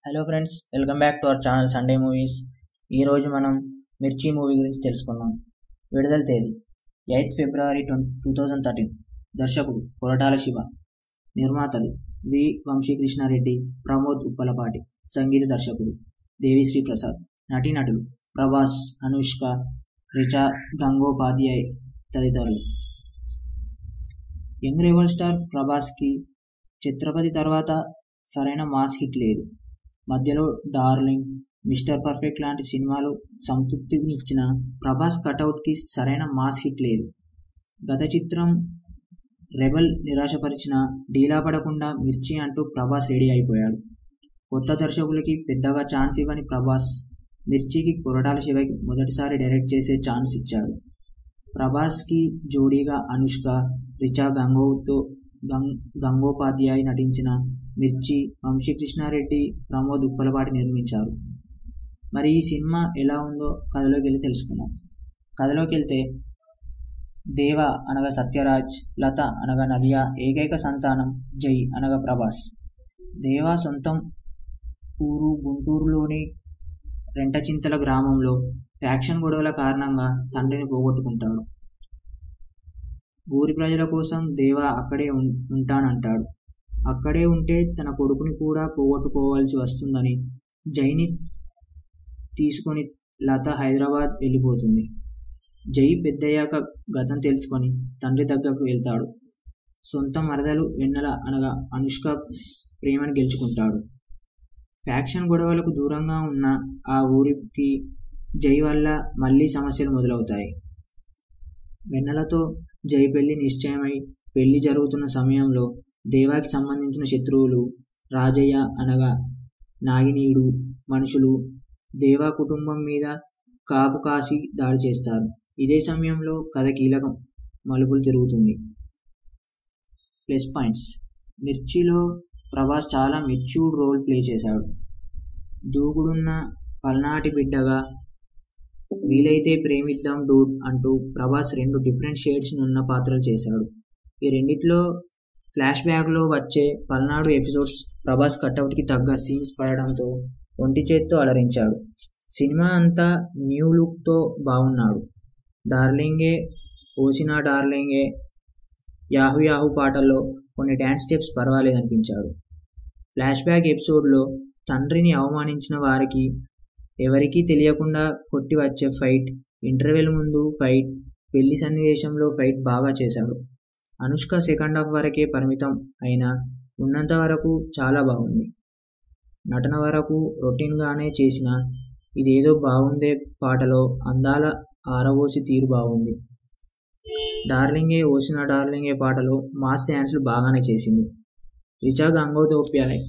hello friends welcome back to our channel Sunday movies ఈరోజు మనం Mirchi movie గురించి తెలుసుకుందాం విడుదల తేదీ eighth February twenty two thousand thirteen దర్శకుడు కొరటాల శివ నిర్మాతలు వి వంశీకృష్ణారెడ్డి ప్రమోద్ ఉప్పలపాటి సంగీత దర్శకుడు దేవిశ్రీ ప్రసాద్ నటీనటులు ప్రభాస్ అనుష్క రిచా గంగోపాధ్యాయ్ తదితరులు యంగ్ రెబల్ స్టార్ ప్రభాస్కి ఛత్రపతి తర్వాత సరైన మాస్ హిట్ లేదు మధ్యలో డార్లింగ్ మిస్టర్ పర్ఫెక్ట్ లాంటి సినిమాలు సంతృప్తిని ఇచ్చిన ప్రభాస్ కటౌట్కి సరైన మాస్ హిట్ లేదు గత చిత్రం రెబల్ నిరాశపరిచిన డీలా పడకుండా మిర్చి అంటూ ప్రభాస్ రెడీ అయిపోయాడు కొత్త దర్శకులకి పెద్దగా ఛాన్స్ ఇవ్వని ప్రభాస్ మిర్చికి కొరటాల శివకి మొదటిసారి డైరెక్ట్ చేసే ఛాన్స్ ఇచ్చాడు ప్రభాస్కి జోడీగా అనుష్క రిచా గంగోతో గంగ్ గంగోపాధ్యాయ్ నటించిన మిర్చి వంశీకృష్ణారెడ్డి ప్రమోద్ ఉప్పలపాటి నిర్మించారు మరి ఈ సినిమా ఎలా ఉందో కథలోకి వెళ్ళి తెలుసుకుందాం కథలోకి వెళ్తే దేవ అనగా సత్యరాజ్ లత అనగా నదియా ఏకైక సంతానం జై అనగా ప్రభాస్ దేవ సొంతం ఊరు గుంటూరులోని రెంటచింతల గ్రామంలో ఫ్యాక్షన్ గొడవల కారణంగా తండ్రిని పోగొట్టుకుంటాడు ఊరి ప్రజల కోసం దేవ అక్కడే ఉం- ఉంటానంటాడు అక్కడే ఉంటే తన కొడుకుని కూడా పోగొట్టుకోవాల్సి వస్తుందని జైని తీసుకొని లత హైదరాబాద్ వెళ్ళిపోతుంది జై పెద్దయ్యాక గతం తెలుసుకొని తండ్రి దగ్గరకు వెళ్తాడు సొంత మరదలు వెన్నెల అనగా అనుష్క ప్రేమను గెలుచుకుంటాడు ఫ్యాక్షన్ గొడవలకు దూరంగా ఉన్న ఆ ఊరికి జై వల్ల మళ్ళీ సమస్యలు మొదలవుతాయి వెన్నెలతో జై పెళ్లి నిశ్చయమై పెళ్లి జరుగుతున్న సమయంలో దేవాకి సంబంధించిన శత్రువులు రాజయ్య అనగా నాగినీయుడు మనుషులు దేవా కుటుంబం మీద కాపు కాసి దాడి చేస్తారు ఇదే సమయంలో కథ కీలకం మలుపులు తిరుగుతుంది ప్లస్ పాయింట్స్ మిర్చిలో ప్రభాస్ చాలా మెచ్యూర్డ్ రోల్ ప్లే చేశాడు దూకుడున్న పల్నాటి బిడ్డగా వీలైతే ప్రేమిద్దాం డూడ్ అంటూ ప్రభాస్ రెండు డిఫరెంట్ షేడ్స్ ఉన్న పాత్రలు చేశాడు ఈ రెండిట్లో ఫ్లాష్ బ్యాక్లో వచ్చే పల్నాడు ఎపిసోడ్స్ ప్రభాస్ కట్అవుట్కి తగ్గ సీన్స్ పడడంతో ఒంటి చేత్తో అలరించాడు సినిమా అంతా న్యూ లుక్తో బాగున్నాడు డార్లింగే ఓసినా డార్లింగే యాహు యాహు పాటల్లో కొన్ని డ్యాన్స్ స్టెప్స్ పర్వాలేదనిపించాడు ఫ్లాష్ బ్యాక్ ఎపిసోడ్లో తండ్రిని అవమానించిన వారికి ఎవరికీ తెలియకుండా కొట్టి వచ్చే ఫైట్ ఇంటర్వెల్ ముందు ఫైట్ పెళ్లి సన్నివేశంలో ఫైట్ బాగా చేశాడు అనుష్క సెకండ్ హాఫ్ వరకే పరిమితం అయినా ఉన్నంత వరకు చాలా బాగుంది నటన వరకు రొటీన్గానే చేసిన ఇదేదో బాగుందే పాటలో అందాల ఆరబోసి తీరు బాగుంది డార్లింగే ఓసిన డార్లింగే పాటలో మాస్ డ్యాన్స్లు బాగానే చేసింది రిచా గంగోదోప్యాయ్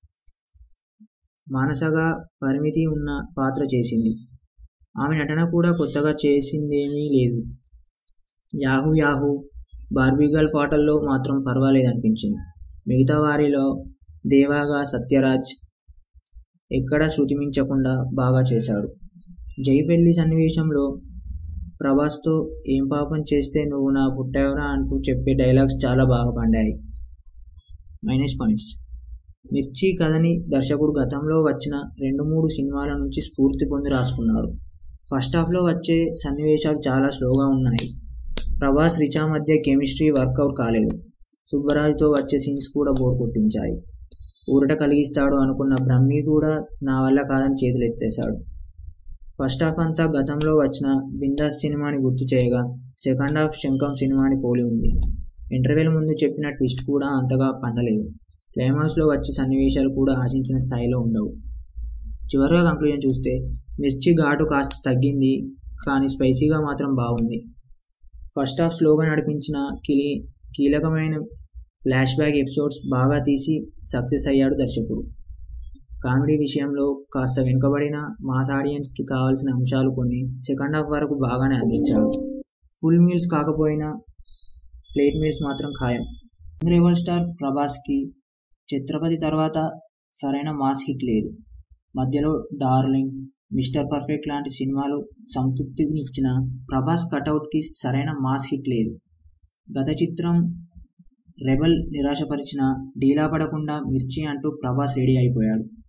మానసగా పరిమితి ఉన్న పాత్ర చేసింది ఆమె నటన కూడా కొత్తగా చేసిందేమీ లేదు యాహూ యాహూ బార్బీగల్ పాటల్లో మాత్రం పర్వాలేదనిపించింది మిగతా వారిలో దేవాగా సత్యరాజ్ ఎక్కడా శృతిమించకుండా బాగా చేశాడు జై పెళ్లి సన్నివేశంలో ప్రభాస్తో ఏం పాపం చేస్తే నువ్వు నా పుట్టావురా అంటూ చెప్పే డైలాగ్స్ చాలా బాగా పండాయి మైనస్ పాయింట్స్ మిర్చి కథని దర్శకుడు గతంలో వచ్చిన రెండు మూడు సినిమాల నుంచి స్ఫూర్తి పొంది రాసుకున్నాడు ఫస్ట్ హాఫ్లో వచ్చే సన్నివేశాలు చాలా స్లోగా ఉన్నాయి ప్రభాస్ రిచా మధ్య కెమిస్ట్రీ వర్కౌట్ కాలేదు సుబ్బరాజుతో వచ్చే సీన్స్ కూడా బోర్ కొట్టించాయి ఊరట కలిగిస్తాడు అనుకున్న బ్రహ్మి కూడా నా వల్ల కాదని చేతులు ఎత్తేశాడు ఫస్ట్ హాఫ్ అంతా గతంలో వచ్చిన బిందాస్ సినిమాని గుర్తు చేయగా సెకండ్ హాఫ్ శంఖం సినిమాని పోలి ఉంది ఇంటర్వెల్ ముందు చెప్పిన ట్విస్ట్ కూడా అంతగా పండలేదు క్లైమాక్స్లో వచ్చే సన్నివేశాలు కూడా ఆశించిన స్థాయిలో ఉండవు చివరిగా కంక్లూజన్ చూస్తే మిర్చి ఘాటు కాస్త తగ్గింది కానీ స్పైసీగా మాత్రం బాగుంది ఫస్ట్ హాఫ్ స్లోగా నడిపించిన కిలి కీలకమైన ఫ్లాష్ బ్యాక్ ఎపిసోడ్స్ బాగా తీసి సక్సెస్ అయ్యాడు దర్శకుడు కామెడీ విషయంలో కాస్త వెనుకబడిన మాస్ ఆడియన్స్కి కావాల్సిన అంశాలు కొన్ని సెకండ్ హాఫ్ వరకు బాగానే అందించాడు ఫుల్ మీల్స్ కాకపోయినా ప్లేట్ మీల్స్ మాత్రం ఖాయం రెబల్ స్టార్ ప్రభాస్కి ఛత్రపతి తర్వాత సరైన మాస్ హిట్ లేదు మధ్యలో డార్లింగ్ మిస్టర్ పర్ఫెక్ట్ లాంటి సినిమాలు సంతృప్తిని ఇచ్చిన ప్రభాస్ కటౌట్కి సరైన మాస్ హిట్ లేదు గత చిత్రం రెబల్ నిరాశపరిచిన డీలా పడకుండా మిర్చి అంటూ ప్రభాస్ రెడీ అయిపోయాడు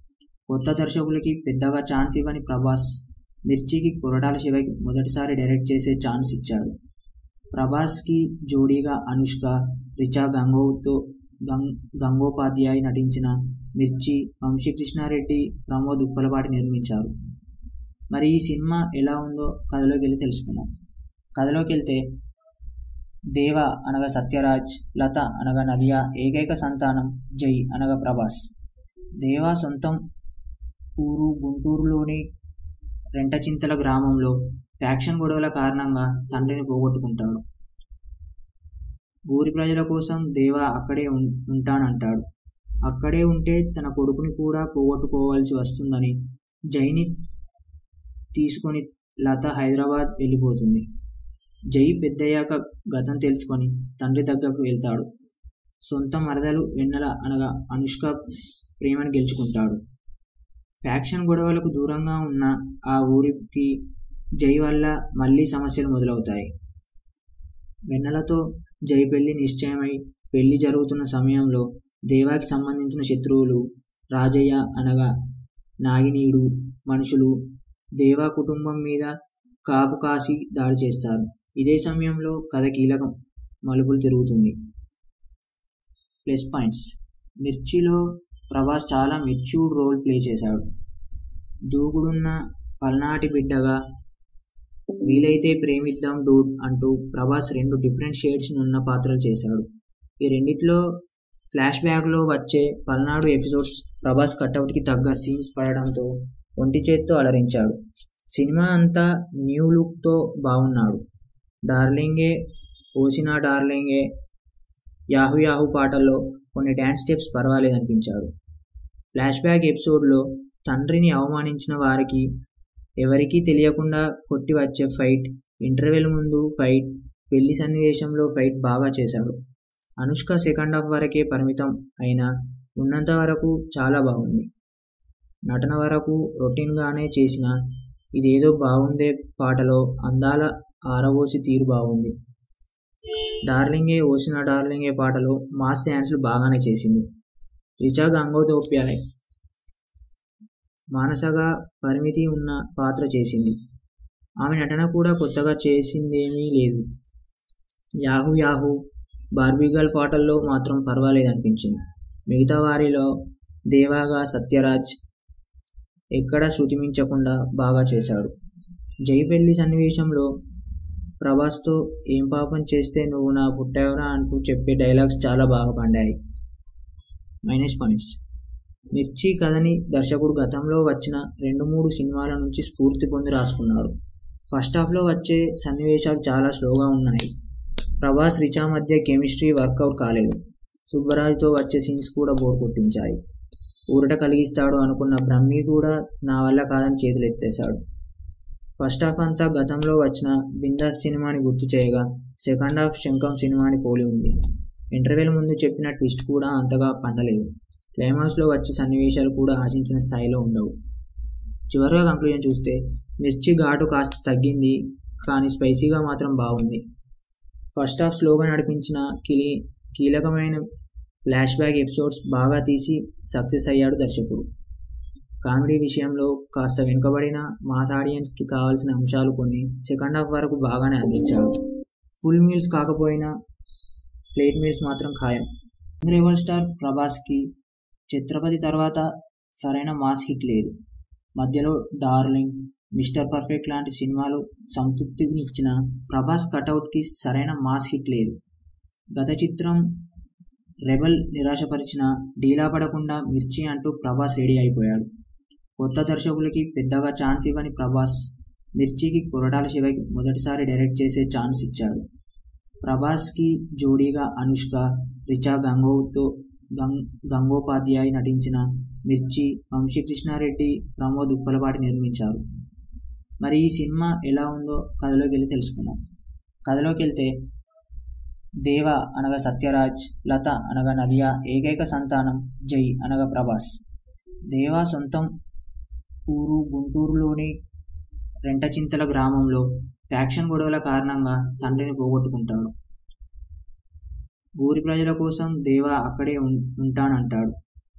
కొత్త దర్శకులకి పెద్దగా ఛాన్స్ ఇవ్వని ప్రభాస్ మిర్చికి కొరటాల శివకి మొదటిసారి డైరెక్ట్ చేసే ఛాన్స్ ఇచ్చాడు ప్రభాస్కి జోడీగా అనుష్క రిచా గంగోతో గంగ్ గంగోపాధ్యాయ్ నటించిన మిర్చి వంశీకృష్ణారెడ్డి ప్రమోద్ ఉప్పలపాటి నిర్మించారు మరి ఈ సినిమా ఎలా ఉందో కథలోకి వెళ్ళి తెలుసుకుందాం కథలోకి వెళ్తే దేవ అనగా సత్యరాజ్ లత అనగా నదియా ఏకైక సంతానం జై అనగా ప్రభాస్ దేవ సొంతం ఊరు గుంటూరులోని రెంటచింతల గ్రామంలో ఫ్యాక్షన్ గొడవల కారణంగా తండ్రిని పోగొట్టుకుంటాడు ఊరి ప్రజల కోసం దేవ అక్కడే ఉం- ఉంటానంటాడు అక్కడే ఉంటే తన కొడుకుని కూడా పోగొట్టుకోవాల్సి వస్తుందని జైని తీసుకొని లత హైదరాబాద్ వెళ్ళిపోతుంది జై పెద్దయ్యాక గతం తెలుసుకొని తండ్రి దగ్గరకు వెళ్తాడు సొంత మరదలు వెన్నెల అనగా అనుష్క ప్రేమను గెలుచుకుంటాడు ఫ్యాక్షన్ గొడవలకు దూరంగా ఉన్న ఆ ఊరికి జై వల్ల మళ్ళీ సమస్యలు మొదలవుతాయి వెన్నెలతో జై పెళ్లి నిశ్చయమై పెళ్లి జరుగుతున్న సమయంలో దేవాకి సంబంధించిన శత్రువులు రాజయ్య అనగా నాగినీడు మనుషులు దేవా కుటుంబం మీద కాపు కాసి దాడి చేస్తారు ఇదే సమయంలో కథ కీలకం మలుపులు తిరుగుతుంది ప్లస్ పాయింట్స్ మిర్చిలో ప్రభాస్ చాలా మెచ్యూర్డ్ రోల్ ప్లే చేశాడు దూకుడున్న పల్నాటి బిడ్డగా వీలైతే ప్రేమిద్దాం డూడ్ అంటూ ప్రభాస్ రెండు డిఫరెంట్ షేడ్స్ ఉన్న పాత్రలు చేశాడు ఈ రెండిట్లో ఫ్లాష్ బ్యాక్లో వచ్చే పల్నాడు ఎపిసోడ్స్ ప్రభాస్ కట్అవుట్కి తగ్గ సీన్స్ పడడంతో ఒంటి చేత్తో అలరించాడు సినిమా అంతా న్యూ లుక్తో బాగున్నాడు డార్లింగే ఓసినా డార్లింగే యాహు యాహు పాటల్లో కొన్ని డ్యాన్స్ స్టెప్స్ పర్వాలేదనిపించాడు ఫ్లాష్ బ్యాక్ ఎపిసోడ్లో తండ్రిని అవమానించిన వారికి ఎవరికీ తెలియకుండా కొట్టి వచ్చే ఫైట్ ఇంటర్వెల్ ముందు ఫైట్ పెళ్లి సన్నివేశంలో ఫైట్ బాగా చేశాడు అనుష్క సెకండ్ హాఫ్ వరకే పరిమితం అయినా ఉన్నంత వరకు చాలా బాగుంది నటన వరకు రొటీన్గానే చేసిన ఇదేదో బాగుందే పాటలో అందాల ఆరబోసి తీరు బాగుంది డార్లింగే ఓసిన డార్లింగే పాటలో మాస్ డ్యాన్స్లు బాగానే చేసింది రిచా గంగోదోప్యాయ్ మానసగా పరిమితి ఉన్న పాత్ర చేసింది ఆమె నటన కూడా కొత్తగా చేసిందేమీ లేదు యాహూ యాహూ బార్బీగల్ పాటల్లో మాత్రం పర్వాలేదనిపించింది మిగతా వారిలో దేవాగా సత్యరాజ్ ఎక్కడ శృతిమించకుండా బాగా చేశాడు జై పెళ్లి సన్నివేశంలో ప్రభాస్తో ఏం పాపం చేస్తే నువ్వు నా పుట్టావురా అంటూ చెప్పే డైలాగ్స్ చాలా బాగా పండాయి మైనస్ పాయింట్స్ మిర్చి కథని దర్శకుడు గతంలో వచ్చిన రెండు మూడు సినిమాల నుంచి స్ఫూర్తి పొంది రాసుకున్నాడు ఫస్ట్ హాఫ్లో వచ్చే సన్నివేశాలు చాలా స్లోగా ఉన్నాయి ప్రభాస్ రిచా మధ్య కెమిస్ట్రీ వర్కౌట్ కాలేదు సుబ్బరాజ్తో వచ్చే సీన్స్ కూడా బోర్ కొట్టించాయి ఊరట కలిగిస్తాడు అనుకున్న బ్రహ్మి కూడా నా వల్ల కాదని చేతులు ఎత్తేశాడు ఫస్ట్ హాఫ్ అంతా గతంలో వచ్చిన బిందాస్ సినిమాని గుర్తు చేయగా సెకండ్ హాఫ్ శంఖం సినిమాని పోలి ఉంది ఇంటర్వెల్ ముందు చెప్పిన ట్విస్ట్ కూడా అంతగా పండలేదు క్లైమాక్స్లో వచ్చే సన్నివేశాలు కూడా ఆశించిన స్థాయిలో ఉండవు చివరిగా కంక్లూజన్ చూస్తే మిర్చి ఘాటు కాస్త తగ్గింది కానీ స్పైసీగా మాత్రం బాగుంది ఫస్ట్ హాఫ్ స్లోగా నడిపించిన కిలి కీలకమైన ఫ్లాష్ బ్యాక్ ఎపిసోడ్స్ బాగా తీసి సక్సెస్ అయ్యాడు దర్శకుడు కామెడీ విషయంలో కాస్త వెనుకబడిన మాస్ ఆడియన్స్కి కావాల్సిన అంశాలు కొన్ని సెకండ్ హాఫ్ వరకు బాగానే అందించాడు ఫుల్ మీల్స్ కాకపోయినా ప్లేట్ మీల్స్ మాత్రం ఖాయం రెవల్ స్టార్ ప్రభాస్కి ఛత్రపతి తర్వాత సరైన మాస్ హిట్ లేదు మధ్యలో డార్లింగ్ మిస్టర్ పర్ఫెక్ట్ లాంటి సినిమాలు సంతృప్తిని ఇచ్చిన ప్రభాస్ కటౌట్కి సరైన మాస్ హిట్ లేదు గత చిత్రం రెబల్ నిరాశపరిచిన డీలా పడకుండా మిర్చి అంటూ ప్రభాస్ రెడీ అయిపోయాడు కొత్త దర్శకులకి పెద్దగా ఛాన్స్ ఇవ్వని ప్రభాస్ మిర్చికి కొరటాల శివకి మొదటిసారి డైరెక్ట్ చేసే ఛాన్స్ ఇచ్చాడు ప్రభాస్కి జోడీగా అనుష్క రిచా గంగోతో గంగ్ గంగోపాధ్యాయ్ నటించిన మిర్చి వంశీకృష్ణారెడ్డి ప్రమోద్ ఉప్పలపాటి నిర్మించారు మరి ఈ సినిమా ఎలా ఉందో కథలోకి వెళ్ళి తెలుసుకుందాం కథలోకి వెళ్తే దేవ అనగా సత్యరాజ్ లత అనగా నదియా ఏకైక సంతానం జై అనగా ప్రభాస్ దేవ సొంతం ఊరు గుంటూరులోని రెంటచింతల గ్రామంలో ఫ్యాక్షన్ గొడవల కారణంగా తండ్రిని పోగొట్టుకుంటాడు ఊరి ప్రజల కోసం దేవ అక్కడే ఉం- ఉంటానంటాడు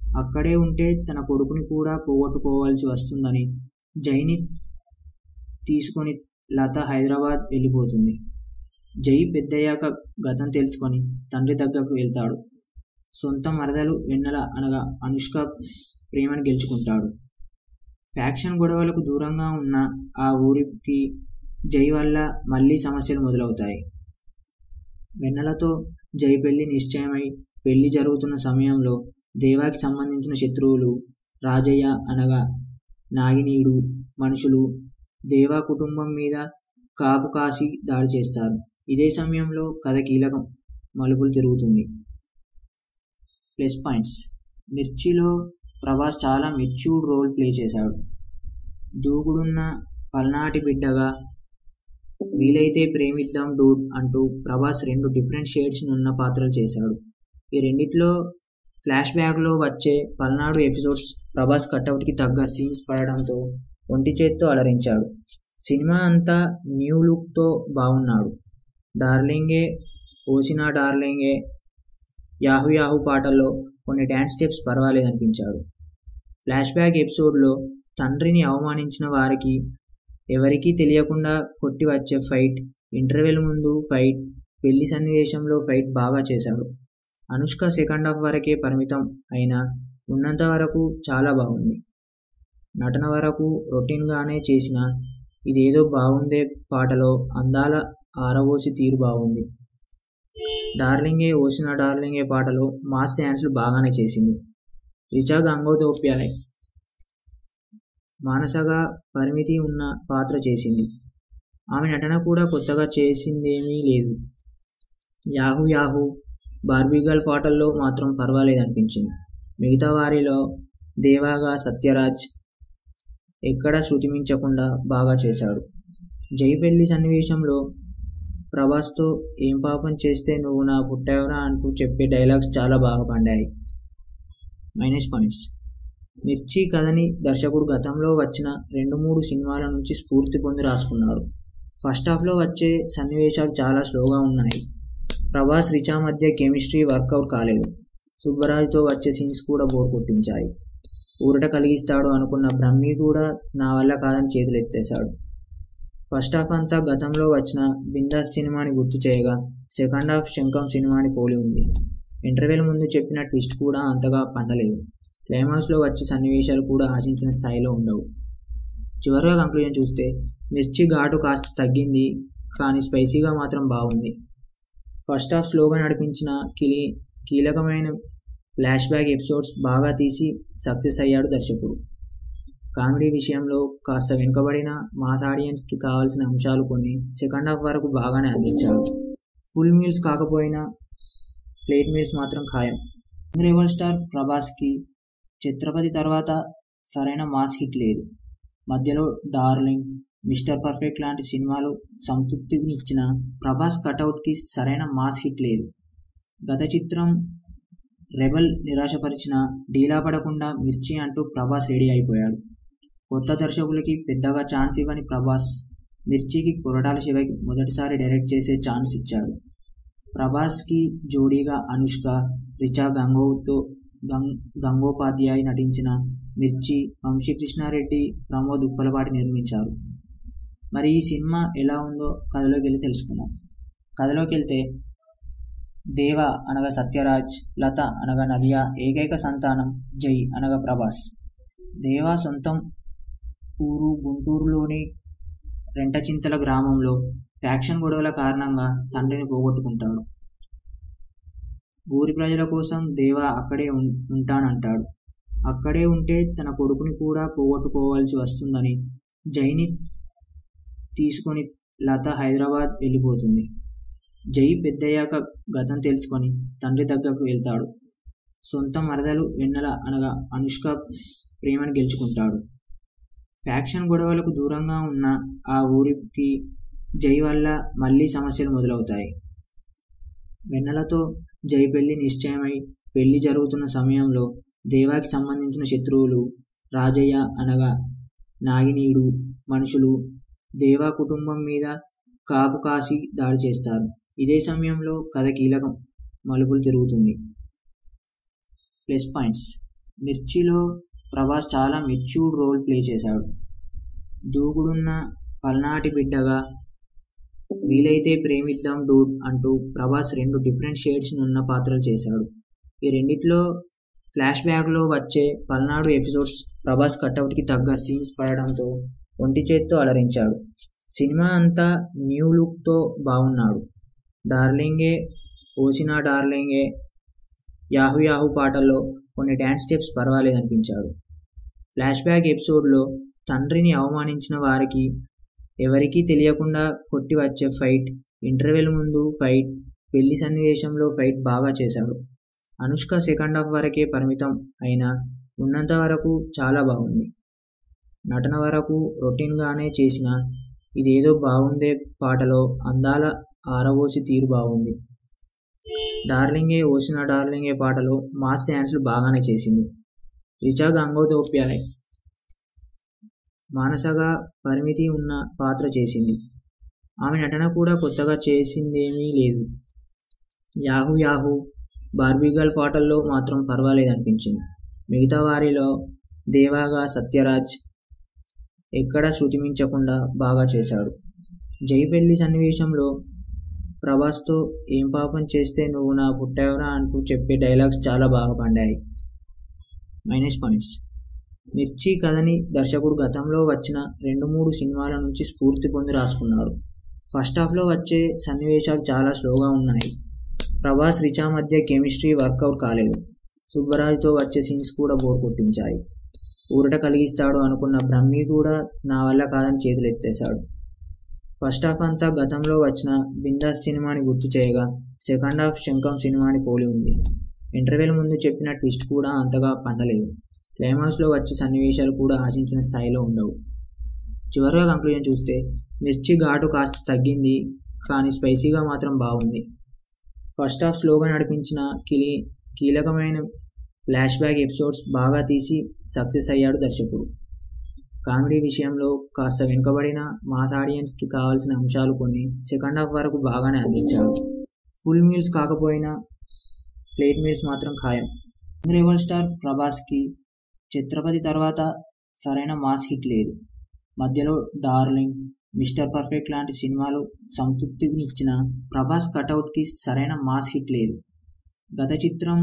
అక్కడే ఉంటే తన కొడుకుని కూడా పోగొట్టుకోవాల్సి వస్తుందని జైని తీసుకొని లత హైదరాబాద్ వెళ్ళిపోతుంది జై పెద్దయ్యాక గతం తెలుసుకొని తండ్రి దగ్గరకు వెళ్తాడు సొంత మరదలు వెన్నెల అనగా అనుష్క ప్రేమను గెలుచుకుంటాడు ఫ్యాక్షన్ గొడవలకు దూరంగా ఉన్న ఆ ఊరికి జై వల్ల మళ్ళీ సమస్యలు మొదలవుతాయి వెన్నెలతో జై పెళ్లి నిశ్చయమై పెళ్లి జరుగుతున్న సమయంలో దేవాకి సంబంధించిన శత్రువులు రాజయ్య అనగా నాగినీడు మనుషులు దేవా కుటుంబం మీద కాపు కాసి దాడి చేస్తారు ఇదే సమయంలో కథ కీలకం మలుపులు తిరుగుతుంది ప్లస్ పాయింట్స్ మిర్చిలో ప్రభాస్ చాలా మెచ్యూర్డ్ రోల్ ప్లే చేశాడు దూకుడున్న పల్నాటి బిడ్డగా వీలైతే ప్రేమిద్దాం డూడ్ అంటూ ప్రభాస్ రెండు డిఫరెంట్ షేడ్స్ ఉన్న పాత్రలు చేశాడు ఈ రెండిట్లో ఫ్లాష్ బ్యాక్లో వచ్చే పల్నాడు ఎపిసోడ్స్ ప్రభాస్ కట్అవుట్కి తగ్గ సీన్స్ పడడంతో ఒంటి చేత్తో అలరించాడు సినిమా అంతా న్యూ లుక్తో బాగున్నాడు డార్లింగే ఓసినా డార్లింగే యాహు యాహు పాటల్లో కొన్ని డ్యాన్స్ స్టెప్స్ పర్వాలేదనిపించాడు ఫ్లాష్ బ్యాక్ ఎపిసోడ్లో తండ్రిని అవమానించిన వారికి ఎవరికీ తెలియకుండా కొట్టి వచ్చే ఫైట్ ఇంటర్వెల్ ముందు ఫైట్ పెళ్లి సన్నివేశంలో ఫైట్ బాగా చేశాడు అనుష్క సెకండ్ హాఫ్ వరకే పరిమితం అయినా ఉన్నంత వరకు చాలా బాగుంది నటన వరకు రొటీన్గానే చేసిన ఇదేదో బాగుందే పాటలో అందాల ఆరబోసి తీరు బాగుంది డార్లింగే ఓసిన డార్లింగే పాటలో మాస్ డ్యాన్స్లు బాగానే చేసింది రిచా గంగోదోప్యాయ్ మానసగా పరిమితి ఉన్న పాత్ర చేసింది ఆమె నటన కూడా కొత్తగా చేసిందేమీ లేదు యాహూ యాహూ బార్బీగల్ పాటల్లో మాత్రం పర్వాలేదనిపించింది మిగతా వారిలో దేవాగా సత్యరాజ్ ఎక్కడ శృతిమించకుండా బాగా చేశాడు జై పెళ్లి సన్నివేశంలో ప్రభాస్తో ఏం పాపం చేస్తే నువ్వు నా పుట్టావురా అంటూ చెప్పే డైలాగ్స్ చాలా బాగా పండాయి మైనస్ పాయింట్స్ మిర్చి కథని దర్శకుడు గతంలో వచ్చిన రెండు మూడు సినిమాల నుంచి స్ఫూర్తి పొంది రాసుకున్నాడు ఫస్ట్ హాఫ్లో వచ్చే సన్నివేశాలు చాలా స్లోగా ఉన్నాయి ప్రభాస్ రిచా మధ్య కెమిస్ట్రీ వర్కౌట్ కాలేదు సుబ్బరాజుతో వచ్చే సీన్స్ కూడా బోర్ కొట్టించాయి ఊరట కలిగిస్తాడు అనుకున్న బ్రహ్మి కూడా నా వల్ల కాదని చేతులు ఎత్తేశాడు ఫస్ట్ హాఫ్ అంతా గతంలో వచ్చిన బిందాస్ సినిమాని గుర్తు చేయగా సెకండ్ హాఫ్ శంఖం సినిమాని పోలి ఉంది ఇంటర్వెల్ ముందు చెప్పిన ట్విస్ట్ కూడా అంతగా పండలేదు క్లైమాక్స్లో వచ్చే సన్నివేశాలు కూడా ఆశించిన స్థాయిలో ఉండవు చివరిగా కంక్లూజన్ చూస్తే మిర్చి ఘాటు కాస్త తగ్గింది కానీ స్పైసీగా మాత్రం బాగుంది ఫస్ట్ హాఫ్ స్లోగా నడిపించిన కిలి కీలకమైన ఫ్లాష్ బ్యాక్ ఎపిసోడ్స్ బాగా తీసి సక్సెస్ అయ్యాడు దర్శకుడు కామెడీ విషయంలో కాస్త వెనుకబడిన మాస్ ఆడియన్స్కి కావాల్సిన అంశాలు కొన్ని సెకండ్ హాఫ్ వరకు బాగానే అందించాడు ఫుల్ మీల్స్ కాకపోయినా ప్లేట్ మీల్స్ మాత్రం ఖాయం రెవల్ స్టార్ ప్రభాస్కి ఛత్రపతి తర్వాత సరైన మాస్ హిట్ లేదు మధ్యలో డార్లింగ్ మిస్టర్ పర్ఫెక్ట్ లాంటి సినిమాలు సంతృప్తిని ఇచ్చిన ప్రభాస్ కటౌట్కి సరైన మాస్ హిట్ లేదు గత చిత్రం రెబల్ నిరాశపరిచిన డీలా పడకుండా మిర్చి అంటూ ప్రభాస్ రెడీ అయిపోయాడు కొత్త దర్శకులకి పెద్దగా ఛాన్స్ ఇవ్వని ప్రభాస్ మిర్చికి కొరటాల శివకి మొదటిసారి డైరెక్ట్ చేసే ఛాన్స్ ఇచ్చాడు ప్రభాస్కి జోడీగా అనుష్క రిచా గంగోతో గంగ్ గంగోపాధ్యాయ్ నటించిన మిర్చి వంశీకృష్ణారెడ్డి ప్రమోద్ ఉప్పలపాటి నిర్మించారు మరి ఈ సినిమా ఎలా ఉందో కథలోకి వెళ్ళి తెలుసుకుందాం కథలోకి వెళ్తే దేవ అనగా సత్యరాజ్ లత అనగా నదియా ఏకైక సంతానం జై అనగా ప్రభాస్ దేవా సొంతం ఊరు గుంటూరులోని రెంటచింతల గ్రామంలో ఫ్యాక్షన్ గొడవల కారణంగా తండ్రిని పోగొట్టుకుంటాడు ఊరి ప్రజల కోసం దేవా అక్కడే ఉం- ఉంటానంటాడు అక్కడే ఉంటే తన కొడుకుని కూడా పోగొట్టుకోవాల్సి వస్తుందని జైని తీసుకొని లత హైదరాబాద్ వెళ్ళిపోతుంది జై పెద్దయ్యాక గతం తెలుసుకొని తండ్రి దగ్గరకు వెళ్తాడు సొంత మరదలు వెన్నెల అనగా అనుష్క ప్రేమను గెలుచుకుంటాడు ఫ్యాక్షన్ గొడవలకు దూరంగా ఉన్న ఆ ఊరికి జై వల్ల మళ్ళీ సమస్యలు మొదలవుతాయి వెన్నెలతో జై పెళ్లి నిశ్చయమై పెళ్లి జరుగుతున్న సమయంలో దేవాకి సంబంధించిన శత్రువులు రాజయ్య అనగా నాగినీడు మనుషులు దేవా కుటుంబం మీద కాపు కాసి దాడి చేస్తారు ఇదే సమయంలో కథ కీలకం మలుపులు తిరుగుతుంది ప్లస్ పాయింట్స్ మిర్చిలో ప్రభాస్ చాలా మెచ్యూర్డ్ రోల్ ప్లే చేశాడు దూకుడున్న పల్నాటి బిడ్డగా వీలైతే ప్రేమిద్దాం డూడ్ అంటూ ప్రభాస్ రెండు డిఫరెంట్ షేడ్స్ ఉన్న పాత్రలు చేశాడు ఈ రెండిట్లో ఫ్లాష్ బ్యాక్లో వచ్చే పల్నాడు ఎపిసోడ్స్ ప్రభాస్ కట్అవుట్కి తగ్గ సీన్స్ పడడంతో ఒంటి చేత్తో అలరించాడు సినిమా అంతా న్యూ లుక్తో బాగున్నాడు డార్లింగే ఓసినా డార్లింగే యాహు యాహు పాటల్లో కొన్ని డ్యాన్స్ స్టెప్స్ పర్వాలేదనిపించాడు ఫ్లాష్ బ్యాక్ ఎపిసోడ్లో తండ్రిని అవమానించిన వారికి ఎవరికీ తెలియకుండా కొట్టి వచ్చే ఫైట్ ఇంటర్వెల్ ముందు ఫైట్ పెళ్లి సన్నివేశంలో ఫైట్ బాగా చేశాడు అనుష్క సెకండ్ హాఫ్ వరకే పరిమితం అయినా ఉన్నంత వరకు చాలా బాగుంది నటన వరకు రొటీన్గానే చేసిన ఇదేదో బాగుందే పాటలో అందాల ఆరబోసి తీరు బాగుంది డార్లింగే ఓసిన డార్లింగే పాటలో మాస్ డ్యాన్స్లు బాగానే చేసింది రిచా గంగోదోప్యాయ్ మానసగా పరిమితి ఉన్న పాత్ర చేసింది ఆమె నటన కూడా కొత్తగా చేసిందేమీ లేదు యాహూ యాహూ బార్బీగల్ పాటల్లో మాత్రం పర్వాలేదనిపించింది మిగతా వారిలో దేవాగా సత్యరాజ్ ఎక్కడ శృతిమించకుండా బాగా చేశాడు జై పెళ్లి సన్నివేశంలో ప్రభాస్తో ఏం పాపం చేస్తే నువ్వు నా పుట్టావురా అంటూ చెప్పే డైలాగ్స్ చాలా బాగా పండాయి మైనస్ పాయింట్స్ మిర్చి కథని దర్శకుడు గతంలో వచ్చిన రెండు మూడు సినిమాల నుంచి స్ఫూర్తి పొంది రాసుకున్నాడు ఫస్ట్ హాఫ్లో వచ్చే సన్నివేశాలు చాలా స్లోగా ఉన్నాయి ప్రభాస్ రిచా మధ్య కెమిస్ట్రీ వర్కౌట్ కాలేదు సుబ్బరాజుతో వచ్చే సీన్స్ కూడా బోర్ కొట్టించాయి ఊరట కలిగిస్తాడు అనుకున్న బ్రహ్మి కూడా నా వల్ల కాదని చేతులు ఎత్తేశాడు ఫస్ట్ హాఫ్ అంతా గతంలో వచ్చిన బిందాస్ సినిమాని గుర్తు చేయగా సెకండ్ హాఫ్ శంఖం సినిమాని పోలి ఉంది ఇంటర్వెల్ ముందు చెప్పిన ట్విస్ట్ కూడా అంతగా పండలేదు క్లైమాక్స్లో వచ్చే సన్నివేశాలు కూడా ఆశించిన స్థాయిలో ఉండవు చివరిగా కంక్లూజన్ చూస్తే మిర్చి ఘాటు కాస్త తగ్గింది కానీ స్పైసీగా మాత్రం బాగుంది ఫస్ట్ హాఫ్ స్లోగా నడిపించిన కిలి కీలకమైన ఫ్లాష్ బ్యాక్ ఎపిసోడ్స్ బాగా తీసి సక్సెస్ అయ్యాడు దర్శకుడు కామెడీ విషయంలో కాస్త వెనుకబడిన మాస్ ఆడియన్స్కి కావాల్సిన అంశాలు కొన్ని సెకండ్ హాఫ్ వరకు బాగానే అందించాడు ఫుల్ మీల్స్ కాకపోయినా ప్లేట్ మీల్స్ మాత్రం ఖాయం రెవల్ స్టార్ ప్రభాస్కి ఛత్రపతి తర్వాత సరైన మాస్ హిట్ లేదు మధ్యలో డార్లింగ్ మిస్టర్ పర్ఫెక్ట్ లాంటి సినిమాలు సంతృప్తిని ఇచ్చిన ప్రభాస్ కటౌట్కి సరైన మాస్ హిట్ లేదు గత చిత్రం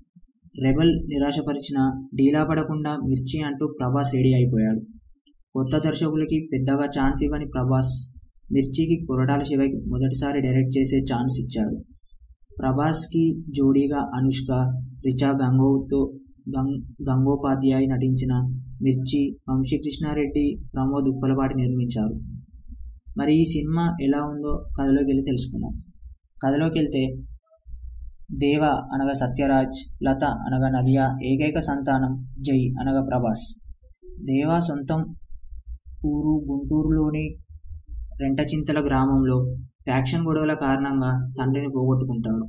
రెబల్ నిరాశపరిచిన డీలా పడకుండా మిర్చి అంటూ ప్రభాస్ రెడీ అయిపోయాడు కొత్త దర్శకులకి పెద్దగా ఛాన్స్ ఇవ్వని ప్రభాస్ మిర్చికి కొరటాల శివకి మొదటిసారి డైరెక్ట్ చేసే ఛాన్స్ ఇచ్చాడు ప్రభాస్కి జోడీగా అనుష్క రిచా గంగోతో గంగ్ గంగోపాధ్యాయ్ నటించిన మిర్చి వంశీకృష్ణారెడ్డి ప్రమోద్ ఉప్పలపాటి నిర్మించారు మరి ఈ సినిమా ఎలా ఉందో కథలోకి వెళ్ళి తెలుసుకుందాం కథలోకి వెళ్తే దేవ అనగా సత్యరాజ్ లత అనగా నదియా ఏకైక సంతానం జై అనగా ప్రభాస్ దేవ సొంతం ఊరు గుంటూరులోని రెంటచింతల గ్రామంలో ఫ్యాక్షన్ గొడవల కారణంగా తండ్రిని పోగొట్టుకుంటాడు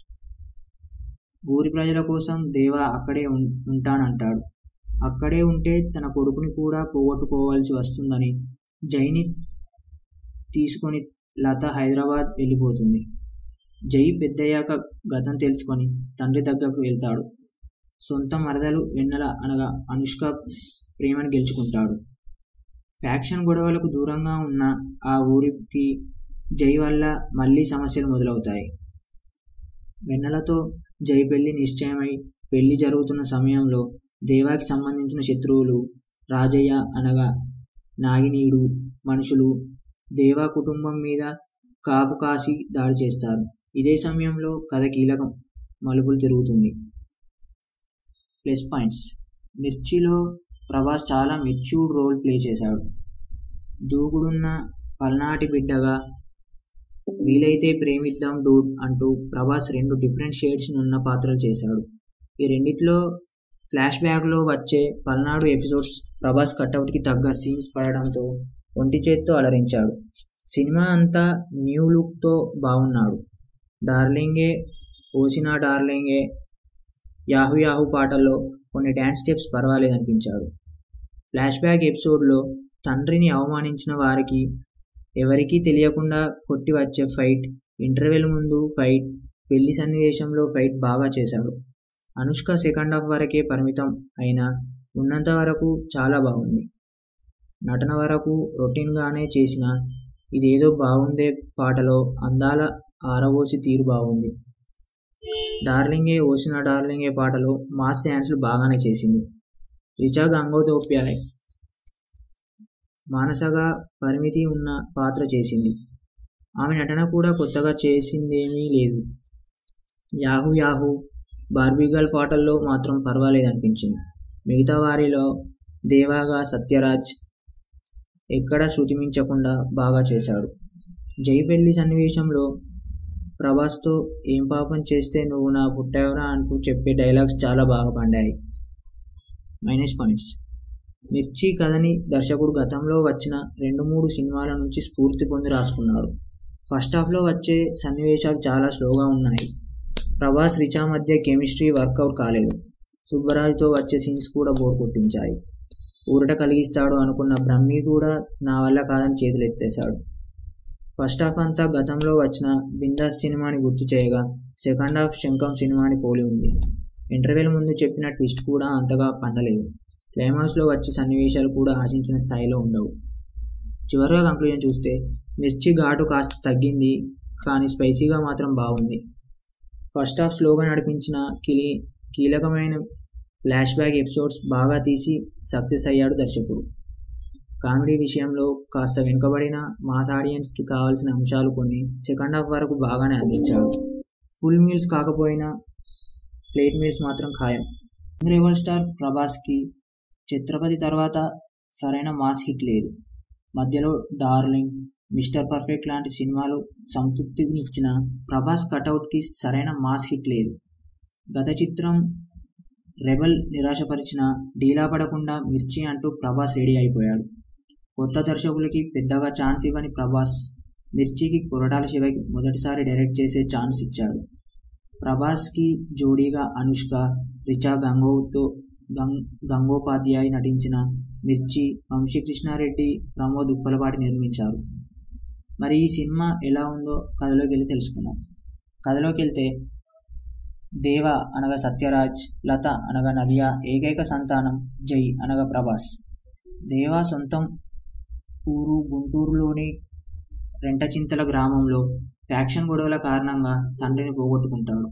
ఊరి ప్రజల కోసం దేవ అక్కడే ఉంటానంటాడు అక్కడే ఉంటే తన కొడుకుని కూడా పోగొట్టుకోవాల్సి వస్తుందని జైని తీసుకొని లత హైదరాబాద్ వెళ్ళిపోతుంది జై పెద్దయ్యాక గతం తెలుసుకొని తండ్రి దగ్గరకు వెళ్తాడు సొంత మరదలు వెన్నెల అనగా అనుష్క ప్రేమను గెలుచుకుంటాడు ఫ్యాక్షన్ గొడవలకు దూరంగా ఉన్న ఆ ఊరికి జై వల్ల మళ్ళీ సమస్యలు మొదలవుతాయి వెన్నెలతో జై పెళ్లి నిశ్చయమై పెళ్లి జరుగుతున్న సమయంలో దేవాకి సంబంధించిన శత్రువులు రాజయ్య అనగా నాగినీడు మనుషులు దేవా కుటుంబం మీద కాపు కాసి దాడి చేస్తారు ఇదే సమయంలో కథ కీలకం మలుపులు తిరుగుతుంది ప్లస్ పాయింట్స్ మిర్చిలో ప్రభాస్ చాలా మెచ్యూర్డ్ రోల్ ప్లే చేశాడు దూకుడున్న పల్నాటి బిడ్డగా వీలైతే ప్రేమిద్దాం డూడ్ అంటూ ప్రభాస్ రెండు డిఫరెంట్ షేడ్స్ ఉన్న పాత్రలు చేశాడు ఈ రెండిట్లో ఫ్లాష్ బ్యాక్లో వచ్చే పల్నాడు ఎపిసోడ్స్ ప్రభాస్ కట్అవుట్కి తగ్గ సీన్స్ పడడంతో ఒంటి చేత్తో అలరించాడు సినిమా అంతా న్యూ లుక్తో బాగున్నాడు డార్లింగే ఓసినా డార్లింగే యాహు యాహు పాటల్లో కొన్ని డ్యాన్స్ స్టెప్స్ పర్వాలేదనిపించాడు ఫ్లాష్ బ్యాక్ ఎపిసోడ్లో తండ్రిని అవమానించిన వారికి ఎవరికీ తెలియకుండా కొట్టి వచ్చే ఫైట్ ఇంటర్వెల్ ముందు ఫైట్ పెళ్లి సన్నివేశంలో ఫైట్ బాగా చేశాడు అనుష్క సెకండ్ హాఫ్ వరకే పరిమితం అయినా ఉన్నంత వరకు చాలా బాగుంది నటన వరకు రొటీన్గానే చేసిన ఇదేదో బాగుందే పాటలో అందాల ఆరబోసి తీరు బాగుంది డార్లింగే ఓసిన డార్లింగే పాటలో మాస్ డ్యాన్స్లు బాగానే చేసింది రిచా గంగోదోప్యాయ్ మానసగా పరిమితి ఉన్న పాత్ర చేసింది ఆమె నటన కూడా కొత్తగా చేసిందేమీ లేదు యాహూ యాహూ బార్బీగల్ పాటల్లో మాత్రం పర్వాలేదనిపించింది మిగతా వారిలో దేవాగా సత్యరాజ్ ఎక్కడ శృతిమించకుండా బాగా చేశాడు జై పెళ్లి సన్నివేశంలో ప్రభాస్తో ఏం పాపం చేస్తే నువ్వు నా పుట్టావురా అంటూ చెప్పే డైలాగ్స్ చాలా బాగా పండాయి మైనస్ పాయింట్స్ మిర్చి కథని దర్శకుడు గతంలో వచ్చిన రెండు మూడు సినిమాల నుంచి స్ఫూర్తి పొంది రాసుకున్నాడు ఫస్ట్ హాఫ్లో వచ్చే సన్నివేశాలు చాలా స్లోగా ఉన్నాయి ప్రభాస్ రిచా మధ్య కెమిస్ట్రీ వర్కౌట్ కాలేదు సుబ్బరాజుతో వచ్చే సీన్స్ కూడా బోర్ కొట్టించాయి ఊరట కలిగిస్తాడు అనుకున్న బ్రహ్మి కూడా నా వల్ల కాదని చేతులు ఎత్తేశాడు ఫస్ట్ హాఫ్ అంతా గతంలో వచ్చిన బిందాస్ సినిమాని గుర్తు చేయగా సెకండ్ హాఫ్ శంఖం సినిమాని పోలి ఉంది ఇంటర్వెల్ ముందు చెప్పిన ట్విస్ట్ కూడా అంతగా పండలేదు క్లైమాక్స్లో వచ్చే సన్నివేశాలు కూడా ఆశించిన స్థాయిలో ఉండవు చివరిగా కంక్లూజన్ చూస్తే మిర్చి ఘాటు కాస్త తగ్గింది కానీ స్పైసీగా మాత్రం బాగుంది ఫస్ట్ హాఫ్ స్లోగా నడిపించిన కిలి కీలకమైన ఫ్లాష్ బ్యాక్ ఎపిసోడ్స్ బాగా తీసి సక్సెస్ అయ్యాడు దర్శకుడు కామెడీ విషయంలో కాస్త వెనుకబడిన మాస్ ఆడియన్స్కి కావాల్సిన అంశాలు కొన్ని సెకండ్ హాఫ్ వరకు బాగానే అందించాడు ఫుల్ మీల్స్ కాకపోయినా ప్లేట్ మీల్స్ మాత్రం ఖాయం రెవల్ స్టార్ ప్రభాస్కి ఛత్రపతి తర్వాత సరైన మాస్ హిట్ లేదు మధ్యలో డార్లింగ్ మిస్టర్ పర్ఫెక్ట్ లాంటి సినిమాలు సంతృప్తిని ఇచ్చిన ప్రభాస్ కటౌట్కి సరైన మాస్ హిట్ లేదు గత చిత్రం రెబల్ నిరాశపరిచిన డీలా పడకుండా మిర్చి అంటూ ప్రభాస్ రెడీ అయిపోయాడు కొత్త దర్శకులకి పెద్దగా ఛాన్స్ ఇవ్వని ప్రభాస్ మిర్చికి కొరటాల శివకి మొదటిసారి డైరెక్ట్ చేసే ఛాన్స్ ఇచ్చాడు ప్రభాస్కి జోడీగా అనుష్క రిచా గంగోతో గంగ్ గంగోపాధ్యాయ్ నటించిన మిర్చి వంశీకృష్ణారెడ్డి ప్రమోద్ ఉప్పలపాటి నిర్మించారు మరి ఈ సినిమా ఎలా ఉందో కథలోకి వెళ్ళి తెలుసుకుందాం కథలోకి వెళ్తే దేవ అనగా సత్యరాజ్ లత అనగా నదియా ఏకైక సంతానం జై అనగా ప్రభాస్ దేవ సొంతం ఊరు గుంటూరులోని రెంటచింతల గ్రామంలో ఫ్యాక్షన్ గొడవల కారణంగా తండ్రిని పోగొట్టుకుంటాడు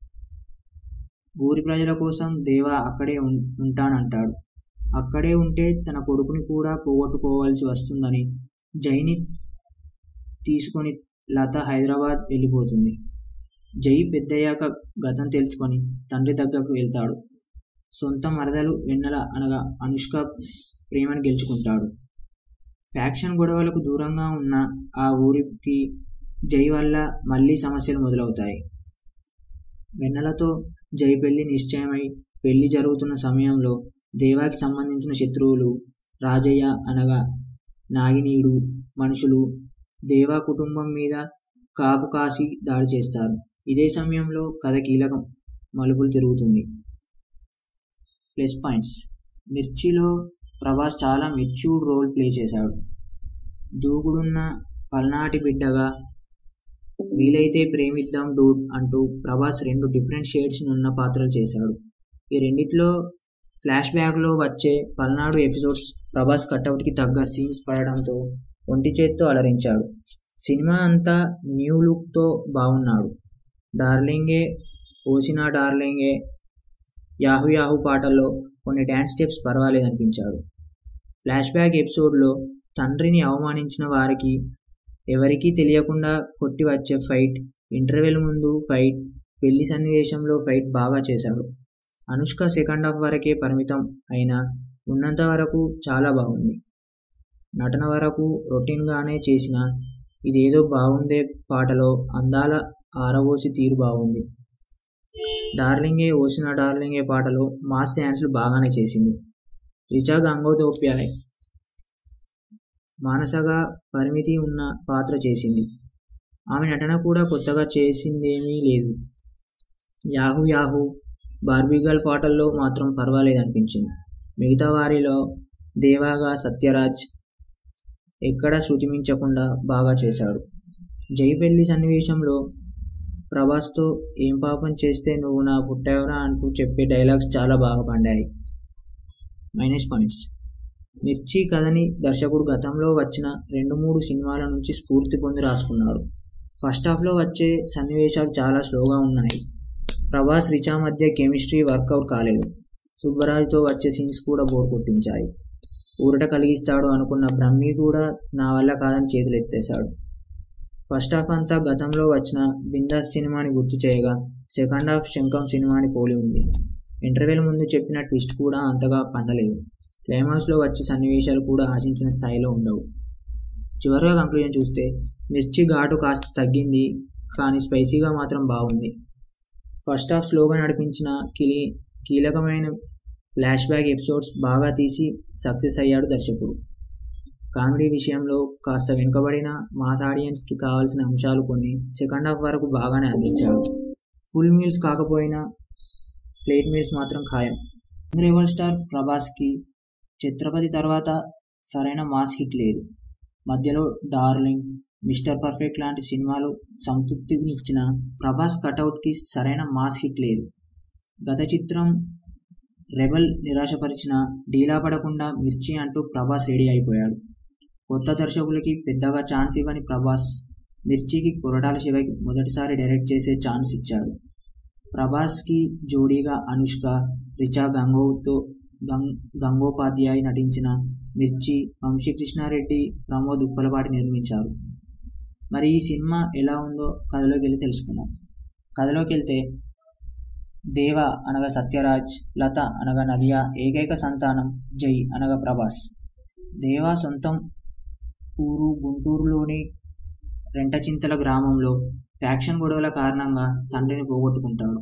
ఊరి ప్రజల కోసం దేవ అక్కడే ఉం- ఉంటానంటాడు అక్కడే ఉంటే తన కొడుకుని కూడా పోగొట్టుకోవాల్సి వస్తుందని జైని తీసుకొని లత హైదరాబాద్ వెళ్ళిపోతుంది జై పెద్దయ్యాక గతం తెలుసుకొని తండ్రి దగ్గరకు వెళ్తాడు సొంత మరదలు వెన్నెల అనగా అనుష్క ప్రేమను గెలుచుకుంటాడు ఫ్యాక్షన్ గొడవలకు దూరంగా ఉన్న ఆ ఊరికి జై వల్ల మళ్ళీ సమస్యలు మొదలవుతాయి వెన్నెలతో జై పెళ్లి నిశ్చయమై పెళ్లి జరుగుతున్న సమయంలో దేవాకి సంబంధించిన శత్రువులు రాజయ్య అనగా నాగినీడు మనుషులు దేవా కుటుంబం మీద కాపు కాసి దాడి చేస్తారు ఇదే సమయంలో కథ కీలకం మలుపులు తిరుగుతుంది ప్లస్ పాయింట్స్ మిర్చిలో ప్రభాస్ చాలా మెచ్యూర్డ్ రోల్ ప్లే చేశాడు దూకుడున్న పల్నాటి బిడ్డగా వీలైతే ప్రేమిద్దాం డూడ్ అంటూ ప్రభాస్ రెండు డిఫరెంట్ షేడ్స్ ఉన్న పాత్రలు చేశాడు ఈ రెండిట్లో ఫ్లాష్ బ్యాక్లో వచ్చే పల్నాడు ఎపిసోడ్స్ ప్రభాస్ కట్అవుట్కి తగ్గ సీన్స్ పడడంతో ఒంటి చేత్తో అలరించాడు సినిమా అంతా న్యూ లుక్తో బాగున్నాడు డార్లింగే ఓసినా డార్లింగే యాహు యాహు పాటల్లో కొన్ని డ్యాన్స్ స్టెప్స్ పర్వాలేదనిపించాడు ఫ్లాష్ బ్యాక్ ఎపిసోడ్లో తండ్రిని అవమానించిన వారికి ఎవరికీ తెలియకుండా కొట్టి వచ్చే ఫైట్ ఇంటర్వెల్ ముందు ఫైట్ పెళ్లి సన్నివేశంలో ఫైట్ బాగా చేశాడు అనుష్క సెకండ్ హాఫ్ వరకే పరిమితం అయినా ఉన్నంత వరకు చాలా బాగుంది నటన వరకు రొటీన్గానే చేసిన ఇదేదో బాగుందే పాటలో అందాల ఆరబోసి తీరు బాగుంది డార్లింగే ఓసిన డార్లింగే పాటలో మాస్ డ్యాన్స్లు బాగానే చేసింది రిచా గంగోదోప్యాయ్ మానసగా పరిమితి ఉన్న పాత్ర చేసింది ఆమె నటన కూడా కొత్తగా చేసిందేమీ లేదు యాహూ యాహూ బార్బీగల్ పాటల్లో మాత్రం పర్వాలేదనిపించింది మిగతా వారిలో దేవాగా సత్యరాజ్ ఎక్కడ శృతిమించకుండా బాగా చేశాడు జై పెళ్లి సన్నివేశంలో ప్రభాస్తో ఏం పాపం చేస్తే నువ్వు నా పుట్టావురా అంటూ చెప్పే డైలాగ్స్ చాలా బాగా పండాయి మైనస్ పాయింట్స్ మిర్చి కథని దర్శకుడు గతంలో వచ్చిన రెండు మూడు సినిమాల నుంచి స్ఫూర్తి పొంది రాసుకున్నాడు ఫస్ట్ హాఫ్లో వచ్చే సన్నివేశాలు చాలా స్లోగా ఉన్నాయి ప్రభాస్ రిచా మధ్య కెమిస్ట్రీ వర్కౌట్ కాలేదు సుబ్బరాజుతో వచ్చే సీన్స్ కూడా బోర్ కొట్టించాయి ఊరట కలిగిస్తాడు అనుకున్న బ్రహ్మి కూడా నా వల్ల కాదని చేతులు ఎత్తేశాడు ఫస్ట్ హాఫ్ అంతా గతంలో వచ్చిన బిందాస్ సినిమాని గుర్తు చేయగా సెకండ్ హాఫ్ శంఖం సినిమాని పోలి ఉంది ఇంటర్వెల్ ముందు చెప్పిన ట్విస్ట్ కూడా అంతగా పండలేదు క్లైమాక్స్లో వచ్చే సన్నివేశాలు కూడా ఆశించిన స్థాయిలో ఉండవు చివరిగా కంక్లూజన్ చూస్తే మిర్చి ఘాటు కాస్త తగ్గింది కానీ స్పైసీగా మాత్రం బాగుంది ఫస్ట్ హాఫ్ స్లోగా నడిపించిన కిలి కీలకమైన ఫ్లాష్ బ్యాక్ ఎపిసోడ్స్ బాగా తీసి సక్సెస్ అయ్యాడు దర్శకుడు కామెడీ విషయంలో కాస్త వెనుకబడిన మాస్ ఆడియన్స్కి కావాల్సిన అంశాలు కొన్ని సెకండ్ హాఫ్ వరకు బాగానే అందించాడు ఫుల్ మీల్స్ కాకపోయినా ప్లేట్ మీల్స్ మాత్రం ఖాయం రెవల్ స్టార్ ప్రభాస్కి ఛత్రపతి తర్వాత సరైన మాస్ హిట్ లేదు మధ్యలో డార్లింగ్ మిస్టర్ పర్ఫెక్ట్ లాంటి సినిమాలు సంతృప్తిని ఇచ్చిన ప్రభాస్ కటౌట్కి సరైన మాస్ హిట్ లేదు గత చిత్రం రెబల్ నిరాశపరిచిన డీలా పడకుండా మిర్చి అంటూ ప్రభాస్ రెడీ అయిపోయాడు కొత్త దర్శకులకి పెద్దగా ఛాన్స్ ఇవ్వని ప్రభాస్ మిర్చికి కొరటాల శివకి మొదటిసారి డైరెక్ట్ చేసే ఛాన్స్ ఇచ్చాడు ప్రభాస్కి జోడీగా అనుష్క రిచా గంగోతో గంగ్ గంగోపాధ్యాయ్ నటించిన మిర్చి వంశీకృష్ణారెడ్డి ప్రమోద్ ఉప్పలపాటి నిర్మించారు మరి ఈ సినిమా ఎలా ఉందో కథలోకి వెళ్ళి తెలుసుకుందాం కథలోకి వెళ్తే దేవ అనగా సత్యరాజ్ లత అనగా నదియా ఏకైక సంతానం జై అనగా ప్రభాస్ దేవ సొంతం ఊరు గుంటూరులోని రెంటచింతల గ్రామంలో ఫ్యాక్షన్ గొడవల కారణంగా తండ్రిని పోగొట్టుకుంటాడు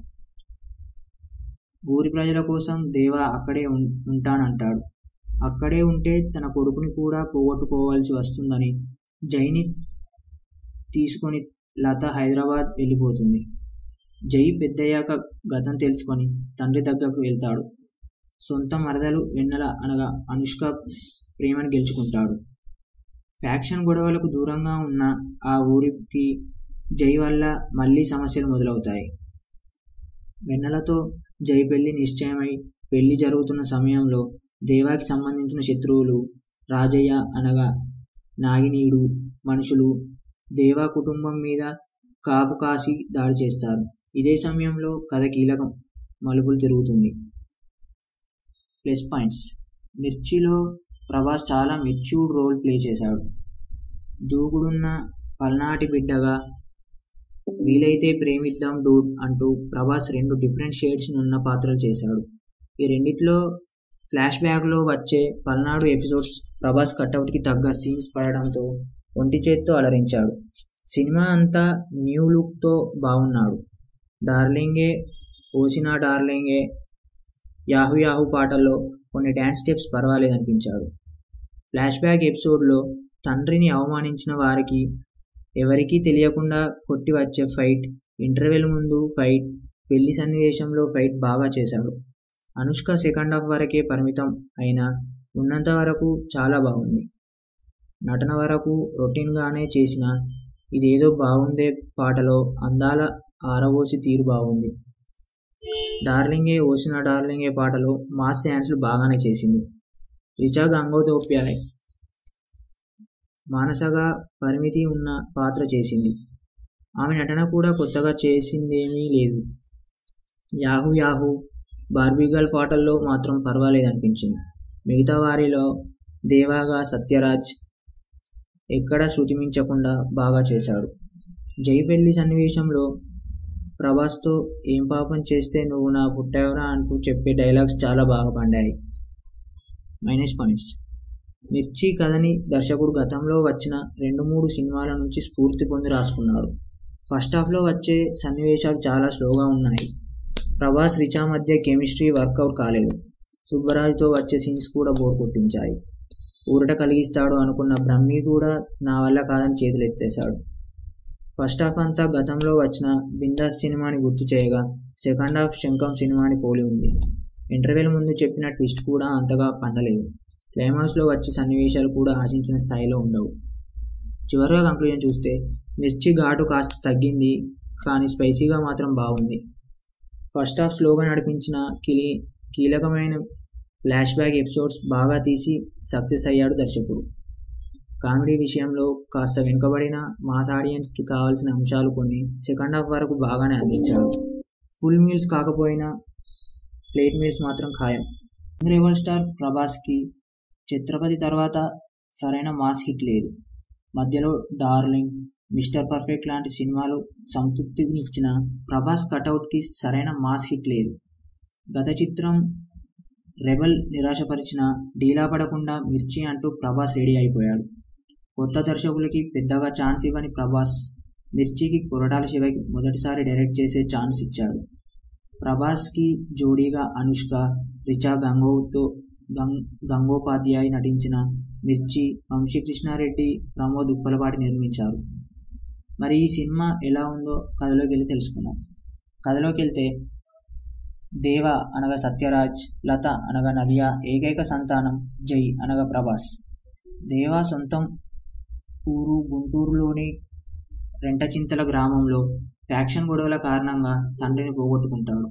ఊరి ప్రజల కోసం దేవ అక్కడే ఉం- ఉంటానంటాడు అక్కడే ఉంటే తన కొడుకుని కూడా పోగొట్టుకోవాల్సి వస్తుందని జైని తీసుకొని లత హైదరాబాద్ వెళ్ళిపోతుంది జై పెద్దయ్యాక గతం తెలుసుకొని తండ్రి దగ్గరకు వెళ్తాడు సొంత మరదలు వెన్నెల అనగా అనుష్క ప్రేమను గెలుచుకుంటాడు ఫ్యాక్షన్ గొడవలకు దూరంగా ఉన్న ఆ ఊరికి జై వల్ల మళ్ళీ సమస్యలు మొదలవుతాయి వెన్నెలతో జై పెళ్లి నిశ్చయమై పెళ్లి జరుగుతున్న సమయంలో దేవాకి సంబంధించిన శత్రువులు రాజయ్య అనగా నాగినీడు మనుషులు దేవా కుటుంబం మీద కాపు కాసి దాడి చేస్తారు ఇదే సమయంలో కథ కీలకం మలుపులు తిరుగుతుంది ప్లస్ పాయింట్స్ మిర్చిలో ప్రభాస్ చాలా మెచ్యూర్డ్ రోల్ ప్లే చేశాడు దూకుడున్న పల్నాటి బిడ్డగా వీలైతే ప్రేమిద్దాం డూడ్ అంటూ ప్రభాస్ రెండు డిఫరెంట్ షేడ్స్ ఉన్న పాత్రలు చేశాడు ఈ రెండిట్లో ఫ్లాష్ బ్యాక్లో వచ్చే పల్నాడు ఎపిసోడ్స్ ప్రభాస్ కట్అవుట్కి తగ్గ సీన్స్ పడడంతో ఒంటి చేత్తో అలరించాడు సినిమా అంతా న్యూ లుక్తో బాగున్నాడు డార్లింగే ఓసినా డార్లింగే యాహు యాహు పాటల్లో కొన్ని డ్యాన్స్ స్టెప్స్ పర్వాలేదనిపించాడు ఫ్లాష్ బ్యాక్ ఎపిసోడ్లో తండ్రిని అవమానించిన వారికి ఎవరికీ తెలియకుండా కొట్టి వచ్చే ఫైట్ ఇంటర్వెల్ ముందు ఫైట్ పెళ్లి సన్నివేశంలో ఫైట్ బాగా చేశాడు అనుష్క సెకండ్ హాఫ్ వరకే పరిమితం అయినా ఉన్నంత వరకు చాలా బాగుంది నటన వరకు రొటీన్గానే చేసిన ఇదేదో బాగుందే పాటలో అందాల ఆరబోసి తీరు బాగుంది డార్లింగే ఓసిన డార్లింగే పాటలో మాస్ డ్యాన్స్లు బాగానే చేసింది రిచా గంగోదోప్యాయ్ మానసగా పరిమితి ఉన్న పాత్ర చేసింది ఆమె నటన కూడా కొత్తగా చేసిందేమీ లేదు యాహూ యాహూ బార్బీగల్ పాటల్లో మాత్రం పర్వాలేదనిపించింది మిగతా వారిలో దేవాగా సత్యరాజ్ ఎక్కడ శృతిమించకుండా బాగా చేశాడు జై పెళ్లి సన్నివేశంలో ప్రభాస్తో ఏం పాపం చేస్తే నువ్వు నా పుట్టావురా అంటూ చెప్పే డైలాగ్స్ చాలా బాగా పండాయి మైనస్ పాయింట్స్ మిర్చి కథని దర్శకుడు గతంలో వచ్చిన రెండు మూడు సినిమాల నుంచి స్ఫూర్తి పొంది రాసుకున్నాడు ఫస్ట్ హాఫ్లో వచ్చే సన్నివేశాలు చాలా స్లోగా ఉన్నాయి ప్రభాస్ రిచా మధ్య కెమిస్ట్రీ వర్కౌట్ కాలేదు సుబ్బరాజుతో వచ్చే సీన్స్ కూడా బోర్ కొట్టించాయి ఊరట కలిగిస్తాడు అనుకున్న బ్రహ్మి కూడా నా వల్ల కాదని చేతులు ఎత్తేశాడు ఫస్ట్ హాఫ్ అంతా గతంలో వచ్చిన బిందాస్ సినిమాని గుర్తు చేయగా సెకండ్ హాఫ్ శంఖం సినిమాని పోలి ఉంది ఇంటర్వెల్ ముందు చెప్పిన ట్విస్ట్ కూడా అంతగా పండలేదు క్లైమాక్స్లో వచ్చే సన్నివేశాలు కూడా ఆశించిన స్థాయిలో ఉండవు చివరిగా కంక్లూజన్ చూస్తే మిర్చి ఘాటు కాస్త తగ్గింది కానీ స్పైసీగా మాత్రం బాగుంది ఫస్ట్ హాఫ్ స్లోగా నడిపించిన కిలి కీలకమైన ఫ్లాష్ బ్యాక్ ఎపిసోడ్స్ బాగా తీసి సక్సెస్ అయ్యాడు దర్శకుడు కామెడీ విషయంలో కాస్త వెనుకబడిన మాస్ ఆడియన్స్కి కావాల్సిన అంశాలు కొన్ని సెకండ్ హాఫ్ వరకు బాగానే అందించాడు ఫుల్ మీల్స్ కాకపోయినా ప్లేట్ మీల్స్ మాత్రం ఖాయం రెవల్ స్టార్ ప్రభాస్కి ఛత్రపతి తర్వాత సరైన మాస్ హిట్ లేదు మధ్యలో డార్లింగ్ మిస్టర్ పర్ఫెక్ట్ లాంటి సినిమాలు సంతృప్తిని ఇచ్చిన ప్రభాస్ కటౌట్కి సరైన మాస్ హిట్ లేదు గత చిత్రం రెబల్ నిరాశపరిచిన డీలా పడకుండా మిర్చి అంటూ ప్రభాస్ రెడీ అయిపోయాడు కొత్త దర్శకులకి పెద్దగా ఛాన్స్ ఇవ్వని ప్రభాస్ మిర్చికి కొరటాల శివకి మొదటిసారి డైరెక్ట్ చేసే ఛాన్స్ ఇచ్చాడు ప్రభాస్కి జోడీగా అనుష్క రిచా గంగోతో గంగ్ గంగోపాధ్యాయ్ నటించిన మిర్చి వంశీకృష్ణారెడ్డి ప్రమోద్ ఉప్పలపాటి నిర్మించారు మరి ఈ సినిమా ఎలా ఉందో కథలోకి వెళ్ళి తెలుసుకుందాం కథలోకి వెళ్తే దేవ అనగా సత్యరాజ్ లత అనగా నదియా ఏకైక సంతానం జై అనగా ప్రభాస్ దేవ సొంతం ఊరు గుంటూరులోని రెంటచింతల గ్రామంలో ఫ్యాక్షన్ గొడవల కారణంగా తండ్రిని పోగొట్టుకుంటాడు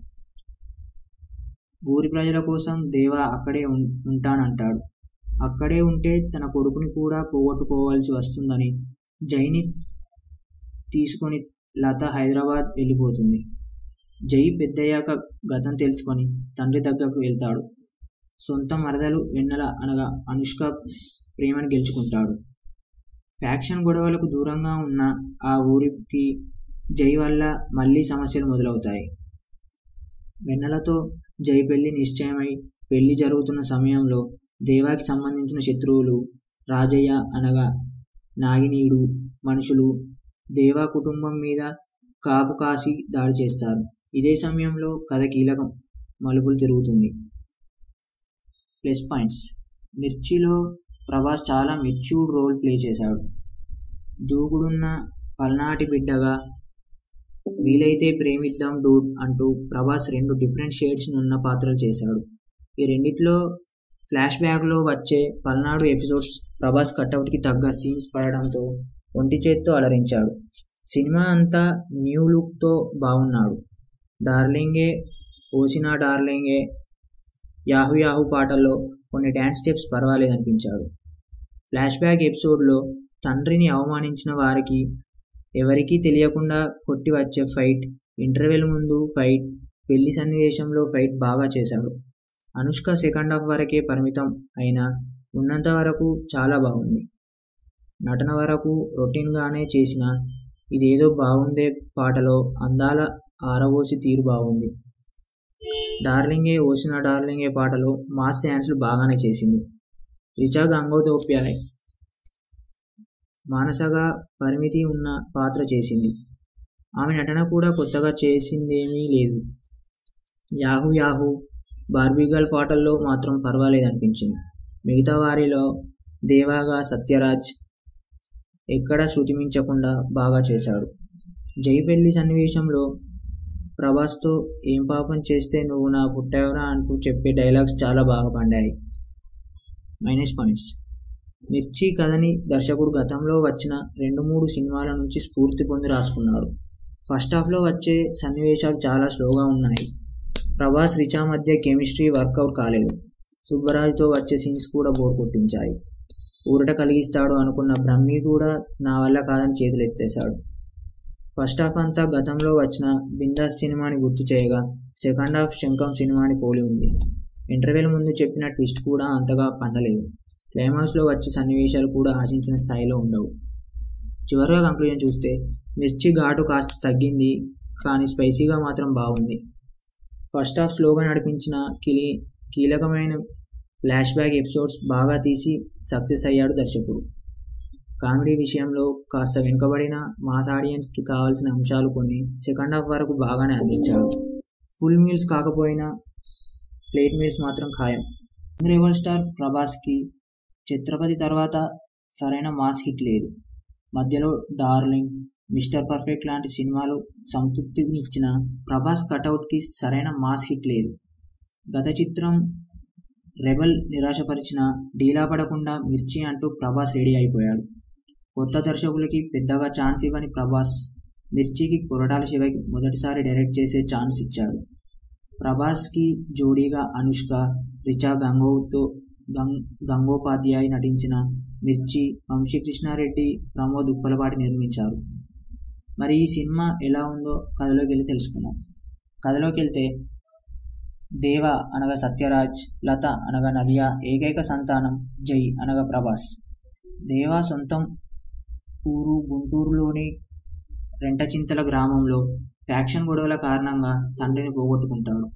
ఊరి ప్రజల కోసం దేవ అక్కడే ఉం- ఉంటానంటాడు అక్కడే ఉంటే తన కొడుకుని కూడా పోగొట్టుకోవాల్సి వస్తుందని జైని తీసుకొని లత హైదరాబాద్ వెళ్ళిపోతుంది జై పెద్దయ్యాక గతం తెలుసుకొని తండ్రి దగ్గరకు వెళ్తాడు సొంత మరదలు వెన్నెల అనగా అనుష్క ప్రేమను గెలుచుకుంటాడు ఫ్యాక్షన్ గొడవలకు దూరంగా ఉన్న ఆ ఊరికి జై వల్ల మళ్ళీ సమస్యలు మొదలవుతాయి వెన్నెలతో జై పెళ్లి నిశ్చయమై పెళ్లి జరుగుతున్న సమయంలో దేవాకి సంబంధించిన శత్రువులు రాజయ్య అనగా నాగినీడు మనుషులు దేవా కుటుంబం మీద కాపు కాసి దాడి చేస్తారు ఇదే సమయంలో కథ కీలకం మలుపులు తిరుగుతుంది ప్లస్ పాయింట్స్ మిర్చిలో ప్రభాస్ చాలా మెచ్యూర్డ్ రోల్ ప్లే చేశాడు దూకుడున్న పల్నాటి బిడ్డగా వీలైతే ప్రేమిద్దాం డూడ్ అంటూ ప్రభాస్ రెండు డిఫరెంట్ షేడ్స్ ఉన్న పాత్రలు చేశాడు ఈ రెండిట్లో ఫ్లాష్ బ్యాక్లో వచ్చే పల్నాడు ఎపిసోడ్స్ ప్రభాస్ కట్అవుట్కి తగ్గ సీన్స్ పడడంతో ఒంటి చేత్తో అలరించాడు సినిమా అంతా న్యూ లుక్తో బాగున్నాడు డార్లింగే ఓసినా డార్లింగే యాహు యాహు పాటల్లో కొన్ని డ్యాన్స్ స్టెప్స్ పర్వాలేదనిపించాడు ఫ్లాష్ బ్యాక్ ఎపిసోడ్లో తండ్రిని అవమానించిన వారికి ఎవరికీ తెలియకుండా కొట్టి వచ్చే ఫైట్ ఇంటర్వెల్ ముందు ఫైట్ పెళ్లి సన్నివేశంలో ఫైట్ బాగా చేశాడు అనుష్క సెకండ్ హాఫ్ వరకే పరిమితం అయినా ఉన్నంత వరకు చాలా బాగుంది నటన వరకు రొటీన్గానే చేసిన ఇదేదో బాగుందే పాటలో అందాల ఆరబోసి తీరు బాగుంది డార్లింగే ఓసిన డార్లింగే పాటలో మాస్ డ్యాన్స్లు బాగానే చేసింది రిచా గంగోదోప్యాయ్ మానసగా పరిమితి ఉన్న పాత్ర చేసింది ఆమె నటన కూడా కొత్తగా చేసిందేమీ లేదు యాహూ యాహూ బార్బీగల్ పాటల్లో మాత్రం పర్వాలేదనిపించింది మిగతా వారిలో దేవాగా సత్యరాజ్ ఎక్కడ శృతిమించకుండా బాగా చేశాడు జై పెళ్లి సన్నివేశంలో ప్రభాస్తో ఏం పాపం చేస్తే నువ్వు నా పుట్టావురా అంటూ చెప్పే డైలాగ్స్ చాలా బాగా పండాయి మైనస్ పాయింట్స్ మిర్చి కథని దర్శకుడు గతంలో వచ్చిన రెండు మూడు సినిమాల నుంచి స్ఫూర్తి పొంది రాసుకున్నాడు ఫస్ట్ హాఫ్లో వచ్చే సన్నివేశాలు చాలా స్లోగా ఉన్నాయి ప్రభాస్ రిచా మధ్య కెమిస్ట్రీ వర్కౌట్ కాలేదు సుబ్బరాజుతో వచ్చే సీన్స్ కూడా బోర్ కొట్టించాయి ఊరట కలిగిస్తాడు అనుకున్న బ్రహ్మి కూడా నా వల్ల కాదని చేతులెత్తేశాడు ఫస్ట్ హాఫ్ అంతా గతంలో వచ్చిన బిందాస్ సినిమాని గుర్తు చేయగా సెకండ్ హాఫ్ శంఖం సినిమాని పోలి ఉంది ఇంటర్వెల్ ముందు చెప్పిన ట్విస్ట్ కూడా అంతగా పండలేదు క్లైమాక్స్లో వచ్చే సన్నివేశాలు కూడా ఆశించిన స్థాయిలో ఉండవు చివరిగా కంక్లూజన్ చూస్తే మిర్చి ఘాటు కాస్త తగ్గింది కానీ స్పైసీగా మాత్రం బాగుంది ఫస్ట్ హాఫ్ స్లోగా నడిపించిన కిలి కీలకమైన ఫ్లాష్ బ్యాక్ ఎపిసోడ్స్ బాగా తీసి సక్సెస్ అయ్యాడు దర్శకుడు కామెడీ విషయంలో కాస్త వెనుకబడిన మాస్ ఆడియన్స్కి కావాల్సిన అంశాలు కొన్ని సెకండ్ హాఫ్ వరకు బాగానే అందించాడు ఫుల్ మీల్స్ కాకపోయినా ప్లేట్ మీల్స్ మాత్రం ఖాయం రెవల్ స్టార్ ప్రభాస్కి ఛత్రపతి తర్వాత సరైన మాస్ హిట్ లేదు మధ్యలో డార్లింగ్ మిస్టర్ పర్ఫెక్ట్ లాంటి సినిమాలు సంతృప్తిని ఇచ్చిన ప్రభాస్ కటౌట్కి సరైన మాస్ హిట్ లేదు గత చిత్రం రెబల్ నిరాశపరిచిన డీలా పడకుండా మిర్చి అంటూ ప్రభాస్ రెడీ అయిపోయాడు కొత్త దర్శకులకి పెద్దగా ఛాన్స్ ఇవ్వని ప్రభాస్ మిర్చికి కొరటాల శివకి మొదటిసారి డైరెక్ట్ చేసే ఛాన్స్ ఇచ్చాడు ప్రభాస్కి జోడీగా అనుష్క రిచా గంగోతో గంగ్ గంగోపాధ్యాయ్ నటించిన మిర్చి వంశీకృష్ణారెడ్డి ప్రమోద్ ఉప్పలపాటి నిర్మించారు మరి ఈ సినిమా ఎలా ఉందో కథలోకి వెళ్ళి తెలుసుకుందాం కథలోకి వెళ్తే దేవ అనగా సత్యరాజ్ లత అనగా నదియా ఏకైక సంతానం జై అనగా ప్రభాస్ దేవ సొంతం ఊరు గుంటూరులోని రెంటచింతల గ్రామంలో ఫ్యాక్షన్ గొడవల కారణంగా తండ్రిని పోగొట్టుకుంటాడు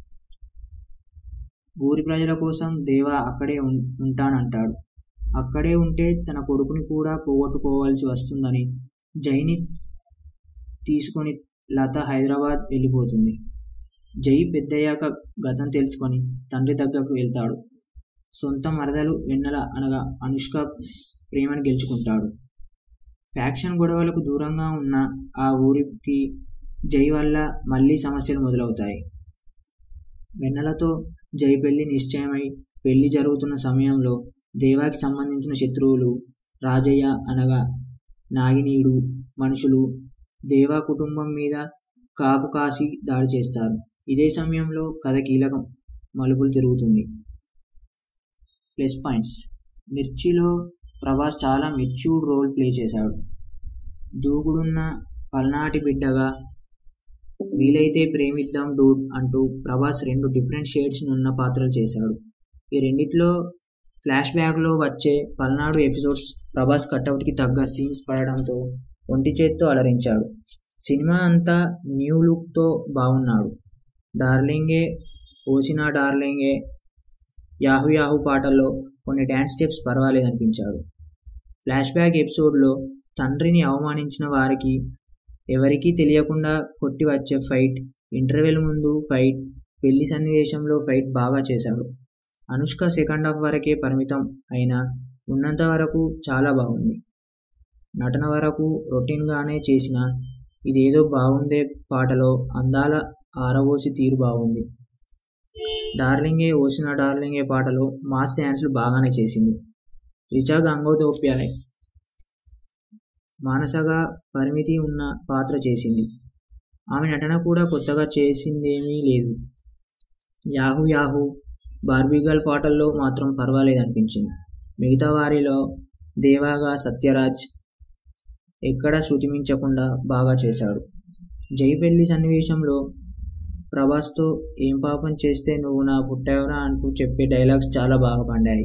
ఊరి ప్రజల కోసం దేవ అక్కడే ఉం- ఉంటానంటాడు అక్కడే ఉంటే తన కొడుకుని కూడా పోగొట్టుకోవాల్సి వస్తుందని జైని తీసుకొని లత హైదరాబాద్ వెళ్ళిపోతుంది జై పెద్దయ్యాక గతం తెలుసుకొని తండ్రి దగ్గరకు వెళ్తాడు సొంత మరదలు వెన్నెల అనగా అనుష్క ప్రేమను గెలుచుకుంటాడు ఫ్యాక్షన్ గొడవలకు దూరంగా ఉన్న ఆ ఊరికి జై వల్ల మళ్ళీ సమస్యలు మొదలవుతాయి వెన్నెలతో జై పెళ్లి నిశ్చయమై పెళ్లి జరుగుతున్న సమయంలో దేవాకి సంబంధించిన శత్రువులు రాజయ్య అనగా నాగినీడు మనుషులు దేవా కుటుంబం మీద కాపు కాసి దాడి చేస్తారు ఇదే సమయంలో కథ కీలకం మలుపులు తిరుగుతుంది ప్లస్ పాయింట్స్ మిర్చిలో ప్రభాస్ చాలా మెచ్యూర్డ్ రోల్ ప్లే చేశాడు దూకుడున్న పల్నాటి బిడ్డగా వీలైతే ప్రేమిద్దాం డూడ్ అంటూ ప్రభాస్ రెండు డిఫరెంట్ షేడ్స్ ఉన్న పాత్రలు చేశాడు ఈ రెండిట్లో ఫ్లాష్ బ్యాక్లో వచ్చే పల్నాడు ఎపిసోడ్స్ ప్రభాస్ కట్అవుట్కి తగ్గ సీన్స్ పడడంతో ఒంటి చేత్తో అలరించాడు సినిమా అంతా న్యూ లుక్తో బాగున్నాడు డార్లింగే ఓసినా డార్లింగే యాహు యాహు పాటల్లో కొన్ని డ్యాన్స్ స్టెప్స్ పర్వాలేదనిపించాడు ఫ్లాష్ బ్యాక్ ఎపిసోడ్లో తండ్రిని అవమానించిన వారికి ఎవరికీ తెలియకుండా కొట్టి వచ్చే ఫైట్ ఇంటర్వెల్ ముందు ఫైట్ పెళ్లి సన్నివేశంలో ఫైట్ బాగా చేశాడు అనుష్క సెకండ్ హాఫ్ వరకే పరిమితం అయినా ఉన్నంత వరకు చాలా బాగుంది నటన వరకు రొటీన్గానే చేసిన ఇదేదో బాగుందే పాటలో అందాల ఆరబోసి తీరు బాగుంది డార్లింగే ఓసిన డార్లింగే పాటలో మాస్ డ్యాన్స్లు బాగానే చేసింది రిచా గంగోదోప్యాయ్ మానసగా పరిమితి ఉన్న పాత్ర చేసింది ఆమె నటన కూడా కొత్తగా చేసిందేమీ లేదు యాహూ యాహూ బార్బీగల్ పాటల్లో మాత్రం పర్వాలేదనిపించింది మిగతా వారిలో దేవాగా సత్యరాజ్ ఎక్కడ శృతిమించకుండా బాగా చేశాడు జై పెళ్లి సన్నివేశంలో ప్రభాస్తో ఏం పాపం చేస్తే నువ్వు నా పుట్టావురా అంటూ చెప్పే డైలాగ్స్ చాలా బాగా పండాయి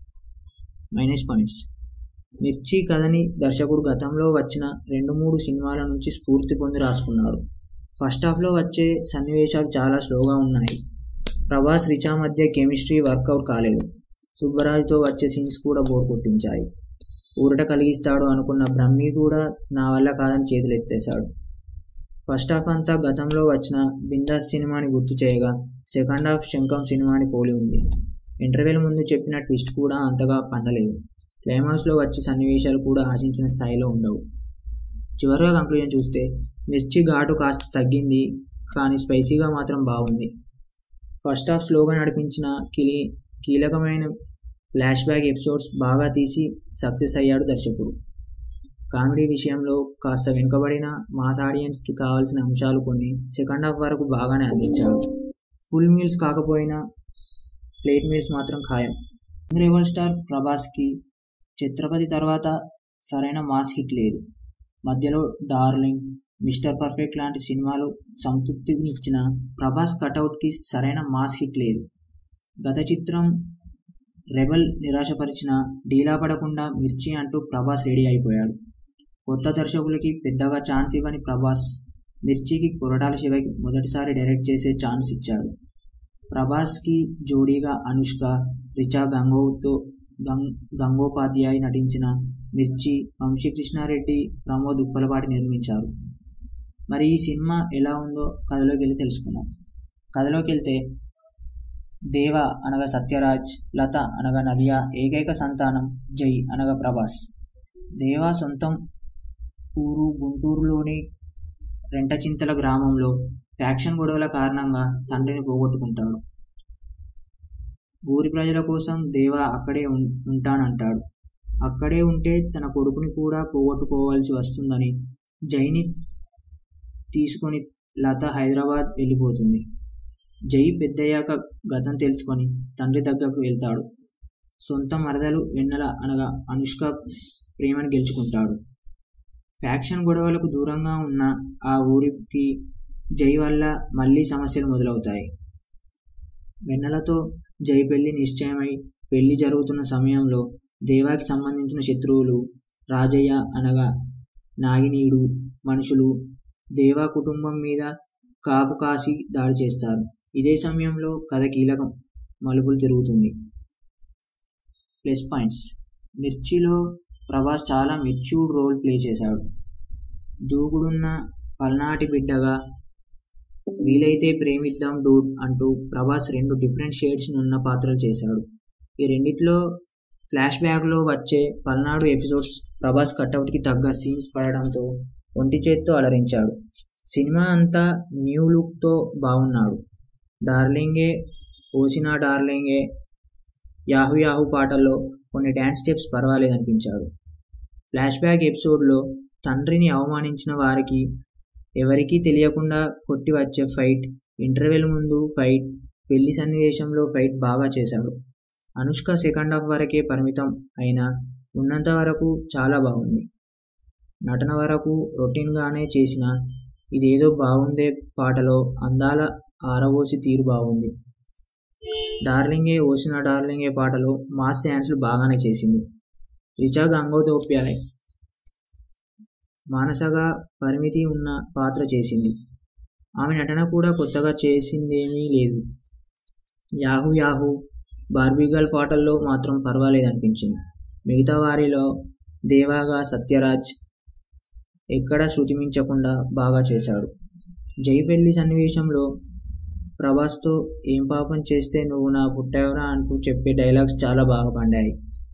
మైనస్ పాయింట్స్ మిర్చి కథని దర్శకుడు గతంలో వచ్చిన రెండు మూడు సినిమాల నుంచి స్ఫూర్తి పొంది రాసుకున్నాడు ఫస్ట్ హాఫ్లో వచ్చే సన్నివేశాలు చాలా స్లోగా ఉన్నాయి ప్రభాస్ రిచా మధ్య కెమిస్ట్రీ వర్కౌట్ కాలేదు సుబ్బరాజుతో వచ్చే సీన్స్ కూడా బోర్ కొట్టించాయి ఊరట కలిగిస్తాడు అనుకున్న బ్రహ్మి కూడా నా వల్ల కాదని చేతులెత్తేశాడు ఫస్ట్ హాఫ్ అంతా గతంలో వచ్చిన బిందాస్ సినిమాని గుర్తు చేయగా సెకండ్ హాఫ్ శంఖం సినిమాని పోలి ఉంది ఇంటర్వెల్ ముందు చెప్పిన ట్విస్ట్ కూడా అంతగా పండలేదు క్లైమాక్స్లో వచ్చే సన్నివేశాలు కూడా ఆశించిన స్థాయిలో ఉండవు చివరిగా కంక్లూజన్ చూస్తే మిర్చి ఘాటు కాస్త తగ్గింది కానీ స్పైసీగా మాత్రం బాగుంది ఫస్ట్ హాఫ్ స్లోగా నడిపించిన కిలి కీలకమైన ఫ్లాష్ బ్యాక్ ఎపిసోడ్స్ బాగా తీసి సక్సెస్ అయ్యాడు దర్శకుడు కామెడీ విషయంలో కాస్త వెనుకబడిన మాస్ ఆడియన్స్కి కావాల్సిన అంశాలు కొన్ని సెకండ్ హాఫ్ వరకు బాగానే అందించాడు ఫుల్ మీల్స్ కాకపోయినా ప్లేట్ మీల్స్ మాత్రం ఖాయం రెబల్ స్టార్ ప్రభాస్కి ఛత్రపతి తర్వాత సరైన మాస్ హిట్ లేదు మధ్యలో డార్లింగ్ మిస్టర్ పర్ఫెక్ట్ లాంటి సినిమాలు సంతృప్తిని ఇచ్చిన ప్రభాస్ కటౌట్కి సరైన మాస్ హిట్ లేదు గత చిత్రం రెబల్ నిరాశపరిచిన డీలా పడకుండా మిర్చి అంటూ ప్రభాస్ రెడీ అయిపోయాడు కొత్త దర్శకులకి పెద్దగా ఛాన్స్ ఇవ్వని ప్రభాస్ మిర్చికి కొరటాల శివకి మొదటిసారి డైరెక్ట్ చేసే ఛాన్స్ ఇచ్చాడు ప్రభాస్కి జోడీగా అనుష్క రిచా గంగోతో గంగ్ గంగోపాధ్యాయ్ నటించిన మిర్చి వంశీకృష్ణారెడ్డి ప్రమోద్ ఉప్పలపాటి నిర్మించారు మరి ఈ సినిమా ఎలా ఉందో కథలోకి వెళ్ళి తెలుసుకుందాం కథలోకి వెళ్తే దేవ అనగా సత్యరాజ్ లత అనగా నదియా ఏకైక సంతానం జై అనగా ప్రభాస్ దేవ సొంతం ఊరు గుంటూరులోని రెంటచింతల గ్రామంలో ఫ్యాక్షన్ గొడవల కారణంగా తండ్రిని పోగొట్టుకుంటాడు ఊరి ప్రజల కోసం దేవ అక్కడే ఉం- ఉంటానంటాడు అక్కడే ఉంటే తన కొడుకుని కూడా పోగొట్టుకోవాల్సి వస్తుందని జైని తీసుకొని లత హైదరాబాద్ వెళ్ళిపోతుంది జై పెద్దయ్యాక గతం తెలుసుకొని తండ్రి దగ్గరకు వెళ్తాడు సొంత మరదలు వెన్నెల అనగా అనుష్క ప్రేమను గెలుచుకుంటాడు ఫ్యాక్షన్ గొడవలకు దూరంగా ఉన్న ఆ ఊరికి జై వల్ల మళ్ళీ సమస్యలు మొదలవుతాయి వెన్నెలతో జై పెళ్లి నిశ్చయమై పెళ్లి జరుగుతున్న సమయంలో దేవాకి సంబంధించిన శత్రువులు రాజయ్య అనగా నాగినీడు మనుషులు దేవా కుటుంబం మీద కాపు కాసి దాడి చేస్తారు ఇదే సమయంలో కథ కీలకం మలుపులు తిరుగుతుంది ప్లస్ పాయింట్స్ మిర్చిలో ప్రభాస్ చాలా మెచ్యూర్డ్ రోల్ ప్లే చేశాడు దూకుడున్న పల్నాటి బిడ్డగా వీలైతే ప్రేమిద్దాం డూడ్ అంటూ ప్రభాస్ రెండు డిఫరెంట్ షేడ్స్ ఉన్న పాత్రలు చేశాడు ఈ రెండిట్లో ఫ్లాష్ బ్యాక్లో వచ్చే పల్నాడు ఎపిసోడ్స్ ప్రభాస్ కట్అవుట్కి తగ్గ సీన్స్ పడడంతో ఒంటి చేత్తో అలరించాడు సినిమా అంతా న్యూ లుక్తో బాగున్నాడు డార్లింగే ఓసినా డార్లింగే యాహు యాహు పాటల్లో కొన్ని డ్యాన్స్ స్టెప్స్ పర్వాలేదనిపించాడు ఫ్లాష్ బ్యాక్ ఎపిసోడ్లో తండ్రిని అవమానించిన వారికి ఎవరికీ తెలియకుండా కొట్టి వచ్చే ఫైట్ ఇంటర్వెల్ ముందు ఫైట్ పెళ్లి సన్నివేశంలో ఫైట్ బాగా చేశాడు అనుష్క సెకండ్ హాఫ్ వరకే పరిమితం అయినా ఉన్నంత వరకు చాలా బాగుంది నటన వరకు రొటీన్గానే చేసిన ఇదేదో బాగుందే పాటలో అందాల ఆరబోసి తీరు బాగుంది డార్లింగే ఓసిన డార్లింగే పాటలో మాస్ డ్యాన్స్లు బాగానే చేసింది రిచా గంగోదోప్యాయ్ మానసగా పరిమితి ఉన్న పాత్ర చేసింది ఆమె నటన కూడా కొత్తగా చేసిందేమీ లేదు యాహూ యాహూ బార్బీగల్ పాటల్లో మాత్రం పర్వాలేదనిపించింది మిగతా వారిలో దేవాగా సత్యరాజ్ ఎక్కడ శృతిమించకుండా బాగా చేశాడు జై పెళ్లి సన్నివేశంలో ప్రభాస్తో ఏం పాపం చేస్తే నువ్వు నా పుట్టావురా అంటూ చెప్పే డైలాగ్స్ చాలా బాగా పండాయి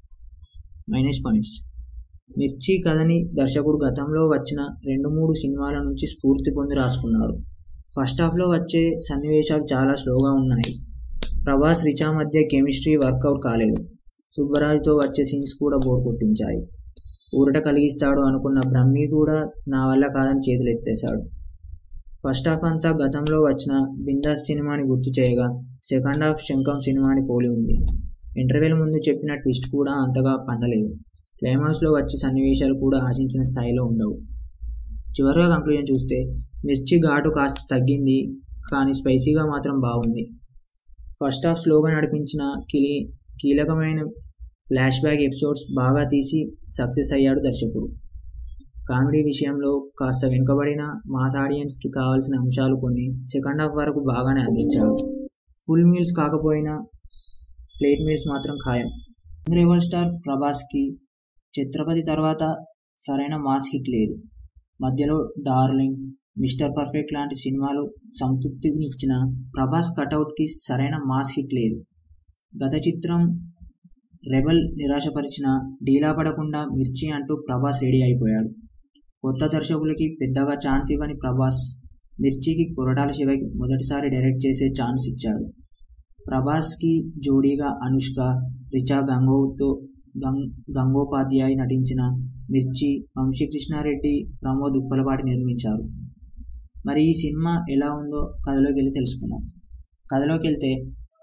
మైనస్ పాయింట్స్ మిర్చి కథని దర్శకుడు గతంలో వచ్చిన రెండు మూడు సినిమాల నుంచి స్ఫూర్తి పొంది రాసుకున్నాడు ఫస్ట్ హాఫ్లో వచ్చే సన్నివేశాలు చాలా స్లోగా ఉన్నాయి ప్రభాస్ రిచా మధ్య కెమిస్ట్రీ వర్కౌట్ కాలేదు సుబ్బరాజుతో వచ్చే సీన్స్ కూడా బోర్ కొట్టించాయి ఊరట కలిగిస్తాడు అనుకున్న బ్రహ్మి కూడా నా వల్ల కాదని చేతులు ఎత్తేశాడు ఫస్ట్ హాఫ్ అంతా గతంలో వచ్చిన బిందాస్ సినిమాని గుర్తు చేయగా సెకండ్ హాఫ్ శంఖం సినిమాని పోలి ఉంది ఇంటర్వెల్ ముందు చెప్పిన ట్విస్ట్ కూడా అంతగా పండలేదు క్లైమాక్స్లో వచ్చే సన్నివేశాలు కూడా ఆశించిన స్థాయిలో ఉండవు చివరిగా కంక్లూజన్ చూస్తే మిర్చి ఘాటు కాస్త తగ్గింది కానీ స్పైసీగా మాత్రం బాగుంది ఫస్ట్ హాఫ్ స్లోగా నడిపించిన కిలి కీలకమైన ఫ్లాష్ బ్యాక్ ఎపిసోడ్స్ బాగా తీసి సక్సెస్ అయ్యాడు దర్శకుడు కామెడీ విషయంలో కాస్త వెనుకబడిన మాస్ ఆడియన్స్కి కావాల్సిన అంశాలు కొన్ని సెకండ్ హాఫ్ వరకు బాగానే అందించాడు ఫుల్ మీల్స్ కాకపోయినా ప్లేట్ మీల్స్ మాత్రం ఖాయం రెబల్ స్టార్ ప్రభాస్కి ఛత్రపతి తర్వాత సరైన మాస్ హిట్ లేదు మధ్యలో డార్లింగ్ మిస్టర్ పర్ఫెక్ట్ లాంటి సినిమాలు సంతృప్తిని ఇచ్చిన ప్రభాస్ కటౌట్కి సరైన మాస్ హిట్ లేదు గత చిత్రం రెబల్ నిరాశపరిచిన డీలా పడకుండా మిర్చి అంటూ ప్రభాస్ రెడీ అయిపోయాడు కొత్త దర్శకులకి పెద్దగా ఛాన్స్ ఇవ్వని ప్రభాస్ మిర్చికి కొరటాల శివకి మొదటిసారి డైరెక్ట్ చేసే ఛాన్స్ ఇచ్చాడు ప్రభాస్కి జోడీగా అనుష్క రిచా గంగోతో గంగ్ గంగోపాధ్యాయ్ నటించిన మిర్చి వంశీకృష్ణారెడ్డి ప్రమోద్ ఉప్పలపాటి నిర్మించారు మరి ఈ సినిమా ఎలా ఉందో కథలోకి వెళ్ళి తెలుసుకుందాం కథలోకి వెళ్తే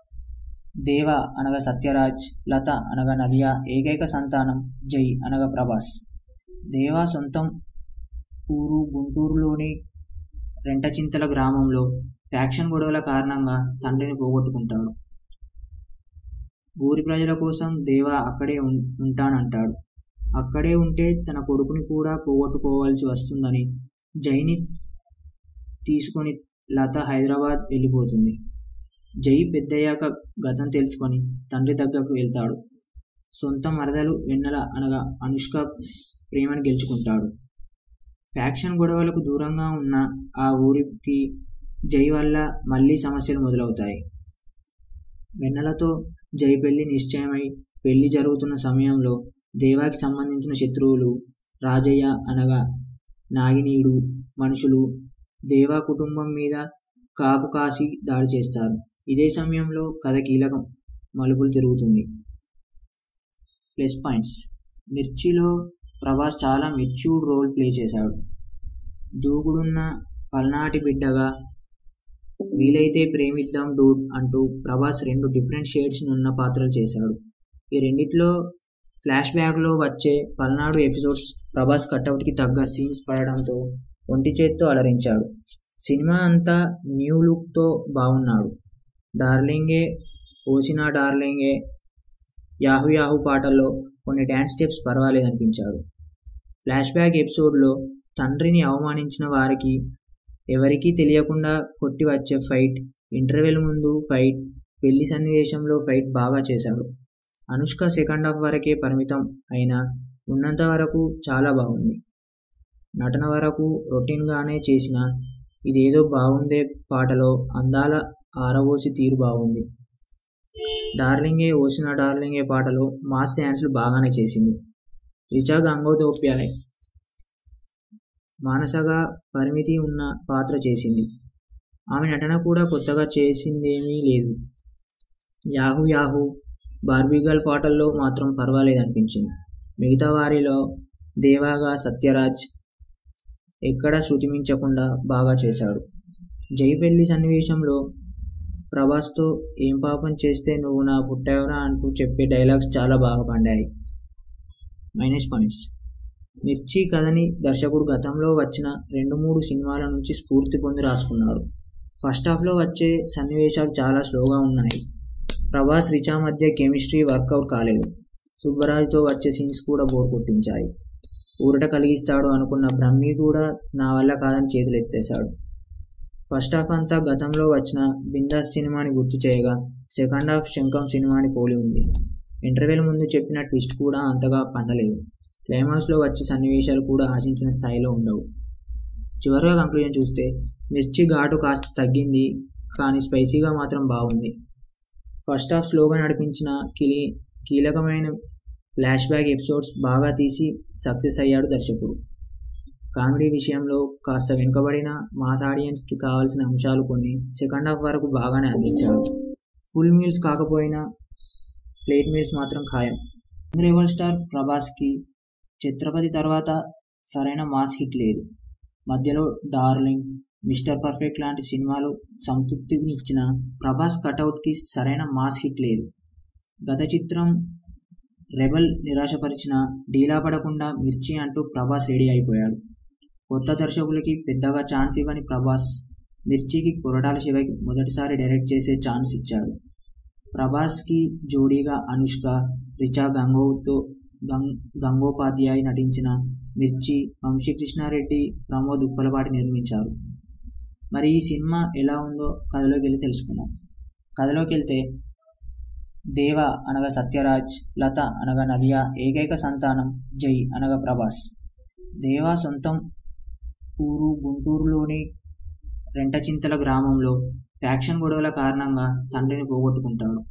దేవ అనగా సత్యరాజ్ లత అనగా నదియా ఏకైక సంతానం జై అనగా ప్రభాస్ దేవ సొంతం ఊరు గుంటూరులోని రెంటచింతల గ్రామంలో ఫ్యాక్షన్ గొడవల కారణంగా తండ్రిని పోగొట్టుకుంటాడు ఊరి ప్రజల కోసం దేవ అక్కడే ఉం- ఉంటానంటాడు అక్కడే ఉంటే తన కొడుకుని కూడా పోగొట్టుకోవాల్సి వస్తుందని జైని తీసుకొని లత హైదరాబాద్ వెళ్ళిపోతుంది జై పెద్దయ్యాక గతం తెలుసుకొని తండ్రి దగ్గరకు వెళ్తాడు సొంత మరదలు వెన్నెల అనగా అనుష్క ప్రేమను గెలుచుకుంటాడు ఫ్యాక్షన్ గొడవలకు దూరంగా ఉన్న ఆ ఊరికి జై వల్ల మళ్ళీ సమస్యలు మొదలవుతాయి వెన్నెలతో జై పెళ్లి నిశ్చయమై పెళ్లి జరుగుతున్న సమయంలో దేవాకి సంబంధించిన శత్రువులు రాజయ్య అనగా నాగినీడు మనుషులు దేవా కుటుంబం మీద కాపు కాసి దాడి చేస్తారు ఇదే సమయంలో కథ కీలకం మలుపులు తిరుగుతుంది ప్లస్ పాయింట్స్ మిర్చిలో ప్రభాస్ చాలా మెచ్యూర్డ్ రోల్ ప్లే చేశాడు దూకుడున్న పల్నాటి బిడ్డగా వీలైతే ప్రేమిద్దాం డూడ్ అంటూ ప్రభాస్ రెండు డిఫరెంట్ షేడ్స్ ఉన్న పాత్రలు చేశాడు ఈ రెండిట్లో ఫ్లాష్ బ్యాక్లో వచ్చే పల్నాడు ఎపిసోడ్స్ ప్రభాస్ కట్అవుట్కి తగ్గ సీన్స్ పడడంతో ఒంటి చేత్తో అలరించాడు సినిమా అంతా న్యూ లుక్తో బాగున్నాడు డార్లింగే ఓసినా డార్లింగే యాహు యాహు పాటల్లో కొన్ని డ్యాన్స్ స్టెప్స్ పర్వాలేదనిపించాడు ఫ్లాష్ బ్యాక్ ఎపిసోడ్లో తండ్రిని అవమానించిన వారికి ఎవరికీ తెలియకుండా కొట్టి వచ్చే ఫైట్ ఇంటర్వెల్ ముందు ఫైట్ పెళ్లి సన్నివేశంలో ఫైట్ బాగా చేశాడు అనుష్క సెకండ్ హాఫ్ వరకే పరిమితం అయినా ఉన్నంత వరకు చాలా బాగుంది నటన వరకు రొటీన్గానే చేసిన ఇదేదో బాగుందే పాటలో అందాల ఆరబోసి తీరు బాగుంది డార్లింగే ఓసిన డార్లింగే పాటలో మాస్ డ్యాన్స్లు బాగానే చేసింది రిచా గంగోదోప్యాయ్ మానసగా పరిమితి ఉన్న పాత్ర చేసింది ఆమె నటన కూడా కొత్తగా చేసిందేమీ లేదు యాహూ యాహూ బార్బీగల్ పాటల్లో మాత్రం పర్వాలేదనిపించింది మిగతా వారిలో దేవాగా సత్యరాజ్ ఎక్కడ శృతిమించకుండా బాగా చేశాడు జై పెళ్లి సన్నివేశంలో ప్రభాస్తో ఏం పాపం చేస్తే నువ్వు నా పుట్టావురా అంటూ చెప్పే డైలాగ్స్ చాలా బాగా పండాయి మైనస్ పాయింట్స్ మిర్చి కథని దర్శకుడు గతంలో వచ్చిన రెండు మూడు సినిమాల నుంచి స్ఫూర్తి పొంది రాసుకున్నాడు ఫస్ట్ హాఫ్లో వచ్చే సన్నివేశాలు చాలా స్లోగా ఉన్నాయి ప్రభాస్ రిచా మధ్య కెమిస్ట్రీ వర్కౌట్ కాలేదు సుబ్బరాజుతో వచ్చే సీన్స్ కూడా బోర్ కొట్టించాయి ఊరట కలిగిస్తాడు అనుకున్న బ్రహ్మి కూడా నా వల్ల కాదని చేతులెత్తేశాడు ఫస్ట్ హాఫ్ అంతా గతంలో వచ్చిన బిందాస్ సినిమాని గుర్తు చేయగా సెకండ్ హాఫ్ శంఖం సినిమాని పోలి ఉంది ఇంటర్వెల్ ముందు చెప్పిన ట్విస్ట్ కూడా అంతగా పండలేదు క్లైమాక్స్లో వచ్చే సన్నివేశాలు కూడా ఆశించిన స్థాయిలో ఉండవు చివరిగా కంక్లూజన్ చూస్తే మిర్చి ఘాటు కాస్త తగ్గింది కానీ స్పైసీగా మాత్రం బాగుంది ఫస్ట్ హాఫ్ స్లోగా నడిపించిన కిలి కీలకమైన ఫ్లాష్ బ్యాక్ ఎపిసోడ్స్ బాగా తీసి సక్సెస్ అయ్యాడు దర్శకుడు కామెడీ విషయంలో కాస్త వెనుకబడిన మాస్ ఆడియన్స్కి కావాల్సిన అంశాలు కొన్ని సెకండ్ హాఫ్ వరకు బాగానే అందించాడు ఫుల్ మీల్స్ కాకపోయినా ప్లేట్ మీల్స్ మాత్రం ఖాయం రెబల్ స్టార్ ప్రభాస్కి ఛత్రపతి తర్వాత సరైన మాస్ హిట్ లేదు మధ్యలో డార్లింగ్ మిస్టర్ పర్ఫెక్ట్ లాంటి సినిమాలు సంతృప్తిని ఇచ్చిన ప్రభాస్ కటౌట్కి సరైన మాస్ హిట్ లేదు గత చిత్రం రెబల్ నిరాశపరిచిన డీలా పడకుండా మిర్చి అంటూ ప్రభాస్ రెడీ అయిపోయాడు కొత్త దర్శకులకి పెద్దగా ఛాన్స్ ఇవ్వని ప్రభాస్ మిర్చికి కొరటాల శివకి మొదటిసారి డైరెక్ట్ చేసే ఛాన్స్ ఇచ్చాడు ప్రభాస్కి జోడీగా అనుష్క రిచా గంగోతో గంగ్ గంగోపాధ్యాయ్ నటించిన మిర్చి వంశీకృష్ణారెడ్డి ప్రమోద్ ఉప్పలపాటి నిర్మించారు మరి ఈ సినిమా ఎలా ఉందో కథలోకి వెళ్ళి తెలుసుకుందాం కథలోకి వెళ్తే దేవ అనగా సత్యరాజ్ లత అనగా నదియా ఏకైక సంతానం జై అనగా ప్రభాస్ దేవ సొంతం ఊరు గుంటూరులోని రెంటచింతల గ్రామంలో ఫ్యాక్షన్ గొడవల కారణంగా తండ్రిని పోగొట్టుకుంటాడు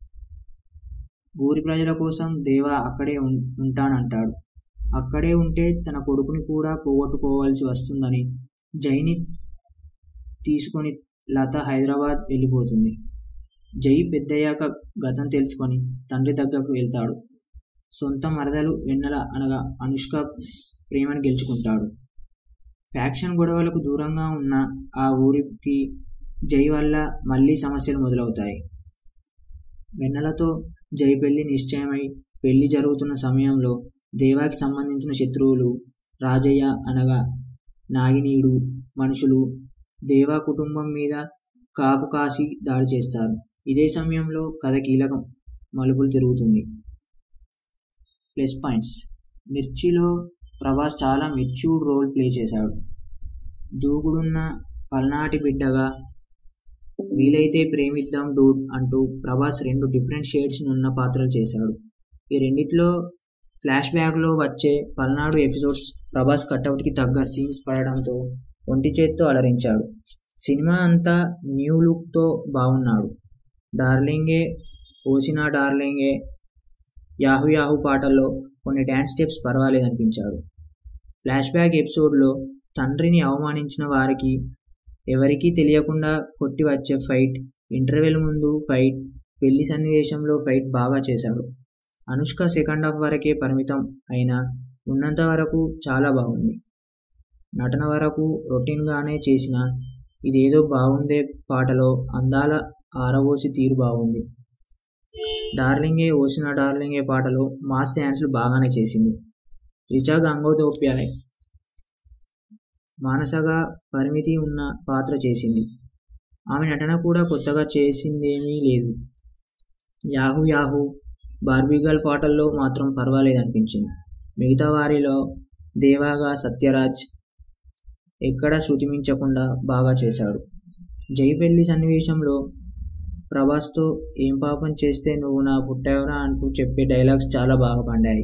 ఊరి ప్రజల కోసం దేవ అక్కడే ఉం- ఉంటానంటాడు అక్కడే ఉంటే తన కొడుకుని కూడా పోగొట్టుకోవాల్సి వస్తుందని జైని తీసుకొని లత హైదరాబాద్ వెళ్ళిపోతుంది జై పెద్దయ్యాక గతం తెలుసుకొని తండ్రి దగ్గరకు వెళ్తాడు సొంత మరదలు వెన్నెల అనగా అనుష్క ప్రేమను గెలుచుకుంటాడు ఫ్యాక్షన్ గొడవలకు దూరంగా ఉన్న ఆ ఊరికి జై వల్ల మళ్ళీ సమస్యలు మొదలవుతాయి వెన్నెలతో జై పెళ్లి నిశ్చయమై పెళ్లి జరుగుతున్న సమయంలో దేవాకి సంబంధించిన శత్రువులు రాజయ్య అనగా నాగినీడు మనుషులు దేవా కుటుంబం మీద కాపు కాసి దాడి చేస్తారు ఇదే సమయంలో కథ కీలకం మలుపులు తిరుగుతుంది ప్లస్ పాయింట్స్ మిర్చిలో ప్రభాస్ చాలా మెచ్యూర్డ్ రోల్ ప్లే చేశాడు దూకుడున్న పల్నాటి బిడ్డగా వీలైతే ప్రేమిద్దాం డూడ్ అంటూ ప్రభాస్ రెండు డిఫరెంట్ షేడ్స్ ఉన్న పాత్రలు చేశాడు ఈ రెండిట్లో ఫ్లాష్ బ్యాక్లో వచ్చే పల్నాడు ఎపిసోడ్స్ ప్రభాస్ కట్అవుట్కి తగ్గ సీన్స్ పడడంతో ఒంటి చేత్తో అలరించాడు సినిమా అంతా న్యూ లుక్తో బాగున్నాడు డార్లింగే ఓసినా డార్లింగే యాహు యాహు పాటల్లో కొన్ని డ్యాన్స్ స్టెప్స్ పర్వాలేదనిపించాడు ఫ్లాష్ బ్యాక్ ఎపిసోడ్లో తండ్రిని అవమానించిన వారికి ఎవరికీ తెలియకుండా కొట్టి వచ్చే ఫైట్ ఇంటర్వెల్ ముందు ఫైట్ పెళ్లి సన్నివేశంలో ఫైట్ బాగా చేశాడు అనుష్క సెకండ్ హాఫ్ వరకే పరిమితం అయినా ఉన్నంత వరకు చాలా బాగుంది నటన వరకు రొటీన్గానే చేసిన ఇదేదో బాగుందే పాటలో అందాల ఆరబోసి తీరు బాగుంది డార్లింగే ఓసిన డార్లింగే పాటలో మాస్ డ్యాన్స్లు బాగానే చేసింది రిచా గంగోదోప్యాయ్ మానసగా పరిమితి ఉన్న పాత్ర చేసింది ఆమె నటన కూడా కొత్తగా చేసిందేమీ లేదు యాహూ యాహూ బార్బీగల్ పాటల్లో మాత్రం పర్వాలేదనిపించింది మిగతా వారిలో దేవాగా సత్యరాజ్ ఎక్కడ శృతిమించకుండా బాగా చేశాడు జై పెళ్లి సన్నివేశంలో ప్రభాస్తో ఏం పాపం చేస్తే నువ్వు నా పుట్టావురా అంటూ చెప్పే డైలాగ్స్ చాలా బాగా పండాయి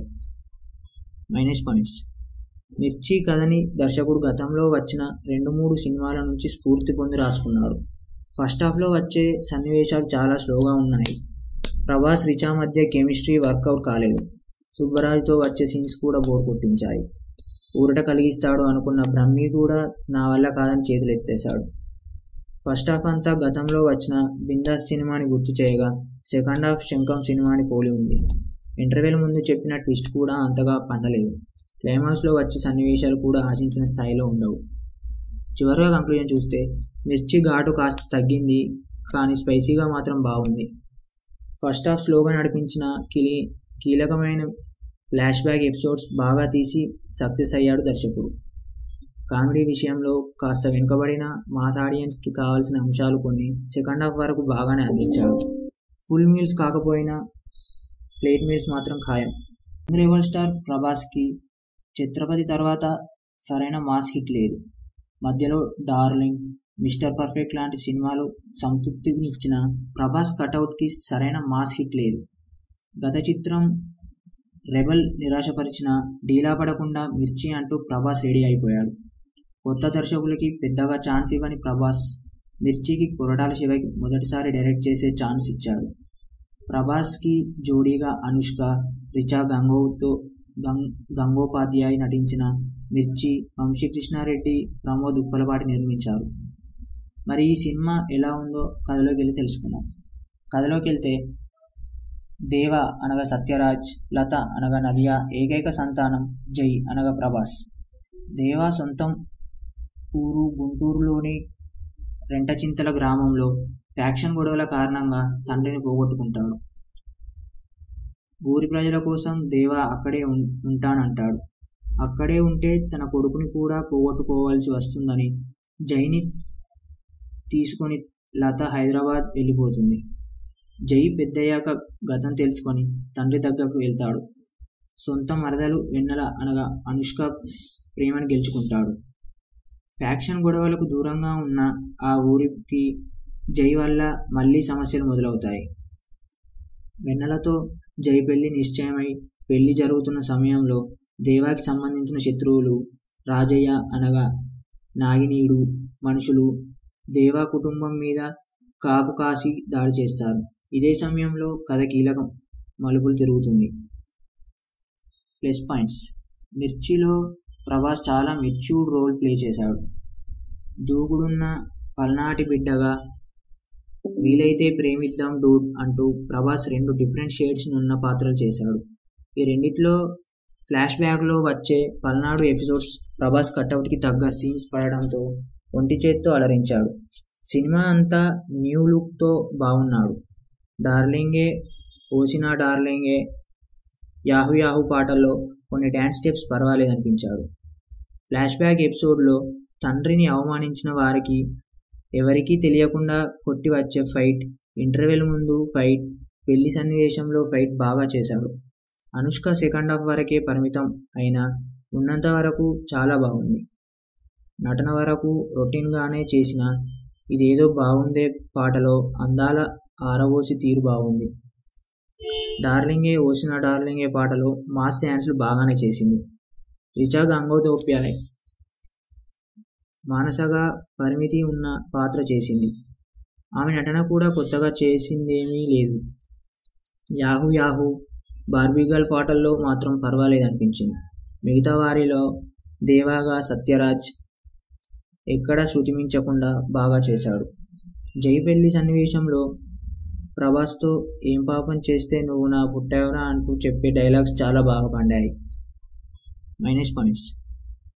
మైనస్ పాయింట్స్ మిర్చి కథని దర్శకుడు గతంలో వచ్చిన రెండు మూడు సినిమాల నుంచి స్ఫూర్తి పొంది రాసుకున్నాడు ఫస్ట్ హాఫ్లో వచ్చే సన్నివేశాలు చాలా స్లోగా ఉన్నాయి ప్రభాస్ రిచా మధ్య కెమిస్ట్రీ వర్కౌట్ కాలేదు సుబ్బరాజ్తో వచ్చే సీన్స్ కూడా బోర్ కొట్టించాయి ఊరట కలిగిస్తాడు అనుకున్న బ్రహ్మి కూడా నా వల్ల కాదని చేతులెత్తేశాడు ఫస్ట్ హాఫ్ అంతా గతంలో వచ్చిన బిందాస్ సినిమాని గుర్తు చేయగా సెకండ్ హాఫ్ శంఖం సినిమాని పోలి ఉంది ఇంటర్వెల్ ముందు చెప్పిన ట్విస్ట్ కూడా అంతగా పండలేదు క్లైమాక్స్లో వచ్చే సన్నివేశాలు కూడా ఆశించిన స్థాయిలో ఉండవు చివరిగా కంక్లూజన్ చూస్తే మిర్చి ఘాటు కాస్త తగ్గింది కానీ స్పైసీగా మాత్రం బాగుంది ఫస్ట్ హాఫ్ స్లోగా నడిపించిన కిలి కీలకమైన ఫ్లాష్ బ్యాక్ ఎపిసోడ్స్ బాగా తీసి సక్సెస్ అయ్యాడు దర్శకుడు కామెడీ విషయంలో కాస్త వెనుకబడిన మాస్ ఆడియన్స్కి కావాల్సిన అంశాలు కొన్ని సెకండ్ హాఫ్ వరకు బాగానే అందించాడు ఫుల్ మీల్స్ కాకపోయినా ప్లేట్ మీల్స్ మాత్రం ఖాయం రెబల్ స్టార్ ప్రభాస్కి ఛత్రపతి తర్వాత సరైన మాస్ హిట్ లేదు మధ్యలో డార్లింగ్ మిస్టర్ పర్ఫెక్ట్ లాంటి సినిమాలు సంతృప్తిని ఇచ్చిన ప్రభాస్ కటౌట్కి సరైన మాస్ హిట్ లేదు గత చిత్రం రెబల్ నిరాశపరిచిన డీలా పడకుండా మిర్చి అంటూ ప్రభాస్ రెడీ అయిపోయాడు కొత్త దర్శకులకి పెద్దగా ఛాన్స్ ఇవ్వని ప్రభాస్ మిర్చికి కొరటాల శివకి మొదటిసారి డైరెక్ట్ చేసే ఛాన్స్ ఇచ్చాడు ప్రభాస్కి జోడీగా అనుష్క రిచా గంగోతో గంగ్ గంగోపాధ్యాయ్ నటించిన మిర్చి వంశీకృష్ణారెడ్డి ప్రమోద్ ఉప్పలపాటి నిర్మించారు మరి ఈ సినిమా ఎలా ఉందో కథలోకి వెళ్ళి తెలుసుకుందాం కథలోకి వెళ్తే దేవ అనగా సత్యరాజ్ లత అనగా నదియా ఏకైక సంతానం జై అనగా ప్రభాస్ దేవ సొంతం ఊరు గుంటూరులోని రెంటచింతల గ్రామంలో ఫ్యాక్షన్ గొడవల కారణంగా తండ్రిని పోగొట్టుకుంటాడు ఊరి ప్రజల కోసం దేవ అక్కడే ఉం- ఉంటానంటాడు అక్కడే ఉంటే తన కొడుకుని కూడా పోగొట్టుకోవాల్సి వస్తుందని జైని తీసుకొని లత హైదరాబాద్ వెళ్ళిపోతుంది జై పెద్దయ్యాక గతం తెలుసుకొని తండ్రి దగ్గరకు వెళ్తాడు సొంత మరదలు వెన్నెల అనగా అనుష్క ప్రేమను గెలుచుకుంటాడు ఫ్యాక్షన్ గొడవలకు దూరంగా ఉన్న ఆ ఊరికి జై వల్ల మళ్ళీ సమస్యలు మొదలవుతాయి వెన్నెలతో జై పెళ్లి నిశ్చయమై పెళ్లి జరుగుతున్న సమయంలో దేవాకి సంబంధించిన శత్రువులు రాజయ్య అనగా నాగినీడు మనుషులు దేవా కుటుంబం మీద కాపు కాసి దాడి చేస్తారు ఇదే సమయంలో కథ కీలకం మలుపులు తిరుగుతుంది ప్లస్ పాయింట్స్ మిర్చిలో ప్రభాస్ చాలా మెచ్యూర్డ్ రోల్ ప్లే చేశాడు దూకుడున్న పల్నాటి బిడ్డగా వీలైతే ప్రేమిద్దాం డూడ్ అంటూ ప్రభాస్ రెండు డిఫరెంట్ షేడ్స్ ఉన్న పాత్రలు చేశాడు ఈ రెండిట్లో ఫ్లాష్ బ్యాక్లో వచ్చే పల్నాడు ఎపిసోడ్స్ ప్రభాస్ కట్అవుట్కి తగ్గ సీన్స్ పడడంతో ఒంటి చేత్తో అలరించాడు సినిమా అంతా న్యూ లుక్తో బాగున్నాడు డార్లింగే ఓసినా డార్లింగే యాహు యాహు పాటల్లో కొన్ని డ్యాన్స్ స్టెప్స్ పర్వాలేదనిపించాడు ఫ్లాష్ బ్యాక్ ఎపిసోడ్లో తండ్రిని అవమానించిన వారికి ఎవరికీ తెలియకుండా కొట్టి వచ్చే ఫైట్ ఇంటర్వెల్ ముందు ఫైట్ పెళ్లి సన్నివేశంలో ఫైట్ బాగా చేశాడు అనుష్క సెకండ్ హాఫ్ వరకే పరిమితం అయినా ఉన్నంత వరకు చాలా బాగుంది నటన వరకు రొటీన్గానే చేసిన ఇదేదో బాగుందే పాటలో అందాల ఆరబోసి తీరు బాగుంది డార్లింగే ఓసిన డార్లింగే పాటలో మాస్ డ్యాన్స్లు బాగానే చేసింది రిచా గంగోదోప్యాయ్ మానసగా పరిమితి ఉన్న పాత్ర చేసింది ఆమె నటన కూడా కొత్తగా చేసిందేమీ లేదు యాహూ యాహూ బార్బీగల్ పాటల్లో మాత్రం పర్వాలేదనిపించింది మిగతా వారిలో దేవాగా సత్యరాజ్ ఎక్కడ శృతిమించకుండా బాగా చేశాడు జై పెళ్లి సన్నివేశంలో ప్రభాస్తో ఏం పాపం చేస్తే నువ్వు నా పుట్టావురా అంటూ చెప్పే డైలాగ్స్ చాలా బాగా పండాయి మైనస్ పాయింట్స్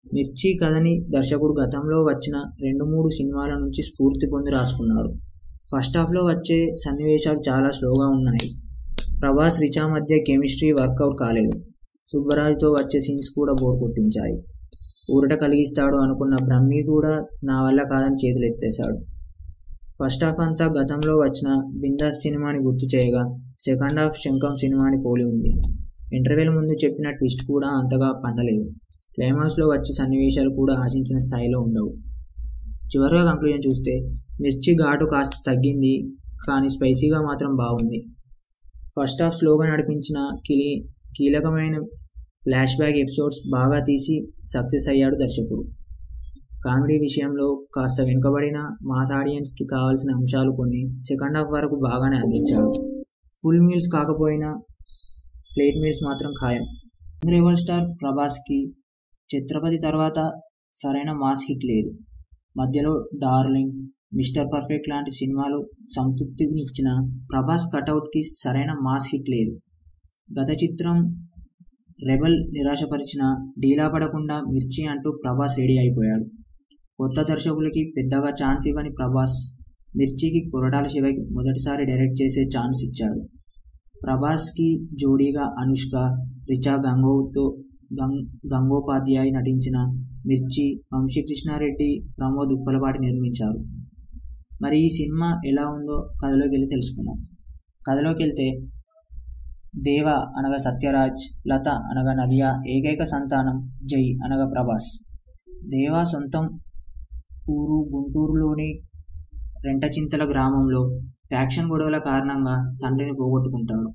మిర్చి కథని దర్శకుడు గతంలో వచ్చిన రెండు మూడు సినిమాల నుంచి స్ఫూర్తి పొంది రాసుకున్నాడు ఫస్ట్ హాఫ్లో వచ్చే సన్నివేశాలు చాలా స్లోగా ఉన్నాయి ప్రభాస్ రిచా మధ్య కెమిస్ట్రీ వర్కౌట్ కాలేదు సుబ్బరాజుతో వచ్చే సీన్స్ కూడా బోర్ కొట్టించాయి ఊరట కలిగిస్తాడు అనుకున్న బ్రహ్మి కూడా నా వల్ల కాదని చేతులెత్తేశాడు ఫస్ట్ హాఫ్ అంతా గతంలో వచ్చిన బిందాస్ సినిమాని గుర్తు చేయగా సెకండ్ హాఫ్ శంఖం సినిమాని పోలి ఉంది ఇంటర్వెల్ ముందు చెప్పిన ట్విస్ట్ కూడా అంతగా పండలేదు క్లైమాక్స్లో వచ్చే సన్నివేశాలు కూడా ఆశించిన స్థాయిలో ఉండవు చివరిగా కంక్లూజన్ చూస్తే మిర్చి ఘాటు కాస్త తగ్గింది కానీ స్పైసీగా మాత్రం బాగుంది ఫస్ట్ హాఫ్ స్లోగా నడిపించిన కిలి కీలకమైన ఫ్లాష్ బ్యాక్ ఎపిసోడ్స్ బాగా తీసి సక్సెస్ అయ్యాడు దర్శకుడు కామెడీ విషయంలో కాస్త వెనుకబడిన మాస్ ఆడియన్స్కి కావాల్సిన అంశాలు కొన్ని సెకండ్ హాఫ్ వరకు బాగానే అందించాడు ఫుల్ మీల్స్ కాకపోయినా ప్లేట్ మీల్స్ మాత్రం ఖాయం రెబల్ స్టార్ ప్రభాస్కి ఛత్రపతి తర్వాత సరైన మాస్ హిట్ లేదు మధ్యలో డార్లింగ్ మిస్టర్ పర్ఫెక్ట్ లాంటి సినిమాలు సంతృప్తిని ఇచ్చిన ప్రభాస్ కటౌట్కి సరైన మాస్ హిట్ లేదు గత చిత్రం రెబల్ నిరాశపరిచిన డీలా పడకుండా మిర్చి అంటూ ప్రభాస్ రెడీ అయిపోయాడు కొత్త దర్శకులకి పెద్దగా ఛాన్స్ ఇవ్వని ప్రభాస్ మిర్చికి కొరటాల శివకి మొదటిసారి డైరెక్ట్ చేసే ఛాన్స్ ఇచ్చాడు ప్రభాస్కి జోడీగా అనుష్క రిచా గంగోతో గంగ్ గంగోపాధ్యాయ్ నటించిన మిర్చి వంశీకృష్ణారెడ్డి ప్రమోద్ ఉప్పలపాటి నిర్మించారు మరి ఈ సినిమా ఎలా ఉందో కథలోకి వెళ్ళి తెలుసుకుందాం కథలోకి వెళ్తే దేవ అనగా సత్యరాజ్ లత అనగా నదియా ఏకైక సంతానం జై అనగా ప్రభాస్ దేవ సొంతం ఊరు గుంటూరులోని రెంటచింతల గ్రామంలో ఫ్యాక్షన్ గొడవల కారణంగా తండ్రిని పోగొట్టుకుంటాడు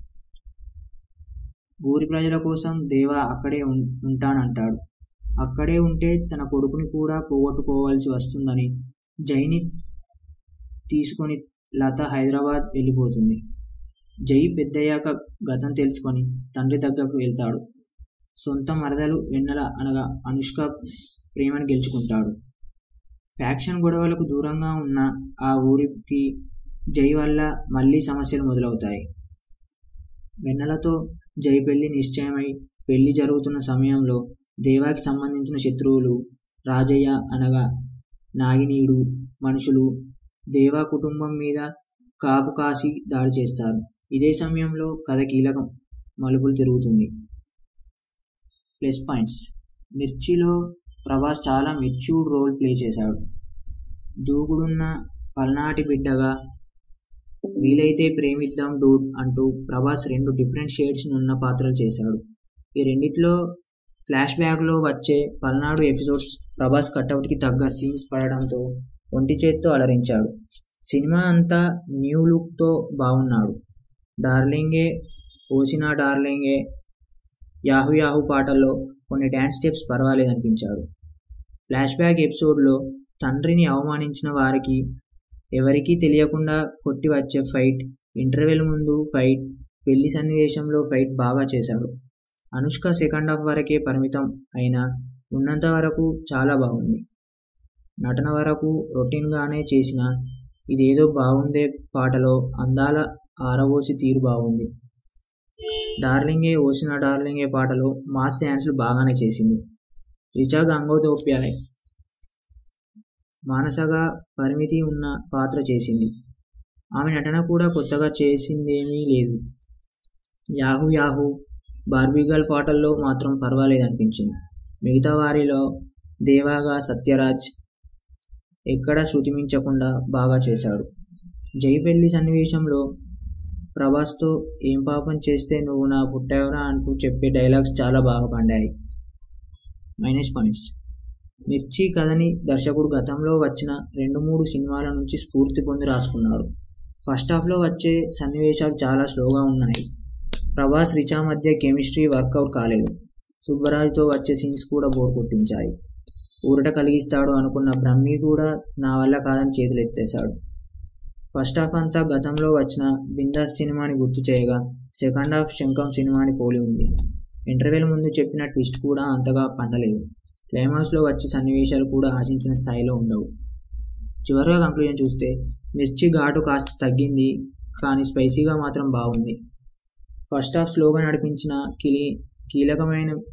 ఊరి ప్రజల కోసం దేవ అక్కడే ఉం- ఉంటానంటాడు అక్కడే ఉంటే తన కొడుకుని కూడా పోగొట్టుకోవాల్సి వస్తుందని జైని తీసుకొని లత హైదరాబాద్ వెళ్ళిపోతుంది జై పెద్దయ్యాక గతం తెలుసుకొని తండ్రి దగ్గరకు వెళ్తాడు సొంత మరదలు వెన్నెల అనగా అనుష్క ప్రేమను గెలుచుకుంటాడు ఫ్యాక్షన్ గొడవలకు దూరంగా ఉన్న ఆ ఊరికి జై వల్ల మళ్ళీ సమస్యలు మొదలవుతాయి వెన్నెలతో జై పెళ్లి నిశ్చయమై పెళ్లి జరుగుతున్న సమయంలో దేవాకి సంబంధించిన శత్రువులు రాజయ్య అనగా నాగినీడు మనుషులు దేవా కుటుంబం మీద కాపు కాసి దాడి చేస్తారు ఇదే సమయంలో కథ కీలకం మలుపులు తిరుగుతుంది ప్లస్ పాయింట్స్ మిర్చిలో ప్రభాస్ చాలా మెచ్యూర్డ్ రోల్ ప్లే చేశాడు దూకుడున్న పల్నాటి బిడ్డగా వీలైతే ప్రేమిద్దాం డూడ్ అంటూ ప్రభాస్ రెండు డిఫరెంట్ షేడ్స్ ఉన్న పాత్రలు చేశాడు ఈ రెండిట్లో ఫ్లాష్ బ్యాక్లో వచ్చే పల్నాడు ఎపిసోడ్స్ ప్రభాస్ కట్అవుట్కి తగ్గ సీన్స్ పడడంతో ఒంటి చేత్తో అలరించాడు సినిమా అంతా న్యూ లుక్తో బాగున్నాడు డార్లింగే ఓసినా డార్లింగే యాహు యాహు పాటల్లో కొన్ని డ్యాన్స్ స్టెప్స్ పర్వాలేదనిపించాడు ఫ్లాష్ బ్యాక్ ఎపిసోడ్లో తండ్రిని అవమానించిన వారికి ఎవరికీ తెలియకుండా కొట్టి వచ్చే ఫైట్ ఇంటర్వెల్ ముందు ఫైట్ పెళ్లి సన్నివేశంలో ఫైట్ బాగా చేశాడు అనుష్క సెకండ్ హాఫ్ వరకే పరిమితం అయినా ఉన్నంత వరకు చాలా బాగుంది నటన వరకు రొటీన్గానే చేసిన ఇదేదో బాగుందే పాటలో అందాల ఆరబోసి తీరు బాగుంది డార్లింగే ఓసిన డార్లింగే పాటలో మాస్ డ్యాన్స్లు బాగానే చేసింది రిచా గంగోదోప్యాయ్ మానసగా పరిమితి ఉన్న పాత్ర చేసింది ఆమె నటన కూడా కొత్తగా చేసిందేమీ లేదు యాహూ యాహూ బార్బీగల్ పాటల్లో మాత్రం పర్వాలేదనిపించింది మిగతా వారిలో దేవాగా సత్యరాజ్ ఎక్కడ శృతిమించకుండా బాగా చేశాడు జై పెళ్లి సన్నివేశంలో ప్రభాస్తో ఏం పాపం చేస్తే నువ్వు నా పుట్టావురా అంటూ చెప్పే డైలాగ్స్ చాలా బాగా పండాయి మైనస్ పాయింట్స్ మిర్చి కథని దర్శకుడు గతంలో వచ్చిన రెండు మూడు సినిమాల నుంచి స్ఫూర్తి పొంది రాసుకున్నాడు ఫస్ట్ హాఫ్లో వచ్చే సన్నివేశాలు చాలా స్లోగా ఉన్నాయి ప్రభాస్ రిచా మధ్య కెమిస్ట్రీ వర్కౌట్ కాలేదు సుబ్బరాజుతో వచ్చే సీన్స్ కూడా బోర్ కొట్టించాయి ఊరట కలిగిస్తాడు అనుకున్న బ్రహ్మి కూడా నా వల్ల కాదని చేతులెత్తేశాడు ఫస్ట్ హాఫ్ అంతా గతంలో వచ్చిన బిందాస్ సినిమాని గుర్తు చేయగా సెకండ్ హాఫ్ శంఖం సినిమాని పోలి ఉంది ఇంటర్వెల్ ముందు చెప్పిన ట్విస్ట్ కూడా అంతగా పండలేదు క్లైమాక్స్లో వచ్చే సన్నివేశాలు కూడా ఆశించిన స్థాయిలో ఉండవు చివరిగా కంక్లూజన్ చూస్తే మిర్చి ఘాటు కాస్త తగ్గింది కానీ స్పైసీగా మాత్రం బాగుంది ఫస్ట్ హాఫ్ స్లోగా నడిపించిన కిలి కీలకమైన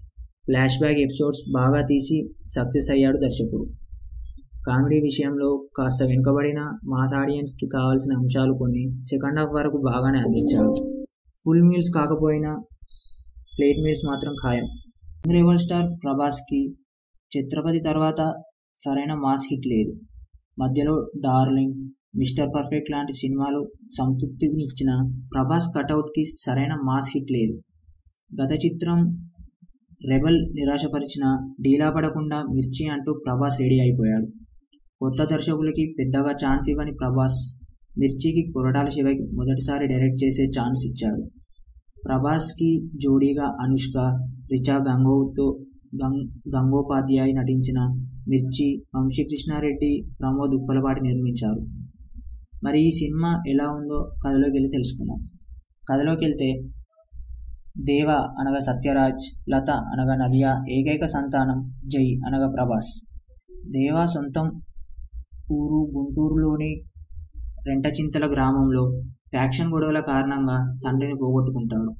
ఫ్లాష్ బ్యాక్ ఎపిసోడ్స్ బాగా తీసి సక్సెస్ అయ్యాడు దర్శకుడు కామెడీ విషయంలో కాస్త వెనుకబడిన మాస్ ఆడియన్స్కి కావాల్సిన అంశాలు కొన్ని సెకండ్ హాఫ్ వరకు బాగానే అందించాడు ఫుల్ మీల్స్ కాకపోయినా ప్లేట్ మీల్స్ మాత్రం ఖాయం రెబల్ స్టార్ ప్రభాస్కి ఛత్రపతి తర్వాత సరైన మాస్ హిట్ లేదు మధ్యలో డార్లింగ్ మిస్టర్ పర్ఫెక్ట్ లాంటి సినిమాలు సంతృప్తిని ఇచ్చిన ప్రభాస్ కటౌట్కి సరైన మాస్ హిట్ లేదు గత చిత్రం రెబల్ నిరాశపరిచిన డీలా పడకుండా మిర్చి అంటూ ప్రభాస్ రెడీ అయిపోయాడు కొత్త దర్శకులకి పెద్దగా ఛాన్స్ ఇవ్వని ప్రభాస్ మిర్చికి కొరటాల శివకి మొదటిసారి డైరెక్ట్ చేసే ఛాన్స్ ఇచ్చాడు ప్రభాస్కి జోడీగా అనుష్క రిచా గంగోతో గంగ్ గంగోపాధ్యాయ్ నటించిన మిర్చి వంశీకృష్ణారెడ్డి ప్రమోద్ ఉప్పలపాటి నిర్మించారు మరి ఈ సినిమా ఎలా ఉందో కథలోకి వెళ్ళి తెలుసుకుందాం కథలోకి వెళ్తే దేవ అనగా సత్యరాజ్ లత అనగా నదియా ఏకైక సంతానం జై అనగా ప్రభాస్ దేవ సొంతం ఊరు గుంటూరులోని రెంటచింతల గ్రామంలో ఫ్యాక్షన్ గొడవల కారణంగా తండ్రిని పోగొట్టుకుంటాడు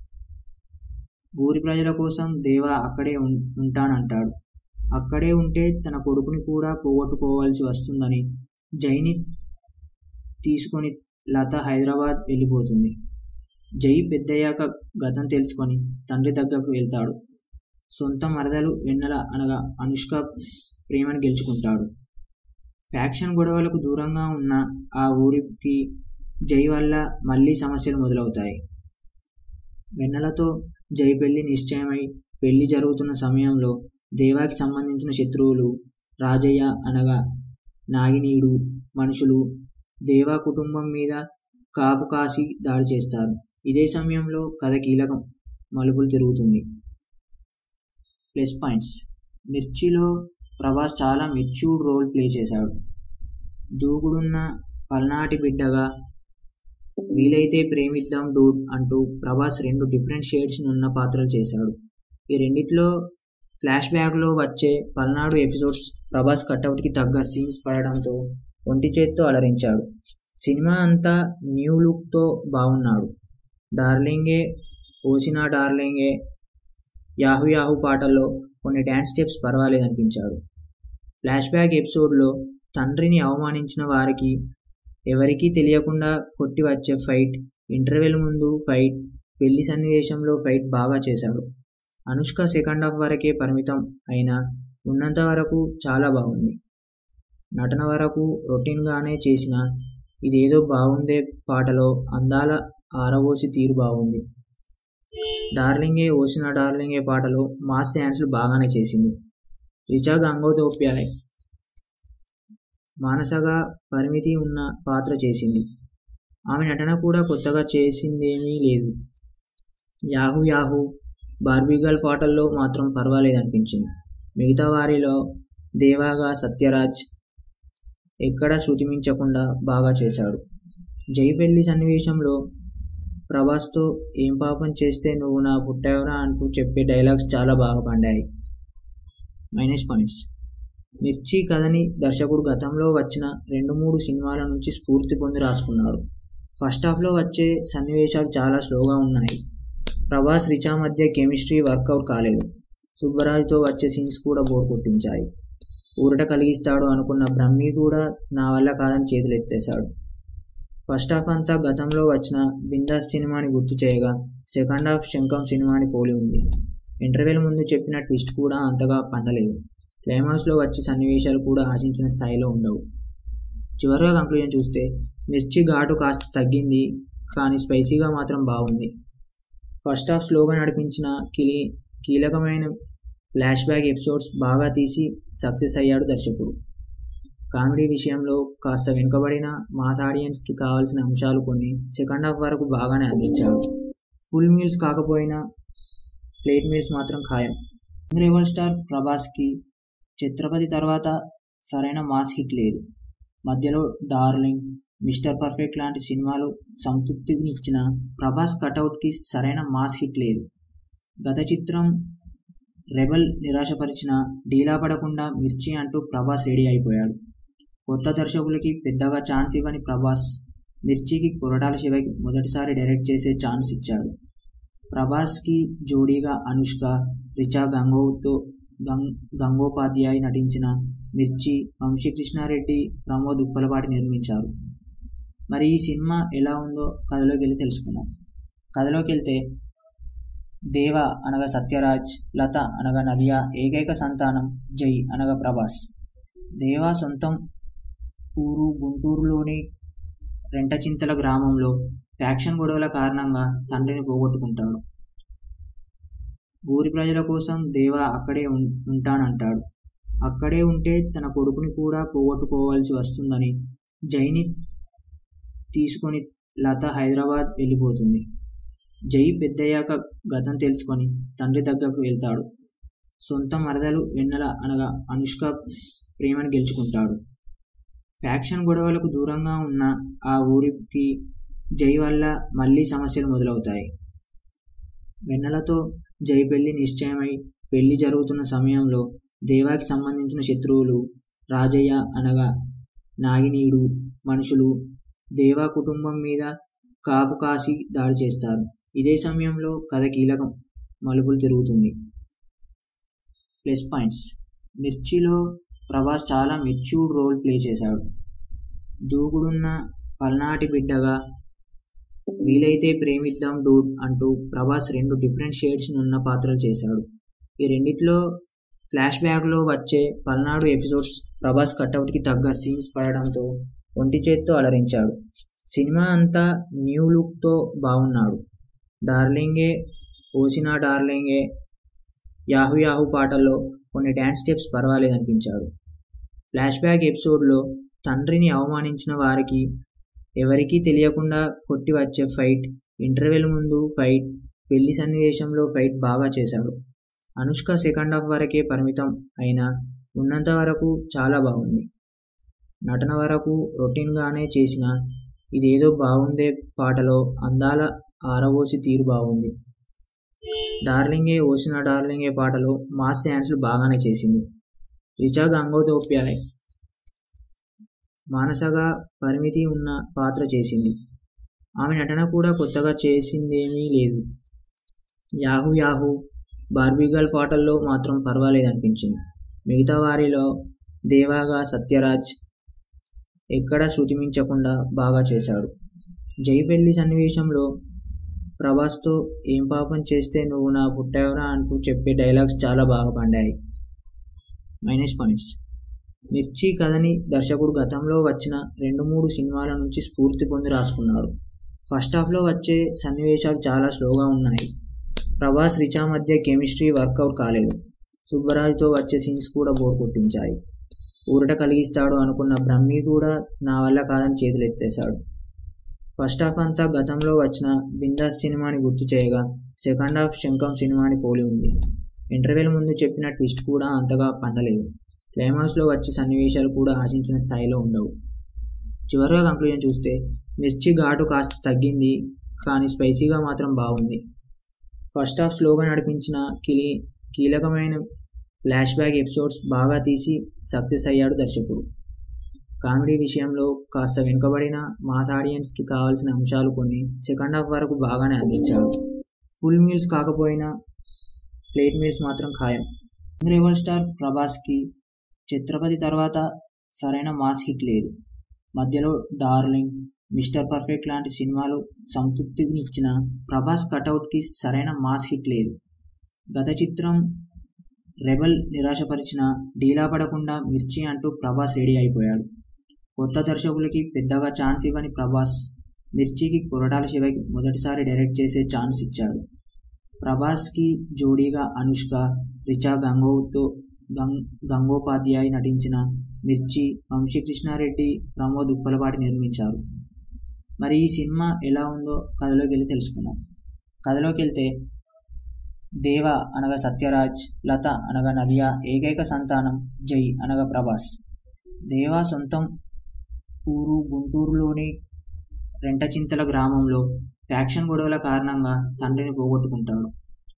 ఊరి ప్రజల కోసం దేవ అక్కడే ఉంటానంటాడు అక్కడే ఉంటే తన కొడుకుని కూడా పోగొట్టుకోవాల్సి వస్తుందని జైని తీసుకొని లత హైదరాబాద్ వెళ్ళిపోతుంది జై పెద్దయ్యాక గతం తెలుసుకొని తండ్రి దగ్గరకు వెళ్తాడు సొంత మరదలు వెన్నెల అనగా అనుష్క ప్రేమను గెలుచుకుంటాడు ఫ్యాక్షన్ గొడవలకు దూరంగా ఉన్న ఆ ఊరికి జై వల్ల మళ్ళీ సమస్యలు మొదలవుతాయి వెన్నెలతో జై పెళ్లి నిశ్చయమై పెళ్లి జరుగుతున్న సమయంలో దేవాకి సంబంధించిన శత్రువులు రాజయ్య అనగా నాగినీడు మనుషులు దేవా కుటుంబం మీద కాపు కాసి దాడి చేస్తారు ఇదే సమయంలో కథ కీలకం మలుపులు తిరుగుతుంది ప్లస్ పాయింట్స్ మిర్చిలో ప్రభాస్ చాలా మెచ్యూర్డ్ రోల్ ప్లే చేశాడు దూకుడున్న పల్నాటి బిడ్డగా వీలైతే ప్రేమిద్దాం డూడ్ అంటూ ప్రభాస్ రెండు డిఫరెంట్ షేడ్స్ ఉన్న పాత్రలు చేశాడు ఈ రెండిట్లో ఫ్లాష్ బ్యాక్లో వచ్చే పల్నాడు ఎపిసోడ్స్ ప్రభాస్ కట్అవుట్కి తగ్గ సీన్స్ పడడంతో ఒంటి చేత్తో అలరించాడు సినిమా అంతా న్యూ లుక్తో బాగున్నాడు డార్లింగే ఓసినా డార్లింగే యాహు యాహు పాటల్లో కొన్ని డ్యాన్స్ స్టెప్స్ పర్వాలేదనిపించాడు ఫ్లాష్ బ్యాక్ ఎపిసోడ్లో తండ్రిని అవమానించిన వారికి ఎవరికీ తెలియకుండా కొట్టి వచ్చే ఫైట్ ఇంటర్వెల్ ముందు ఫైట్ పెళ్లి సన్నివేశంలో ఫైట్ బాగా చేశాడు అనుష్క సెకండ్ హాఫ్ వరకే పరిమితం అయినా ఉన్నంత వరకు చాలా బాగుంది నటన వరకు రొటీన్గానే చేసిన ఇదేదో బాగుందే పాటలో అందాల ఆరబోసి తీరు బాగుంది డార్లింగే ఓసిన డార్లింగే పాటలో మాస్ డ్యాన్స్లు బాగానే చేసింది రిచా గంగోదోప్యాయ్ మానసగా పరిమితి ఉన్న పాత్ర చేసింది ఆమె నటన కూడా కొత్తగా చేసిందేమీ లేదు యాహూ యాహూ బార్బీగల్ పాటల్లో మాత్రం పర్వాలేదనిపించింది మిగతా వారిలో దేవాగా సత్యరాజ్ ఎక్కడ శృతిమించకుండా బాగా చేశాడు జై పెళ్లి సన్నివేశంలో ప్రభాస్తో ఏం పాపం చేస్తే నువ్వు నా పుట్టావురా అంటూ చెప్పే డైలాగ్స్ చాలా బాగా పండాయి మైనస్ పాయింట్స్ మిర్చి కథని దర్శకుడు గతంలో వచ్చిన రెండు మూడు సినిమాల నుంచి స్ఫూర్తి పొంది రాసుకున్నాడు ఫస్ట్ హాఫ్లో వచ్చే సన్నివేశాలు చాలా స్లోగా ఉన్నాయి ప్రభాస్ రిచా మధ్య కెమిస్ట్రీ వర్కౌట్ కాలేదు సుబ్బరాజుతో వచ్చే సీన్స్ కూడా బోర్ కొట్టించాయి ఊరట కలిగిస్తాడు అనుకున్న బ్రహ్మి కూడా నా వల్ల కాదని చేతులెత్తేశాడు ఫస్ట్ హాఫ్ అంతా గతంలో వచ్చిన బిందాస్ సినిమాని గుర్తు చేయగా సెకండ్ హాఫ్ శంఖం సినిమాని పోలి ఉంది ఇంటర్వెల్ ముందు చెప్పిన ట్విస్ట్ కూడా అంతగా పండలేదు క్లైమాక్స్లో వచ్చే సన్నివేశాలు కూడా ఆశించిన స్థాయిలో ఉండవు చివరిగా కంక్లూజన్ చూస్తే మిర్చి ఘాటు కాస్త తగ్గింది కానీ స్పైసీగా మాత్రం బాగుంది ఫస్ట్ హాఫ్ స్లోగా నడిపించిన కిలి కీలకమైన ఫ్లాష్ బ్యాక్ ఎపిసోడ్స్ బాగా తీసి సక్సెస్ అయ్యాడు దర్శకుడు కామెడీ విషయంలో కాస్త వెనుకబడిన మాస్ ఆడియన్స్కి కావాల్సిన అంశాలు కొన్ని సెకండ్ హాఫ్ వరకు బాగానే అందించాడు ఫుల్ మీల్స్ కాకపోయినా ప్లేట్ మీల్స్ మాత్రం ఖాయం రెబల్ స్టార్ ప్రభాస్కి ఛత్రపతి తర్వాత సరైన మాస్ హిట్ లేదు మధ్యలో డార్లింగ్ మిస్టర్ పర్ఫెక్ట్ లాంటి సినిమాలు సంతృప్తిని ఇచ్చిన ప్రభాస్ కటౌట్కి సరైన మాస్ హిట్ లేదు గత చిత్రం రెబల్ నిరాశపరిచిన డీలా పడకుండా మిర్చి అంటూ ప్రభాస్ రెడీ అయిపోయాడు కొత్త దర్శకులకి పెద్దగా ఛాన్స్ ఇవ్వని ప్రభాస్ మిర్చికి కొరటాల శివకి మొదటిసారి డైరెక్ట్ చేసే ఛాన్స్ ఇచ్చాడు ప్రభాస్కి జోడీగా అనుష్క రిచా గంగోతో గంగ్ గంగోపాధ్యాయ్ నటించిన మిర్చి వంశీకృష్ణారెడ్డి ప్రమోద్ ఉప్పలపాటి నిర్మించారు మరి ఈ సినిమా ఎలా ఉందో కథలోకి వెళ్ళి తెలుసుకుందాం కథలోకి వెళ్తే దేవ అనగా సత్యరాజ్ లత అనగా నదియ ఏకైక సంతానం జై అనగా ప్రభాస్ దేవ సొంతం ఊరు గుంటూరులోని రెంటచింతల గ్రామంలో ఫ్యాక్షన్ గొడవల కారణంగా తండ్రిని పోగొట్టుకుంటాడు ఊరి ప్రజల కోసం దేవ అక్కడే ఉంటానంటాడు అక్కడే ఉంటే తన కొడుకుని కూడా పోగొట్టుకోవాల్సి వస్తుందని జైని తీసుకొని లత హైదరాబాద్ వెళ్ళిపోతుంది జై పెద్దయ్యాక గతం తెలుసుకొని తండ్రి దగ్గరకు వెళ్తాడు సొంత మరదలు వెన్నెల అనగా అనుష్క ప్రేమను గెలుచుకుంటాడు ఫ్యాక్షన్ గొడవలకు దూరంగా ఉన్న ఆ ఊరికి జై వల్ల మళ్ళీ సమస్యలు మొదలవుతాయి వెన్నెలతో జై పెళ్లి నిశ్చయమై పెళ్లి జరుగుతున్న సమయంలో దేవాకి సంబంధించిన శత్రువులు రాజయ్య అనగా నాగినీడు మనుషులు దేవా కుటుంబం మీద కాపు కాసి దాడి చేస్తారు ఇదే సమయంలో కథ కీలకం మలుపులు తిరుగుతుంది ప్లస్ పాయింట్స్ మిర్చిలో ప్రభాస్ చాలా మెచ్యూర్డ్ రోల్ ప్లే చేశాడు దూకుడున్న పల్నాటి బిడ్డగా వీలైతే ప్రేమిద్దాం డూడ్ అంటూ ప్రభాస్ రెండు డిఫరెంట్ షేడ్స్ ఉన్న పాత్రలు చేశాడు ఈ రెండిట్లో ఫ్లాష్ బ్యాక్లో వచ్చే పల్నాడు ఎపిసోడ్స్ ప్రభాస్ కట్అవుట్కి తగ్గ సీన్స్ పడడంతో ఒంటి చేత్తో అలరించాడు సినిమా అంతా న్యూ లుక్తో బాగున్నాడు డార్లింగే ఓసినా డార్లింగే యాహు యాహు పాటల్లో కొన్ని డ్యాన్స్ స్టెప్స్ పర్వాలేదనిపించాడు ఫ్లాష్ బ్యాక్ ఎపిసోడ్లో తండ్రిని అవమానించిన వారికి ఎవరికీ తెలియకుండా కొట్టి వచ్చే ఫైట్ ఇంటర్వెల్ ముందు ఫైట్ పెళ్లి సన్నివేశంలో ఫైట్ బాగా చేశాడు అనుష్క సెకండ్ హాఫ్ వరకే పరిమితం అయినా ఉన్నంత వరకు చాలా బాగుంది నటన వరకు రొటీన్గానే చేసిన ఇదేదో బాగుందే పాటలో అందాల ఆరబోసి తీరు బాగుంది డార్లింగే ఓసిన డార్లింగే పాటలో మాస్ డ్యాన్స్లు బాగానే చేసింది రిచా గంగోదోప్యాయ్ మానసగా పరిమితి ఉన్న పాత్ర చేసింది ఆమె నటన కూడా కొత్తగా చేసిందేమీ లేదు యాహూ యాహూ బార్బీగల్ పాటల్లో మాత్రం పర్వాలేదనిపించింది మిగతా వారిలో దేవాగా సత్యరాజ్ ఎక్కడ శృతిమించకుండా బాగా చేశాడు జై పెళ్లి సన్నివేశంలో ప్రభాస్తో ఏం పాపం చేస్తే నువ్వు నా పుట్టావరా అంటూ చెప్పే డైలాగ్స్ చాలా బాగా పండాయి మైనస్ పాయింట్స్ మిర్చి కథని దర్శకుడు గతంలో వచ్చిన రెండు మూడు సినిమాల నుంచి స్ఫూర్తి పొంది రాసుకున్నాడు ఫస్ట్ హాఫ్లో వచ్చే సన్నివేశాలు చాలా స్లోగా ఉన్నాయి ప్రభాస్ రిచా మధ్య కెమిస్ట్రీ వర్కౌట్ కాలేదు సుబ్బరాజుతో వచ్చే సీన్స్ కూడా బోర్ కొట్టించాయి ఊరట కలిగిస్తాడు అనుకున్న బ్రహ్మి కూడా నా వల్ల కాదని చేతులెత్తేశాడు ఫస్ట్ హాఫ్ అంతా గతంలో వచ్చిన బిందాస్ సినిమాని గుర్తు చేయగా సెకండ్ హాఫ్ శంఖం సినిమాని పోలి ఉంది ఇంటర్వెల్ ముందు చెప్పిన ట్విస్ట్ కూడా అంతగా పండలేదు క్లైమాక్స్లో వచ్చే సన్నివేశాలు కూడా ఆశించిన స్థాయిలో ఉండవు చివరిగా కంక్లూజన్ చూస్తే మిర్చి ఘాటు కాస్త తగ్గింది కానీ స్పైసీగా మాత్రం బాగుంది ఫస్ట్ హాఫ్ స్లోగా నడిపించిన కిలి కీలకమైన ఫ్లాష్ బ్యాక్ ఎపిసోడ్స్ బాగా తీసి సక్సెస్ అయ్యాడు దర్శకుడు కామెడీ విషయంలో కాస్త వెనుకబడిన మాస్ ఆడియన్స్కి కావాల్సిన అంశాలు కొన్ని సెకండ్ హాఫ్ వరకు బాగానే అందించాడు ఫుల్ మీల్స్ కాకపోయినా ప్లేట్ మీల్స్ మాత్రం ఖాయం రెబల్ స్టార్ ప్రభాస్కి ఛత్రపతి తర్వాత సరైన మాస్ హిట్ లేదు మధ్యలో డార్లింగ్ మిస్టర్ పర్ఫెక్ట్ లాంటి సినిమాలు సంతృప్తిని ఇచ్చిన ప్రభాస్ కటౌట్కి సరైన మాస్ హిట్ లేదు గత చిత్రం రెబల్ నిరాశపరిచిన డీలా పడకుండా మిర్చి అంటూ ప్రభాస్ రెడీ అయిపోయాడు కొత్త దర్శకులకి పెద్దగా ఛాన్స్ ఇవ్వని ప్రభాస్ మిర్చికి కొరటాల శివకి మొదటిసారి డైరెక్ట్ చేసే ఛాన్స్ ఇచ్చాడు ప్రభాస్కి జోడీగా అనుష్క రిచా గంగోతో గంగ్ గంగోపాధ్యాయ్ నటించిన మిర్చి వంశీకృష్ణారెడ్డి ప్రమోద్ ఉప్పలపాటి నిర్మించారు మరి ఈ సినిమా ఎలా ఉందో కథలోకి వెళ్ళి తెలుసుకుందాం కథలోకి వెళ్తే దేవ అనగా సత్యరాజ్ లత అనగా నదియ ఏకైక సంతానం జై అనగా ప్రభాస్ దేవ సొంతం ఊరు గుంటూరులోని రెంటచింతల గ్రామంలో ఫ్యాక్షన్ గొడవల కారణంగా తండ్రిని పోగొట్టుకుంటాడు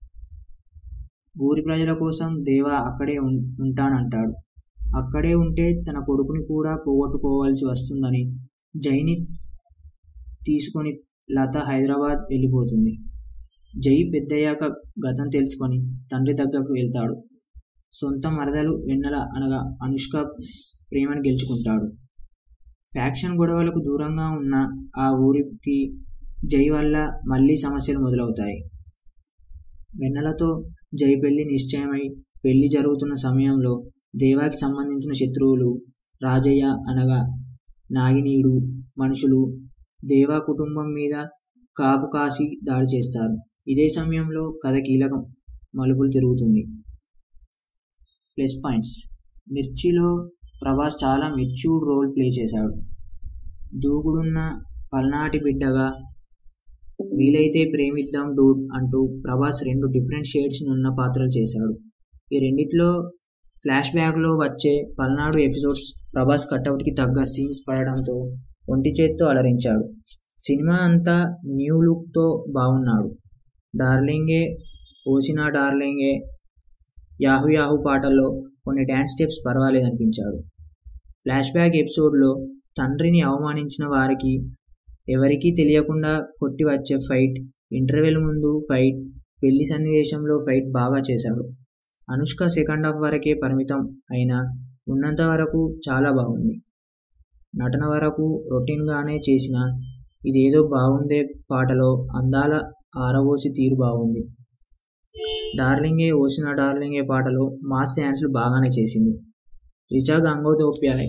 ఊరి ప్రజల కోసం దేవ అక్కడే ఉంటానంటాడు అక్కడే ఉంటే తన కొడుకుని కూడా పోగొట్టుకోవాల్సి వస్తుందని జైని తీసుకొని లత హైదరాబాద్ వెళ్ళిపోతుంది జై పెద్దయ్యాక గతం తెలుసుకొని తండ్రి దగ్గరకు వెళ్తాడు సొంత మరదలు వెన్నెల అనగా అనుష్క ప్రేమను గెలుచుకుంటాడు ఫ్యాక్షన్ గొడవలకు దూరంగా ఉన్న ఆ ఊరికి జై వల్ల మళ్ళీ సమస్యలు మొదలవుతాయి వెన్నెలతో జై పెళ్లి నిశ్చయమై పెళ్లి జరుగుతున్న సమయంలో దేవాకి సంబంధించిన శత్రువులు రాజయ్య అనగా నాగినీడు మనుషులు దేవా కుటుంబం మీద కాపు కాసి దాడి చేస్తారు ఇదే సమయంలో కథ కీలకం మలుపులు తిరుగుతుంది ప్లస్ పాయింట్స్ మిర్చిలో ప్రభాస్ చాలా మెచ్యూర్డ్ రోల్ ప్లే చేశాడు దూకుడున్న పల్నాటి బిడ్డగా వీలైతే ప్రేమిద్దాం డూడ్ అంటూ ప్రభాస్ రెండు డిఫరెంట్ షేడ్స్ ఉన్న పాత్రలు చేశాడు ఈ రెండిట్లో ఫ్లాష్ బ్యాక్లో వచ్చే పల్నాడు ఎపిసోడ్స్ ప్రభాస్ కట్అవుట్కి తగ్గ సీన్స్ పడడంతో ఒంటి చేత్తో అలరించాడు సినిమా అంతా న్యూ లుక్తో బాగున్నాడు డార్లింగే ఓసినా డార్లింగే యాహు యాహు పాటల్లో కొన్ని డ్యాన్స్ స్టెప్స్ పర్వాలేదనిపించాడు ఫ్లాష్ బ్యాక్ ఎపిసోడ్లో తండ్రిని అవమానించిన వారికి ఎవరికీ తెలియకుండా కొట్టి వచ్చే ఫైట్ ఇంటర్వెల్ ముందు ఫైట్ పెళ్లి సన్నివేశంలో ఫైట్ బాగా చేశాడు అనుష్క సెకండ్ హాఫ్ వరకే పరిమితం అయినా ఉన్నంత వరకు చాలా బాగుంది నటన వరకు రొటీన్గానే చేసిన ఇదేదో బాగుందే పాటలో అందాల ఆరవోసి తీరు బాగుంది డార్లింగే ఓసిన డార్లింగే పాటలో మాస్ డ్యాన్స్లు బాగానే చేసింది రిచా గంగోదోప్యాయ్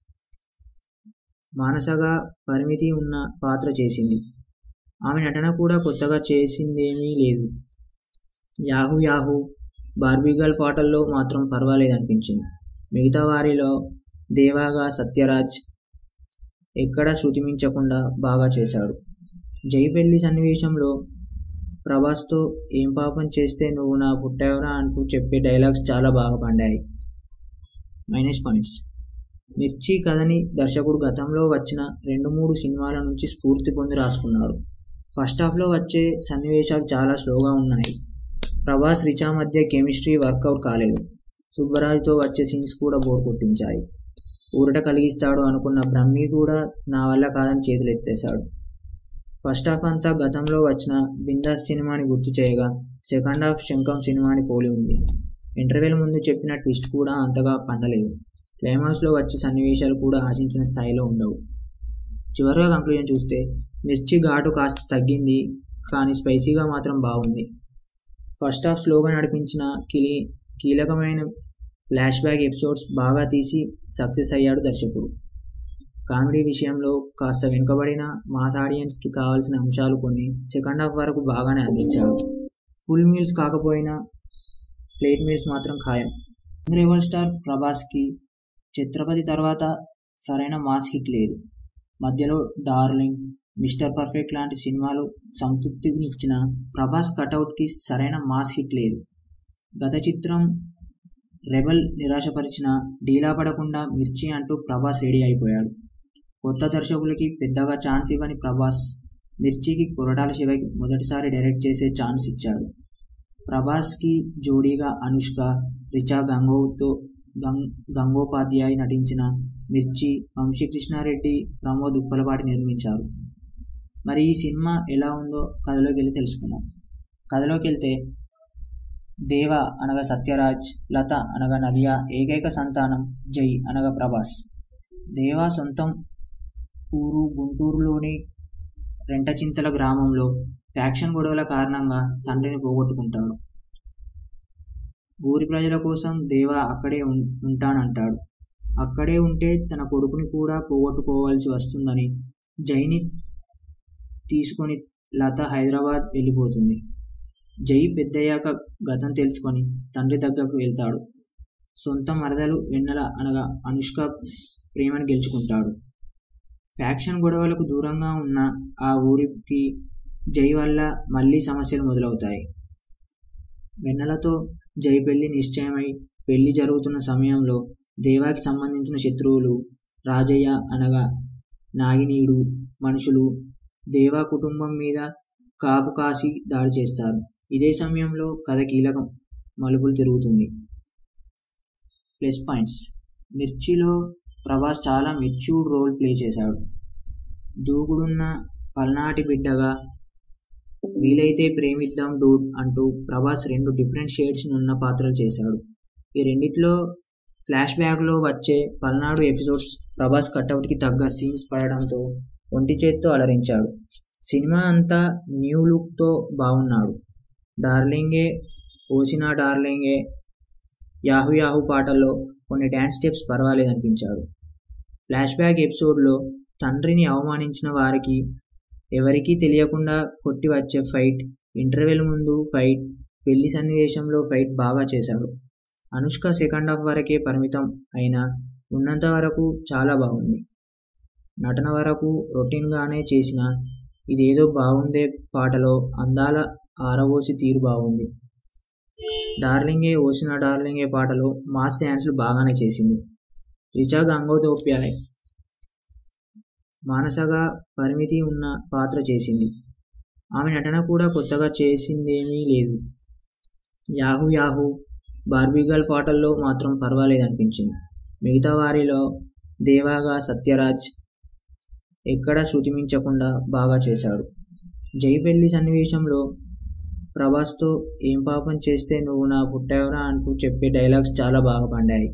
మానసగా పరిమితి ఉన్న పాత్ర చేసింది ఆమె నటన కూడా కొత్తగా చేసిందేమీ లేదు యాహూ యాహూ బార్బీగల్ పాటల్లో మాత్రం పర్వాలేదనిపించింది మిగతా వారిలో దేవాగా సత్యరాజ్ ఎక్కడ శృతిమించకుండా బాగా చేశాడు జై పెళ్లి సన్నివేశంలో ప్రభాస్తో ఏం పాపం చేస్తే నువ్వు నా పుట్టావరా అంటూ చెప్పే డైలాగ్స్ చాలా బాగా పండాయి మైనస్ పాయింట్స్ మిర్చి కథని దర్శకుడు గతంలో వచ్చిన రెండు మూడు సినిమాల నుంచి స్ఫూర్తి పొంది రాసుకున్నాడు ఫస్ట్ హాఫ్లో వచ్చే సన్నివేశాలు చాలా స్లోగా ఉన్నాయి ప్రభాస్ రిచా మధ్య కెమిస్ట్రీ వర్కౌట్ కాలేదు సుబ్బరాజుతో వచ్చే సీన్స్ కూడా బోర్ కొట్టించాయి ఊరట కలిగిస్తాడు అనుకున్న బ్రహ్మి కూడా నా వల్ల కాదని చేతులెత్తేశాడు ఫస్ట్ హాఫ్ అంతా గతంలో వచ్చిన బిందాస్ సినిమాని గుర్తు చేయగా సెకండ్ హాఫ్ శంఖం సినిమాని పోలి ఉంది ఇంటర్వెల్ ముందు చెప్పిన ట్విస్ట్ కూడా అంతగా పండలేదు క్లైమాక్స్లో వచ్చే సన్నివేశాలు కూడా ఆశించిన స్థాయిలో ఉండవు చివరిగా కంక్లూజన్ చూస్తే మిర్చి ఘాటు కాస్త తగ్గింది కానీ స్పైసీగా మాత్రం బాగుంది ఫస్ట్ హాఫ్ స్లోగా నడిపించిన కిలి కీలకమైన ఫ్లాష్ బ్యాక్ ఎపిసోడ్స్ బాగా తీసి సక్సెస్ అయ్యాడు దర్శకుడు కామెడీ విషయంలో కాస్త వెనుకబడిన మాస్ ఆడియన్స్కి కావాల్సిన అంశాలు కొన్ని సెకండ్ హాఫ్ వరకు బాగానే అందించాడు ఫుల్ మీల్స్ కాకపోయినా ప్లేట్ మీల్స్ మాత్రం ఖాయం రెబల్ స్టార్ ప్రభాస్కి ఛత్రపతి తర్వాత సరైన మాస్ హిట్ లేదు మధ్యలో డార్లింగ్ మిస్టర్ పర్ఫెక్ట్ లాంటి సినిమాలు సంతృప్తిని ఇచ్చిన ప్రభాస్ కటౌట్కి సరైన మాస్ హిట్ లేదు గత చిత్రం రెబల్ నిరాశపరిచిన డీలా పడకుండా మిర్చి అంటూ ప్రభాస్ రెడీ అయిపోయాడు కొత్త దర్శకులకి పెద్దగా ఛాన్స్ ఇవ్వని ప్రభాస్ మిర్చికి కొరటాల శివకి మొదటిసారి డైరెక్ట్ చేసే ఛాన్స్ ఇచ్చాడు ప్రభాస్కి జోడీగా అనుష్క రిచా గంగోతో గంగ్ గంగోపాధ్యాయ్ నటించిన మిర్చి వంశీకృష్ణారెడ్డి ప్రమోద్ ఉప్పలపాటి నిర్మించారు మరి ఈ సినిమా ఎలా ఉందో కథలోకి వెళ్ళి తెలుసుకుందాం కథలోకి వెళ్తే దేవ అనగా సత్యరాజ్ లత అనగా నదియా ఏకైక సంతానం జై అనగా ప్రభాస్ దేవ సొంతం ఊరు గుంటూరులోని రెంటచింతల గ్రామంలో ఫ్యాక్షన్ గొడవల కారణంగా తండ్రిని పోగొట్టుకుంటాడు ఊరి ప్రజల కోసం దేవ అక్కడే ఉం- ఉంటానంటాడు అక్కడే ఉంటే తన కొడుకుని కూడా పోగొట్టుకోవాల్సి వస్తుందని జైని తీసుకొని లత హైదరాబాద్ వెళ్ళిపోతుంది జై పెద్దయ్యాక గతం తెలుసుకొని తండ్రి దగ్గరకు వెళ్తాడు సొంత మరదలు వెన్నెల అనగా అనుష్క ప్రేమను గెలుచుకుంటాడు ఫ్యాక్షన్ గొడవలకు దూరంగా ఉన్న ఆ ఊరికి జై వల్ల మళ్ళీ సమస్యలు మొదలవుతాయి వెన్నెలతో జై పెళ్లి నిశ్చయమై పెళ్లి జరుగుతున్న సమయంలో దేవాకి సంబంధించిన శత్రువులు రాజయ్య అనగా నాగినీడు మనుషులు దేవా కుటుంబం మీద కాపు కాసి దాడి చేస్తారు ఇదే సమయంలో కథ కీలకం మలుపులు తిరుగుతుంది ప్లస్ పాయింట్స్ మిర్చిలో ప్రభాస్ చాలా మెచ్యూర్డ్ రోల్ ప్లే చేశాడు దూకుడున్న పల్నాటి బిడ్డగా వీలైతే ప్రేమిద్దాం డూడ్ అంటూ ప్రభాస్ రెండు డిఫరెంట్ షేడ్స్ ఉన్న పాత్రలు చేశాడు ఈ రెండిట్లో ఫ్లాష్ బ్యాక్లో వచ్చే పల్నాడు ఎపిసోడ్స్ ప్రభాస్ కట్అవుట్కి తగ్గ సీన్స్ పడడంతో ఒంటి చేత్తో అలరించాడు సినిమా అంతా న్యూ లుక్తో బాగున్నాడు డార్లింగే ఓసినా డార్లింగే యాహు యాహు పాటల్లో కొన్ని డ్యాన్స్ స్టెప్స్ పర్వాలేదనిపించాడు ఫ్లాష్ బ్యాక్ ఎపిసోడ్లో తండ్రిని అవమానించిన వారికి ఎవరికీ తెలియకుండా కొట్టి వచ్చే ఫైట్ ఇంటర్వెల్ ముందు ఫైట్ పెళ్లి సన్నివేశంలో ఫైట్ బాగా చేశాడు అనుష్క సెకండ్ హాఫ్ వరకే పరిమితం అయినా ఉన్నంత వరకు చాలా బాగుంది నటన వరకు రొటీన్గానే చేసిన ఇదేదో బాగుందే పాటలో అందాల ఆరవోసి తీరు బాగుంది డార్లింగే ఓసిన డార్లింగే పాటలో మాస్ డ్యాన్స్లు బాగానే చేసింది రిచా గంగోదోప్యాయ్ మానసగా పరిమితి ఉన్న పాత్ర చేసింది ఆమె నటన కూడా కొత్తగా చేసిందేమీ లేదు యాహూ యాహూ బార్బీగల్ పాటల్లో మాత్రం పర్వాలేదనిపించింది మిగతా వారిలో దేవాగా సత్యరాజ్ ఎక్కడ శృతిమించకుండా బాగా చేశాడు జై పెళ్లి సన్నివేశంలో ప్రభాస్తో ఏం పాపం చేస్తే నువ్వు నా పుట్టావరా అంటూ చెప్పే డైలాగ్స్ చాలా బాగా పండాయి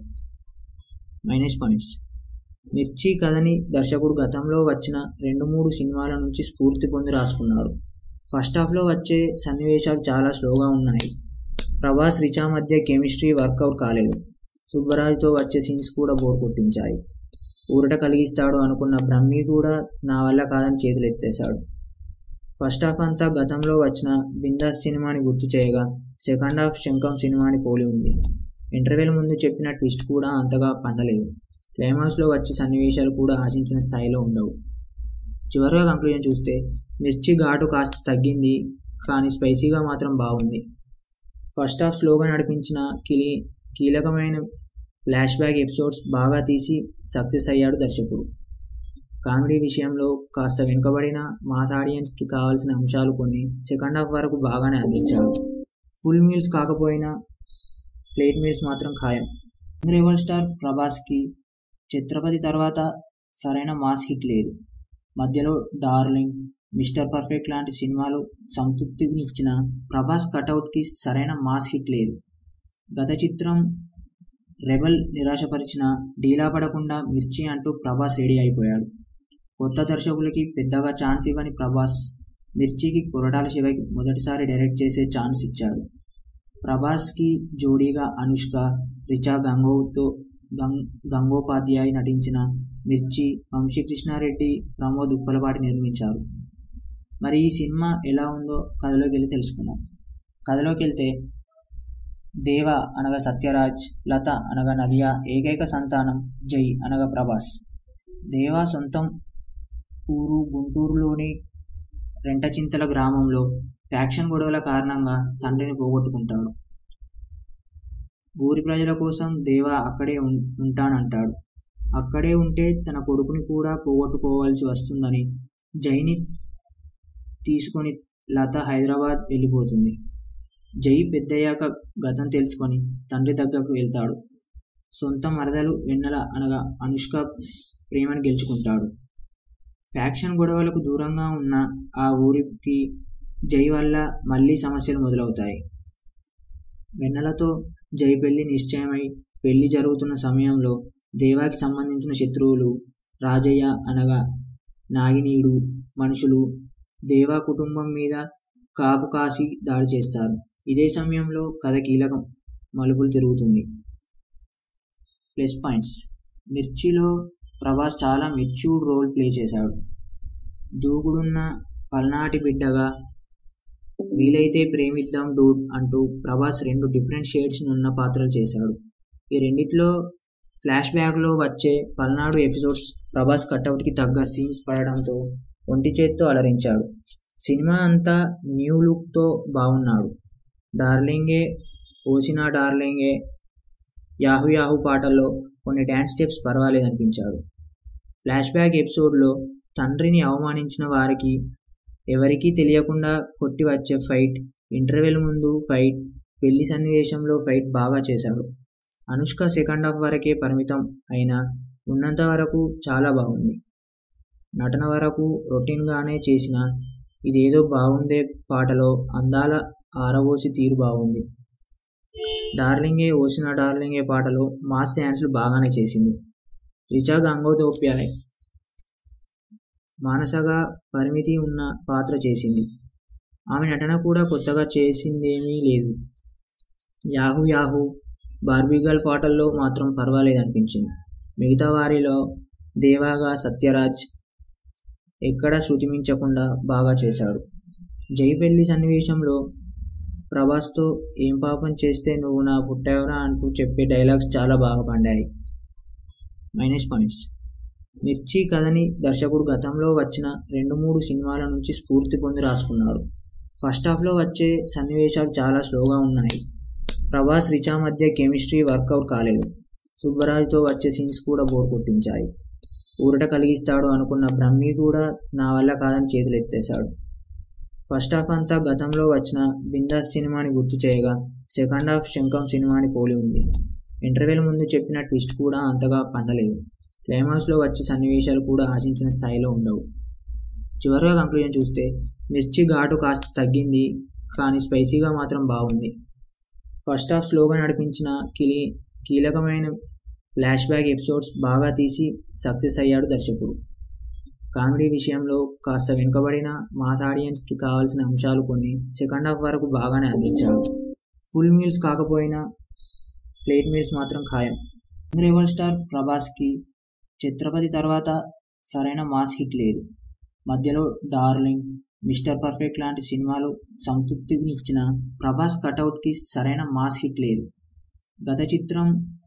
మైనస్ పాయింట్స్ మిర్చి కథని దర్శకుడు గతంలో వచ్చిన రెండు మూడు సినిమాల నుంచి స్ఫూర్తి పొంది రాసుకున్నాడు ఫస్ట్ హాఫ్లో వచ్చే సన్నివేశాలు చాలా స్లోగా ఉన్నాయి ప్రభాస్ రిచా మధ్య కెమిస్ట్రీ వర్కౌట్ కాలేదు సుబ్బరాజుతో వచ్చే సీన్స్ కూడా బోర్ కొట్టించాయి ఊరట కలిగిస్తాడు అనుకున్న బ్రహ్మి కూడా నా వల్ల కాదని చేతులు ఎత్తేశాడు ఫస్ట్ హాఫ్ అంతా గతంలో వచ్చిన బిందాస్ సినిమాని గుర్తు చేయగా సెకండ్ హాఫ్ శంఖం సినిమాని పోలి ఉంది ఇంటర్వెల్ ముందు చెప్పిన ట్విస్ట్ కూడా అంతగా పండలేదు క్లైమాక్స్లో వచ్చే సన్నివేశాలు కూడా ఆశించిన స్థాయిలో ఉండవు చివరిగా కంక్లూజన్ చూస్తే మిర్చి ఘాటు కాస్త తగ్గింది కానీ స్పైసీగా మాత్రం బాగుంది ఫస్ట్ హాఫ్ స్లోగా నడిపించిన కిలి కీలకమైన ఫ్లాష్ బ్యాక్ ఎపిసోడ్స్ బాగా తీసి సక్సెస్ అయ్యాడు దర్శకుడు కామెడీ విషయంలో కాస్త వెనుకబడిన మాస్ ఆడియన్స్కి కావాల్సిన అంశాలు కొన్ని సెకండ్ హాఫ్ వరకు బాగానే అందించాడు ఫుల్ మీల్స్ కాకపోయినా ప్లేట్ మీల్స్ మాత్రం ఖాయం రెబల్ స్టార్ ప్రభాస్కి ఛత్రపతి తర్వాత సరైన మాస్ హిట్ లేదు మధ్యలో డార్లింగ్ మిస్టర్ పర్ఫెక్ట్ లాంటి సినిమాలు సంతృప్తిని ఇచ్చిన ప్రభాస్ కటౌట్కి సరైన మాస్ హిట్ లేదు గత చిత్రం రెబల్ నిరాశపరిచిన డీలా పడకుండా మిర్చి అంటూ ప్రభాస్ రెడీ అయిపోయాడు కొత్త దర్శకులకి పెద్దగా ఛాన్స్ ఇవ్వని ప్రభాస్ మిర్చికి కొరటాల శివకి మొదటిసారి డైరెక్ట్ చేసే ఛాన్స్ ఇచ్చాడు ప్రభాస్కి జోడీగా అనుష్క రిచా గంగోతో గంగ్ గంగోపాధ్యాయ్ నటించిన మిర్చి వంశీకృష్ణారెడ్డి ప్రమోద్ ఉప్పలపాటి నిర్మించారు మరి ఈ సినిమా ఎలా ఉందో కథలోకి వెళ్ళి తెలుసుకుందాం కథలోకి వెళ్తే దేవ అనగా సత్యరాజ్ లత అనగా నదియా ఏకైక సంతానం జై అనగా ప్రభాస్ దేవ సొంతం ఊరు గుంటూరులోని రెంటచింతల గ్రామంలో ఫ్యాక్షన్ గొడవల కారణంగా తండ్రిని పోగొట్టుకుంటాడు ఊరి ప్రజల కోసం దేవ అక్కడే ఉం- ఉంటానంటాడు అక్కడే ఉంటే తన కొడుకుని కూడా పోగొట్టుకోవాల్సి వస్తుందని జైని తీసుకొని లత హైదరాబాద్ వెళ్ళిపోతుంది జై పెద్దయ్యాక గతం తెలుసుకొని తండ్రి దగ్గరకు వెళ్తాడు సొంత మరదలు వెన్నెల అనగా అనుష్క ప్రేమను గెలుచుకుంటాడు ఫ్యాక్షన్ గొడవలకు దూరంగా ఉన్న ఆ ఊరికి జై వల్ల మళ్ళీ సమస్యలు మొదలవుతాయి వెన్నెలతో జై పెళ్లి నిశ్చయమై పెళ్లి జరుగుతున్న సమయంలో దేవాకి సంబంధించిన శత్రువులు రాజయ్య అనగా నాగినీడు మనుషులు దేవా కుటుంబం మీద కాపు కాసి దాడి చేస్తారు ఇదే సమయంలో కథ కీలకం మలుపులు తిరుగుతుంది ప్లస్ పాయింట్స్ మిర్చిలో ప్రభాస్ చాలా మెచ్యూర్డ్ రోల్ ప్లే చేశాడు దూకుడున్న పల్నాటి బిడ్డగా వీలైతే ప్రేమిద్దాం డూడ్ అంటూ ప్రభాస్ రెండు డిఫరెంట్ షేడ్స్ ఉన్న పాత్రలు చేశాడు ఈ రెండిట్లో ఫ్లాష్ బ్యాక్లో వచ్చే పల్నాడు ఎపిసోడ్స్ ప్రభాస్ కట్అవుట్కి తగ్గ సీన్స్ పడడంతో ఒంటి చేత్తో అలరించాడు సినిమా అంతా న్యూ లుక్తో బాగున్నాడు డార్లింగే ఓసినా డార్లింగే యాహు యాహు పాటల్లో కొన్ని డ్యాన్స్ స్టెప్స్ పర్వాలేదనిపించాడు ఫ్లాష్ బ్యాక్ ఎపిసోడ్లో తండ్రిని అవమానించిన వారికి ఎవరికీ తెలియకుండా కొట్టి వచ్చే ఫైట్ ఇంటర్వెల్ ముందు ఫైట్ పెళ్లి సన్నివేశంలో ఫైట్ బాగా చేశాడు అనుష్క సెకండ్ హాఫ్ వరకే పరిమితం అయినా ఉన్నంత వరకు చాలా బాగుంది నటన వరకు రొటీన్గానే చేసిన ఇదేదో బాగుందే పాటలో అందాల ఆరబోసి తీరు బాగుంది డార్లింగే ఓసిన డార్లింగే పాటలో మాస్ డ్యాన్సులు బాగానే చేసింది రిచా గంగోదోప్యాయ్ మానసగా పరిమితి ఉన్న పాత్ర చేసింది ఆమె నటన కూడా కొత్తగా చేసిందేమీ లేదు యాహూ యాహూ బార్బీగల్ పాటల్లో మాత్రం పర్వాలేదనిపించింది మిగతా వారిలో దేవాగా సత్యరాజ్ ఎక్కడ శృతిమించకుండా బాగా చేశాడు జై పెళ్లి సన్నివేశంలో ప్రభాస్తో ఏం పాపం చేస్తే నువ్వు నా పుట్టావరా అంటూ చెప్పే డైలాగ్స్ చాలా బాగా పండాయి మైనస్ పాయింట్స్ మిర్చి కథని దర్శకుడు గతంలో వచ్చిన రెండు మూడు సినిమాల నుంచి స్ఫూర్తి పొంది రాసుకున్నాడు ఫస్ట్ హాఫ్లో వచ్చే సన్నివేశాలు చాలా స్లోగా ఉన్నాయి ప్రభాస్ రిచా మధ్య కెమిస్ట్రీ వర్కౌట్ కాలేదు సుబ్బరాజుతో వచ్చే సీన్స్ కూడా బోర్ కొట్టించాయి ఊరట కలిగిస్తాడు అనుకున్న బ్రహ్మి కూడా నా వల్ల కాదని చేతులు ఎత్తేశాడు ఫస్ట్ హాఫ్ అంతా గతంలో వచ్చిన బిందాస్ సినిమాని గుర్తు చేయగా సెకండ్ హాఫ్ శంఖం సినిమాని పోలి ఉంది ఇంటర్వెల్ ముందు చెప్పిన ట్విస్ట్ కూడా అంతగా పండలేదు క్లైమాక్స్లో వచ్చే సన్నివేశాలు కూడా ఆశించిన స్థాయిలో ఉండవు చివరిగా కంక్లూజన్ చూస్తే మిర్చి ఘాటు కాస్త తగ్గింది కానీ స్పైసీగా మాత్రం బాగుంది ఫస్ట్ హాఫ్ స్లోగా నడిపించిన కిలి కీలకమైన ఫ్లాష్ బ్యాక్ ఎపిసోడ్స్ బాగా తీసి సక్సెస్ అయ్యాడు దర్శకుడు కామెడీ విషయంలో కాస్త వెనుకబడిన మాస్ ఆడియన్స్కి కావాల్సిన అంశాలు కొన్ని సెకండ్ హాఫ్ వరకు బాగానే అందించాడు ఫుల్ మీల్స్ కాకపోయినా ప్లేట్ మీల్స్ మాత్రం ఖాయం రెబల్ స్టార్ ప్రభాస్కి ఛత్రపతి తర్వాత సరైన మాస్ హిట్ లేదు మధ్యలో డార్లింగ్ మిస్టర్ పర్ఫెక్ట్ లాంటి సినిమాలు సంతృప్తినిచ్చిన ప్రభాస్ కటౌట్కి సరైన మాస్ హిట్ లేదు గత చిత్రం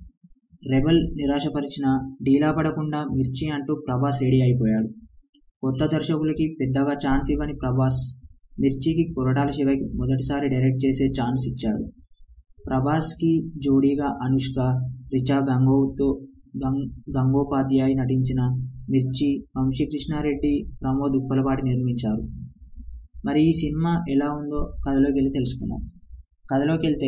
రెబల్ నిరాశపరిచిన డీలా పడకుండా మిర్చి అంటూ ప్రభాస్ రెడీ అయిపోయాడు కొత్త దర్శకులకి పెద్దగా ఛాన్స్ ఇవ్వని ప్రభాస్ మిర్చికి కొరటాల శివకి మొదటిసారి డైరెక్ట్ చేసే ఛాన్స్ ఇచ్చాడు ప్రభాస్కి జోడీగా అనుష్క రిచా గంగోతో గంగ్ గంగోపాధ్యాయ్ నటించిన మిర్చి వంశీకృష్ణారెడ్డి ప్రమోద్ ఉప్పలపాటి నిర్మించారు మరి ఈ సినిమా ఎలా ఉందో కథలోకి వెళ్ళి తెలుసుకుందాం కథలోకి వెళ్తే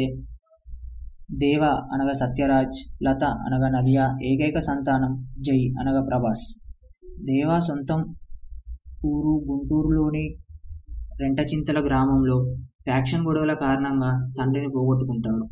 దేవ అనగా సత్యరాజ్ లత అనగా నదియా ఏకైక సంతానం జై అనగా ప్రభాస్ దేవ సొంతం ఊరు గుంటూరులోని రెంటచింతల గ్రామంలో ఫ్యాక్షన్ గొడవల కారణంగా తండ్రిని పోగొట్టుకుంటాడు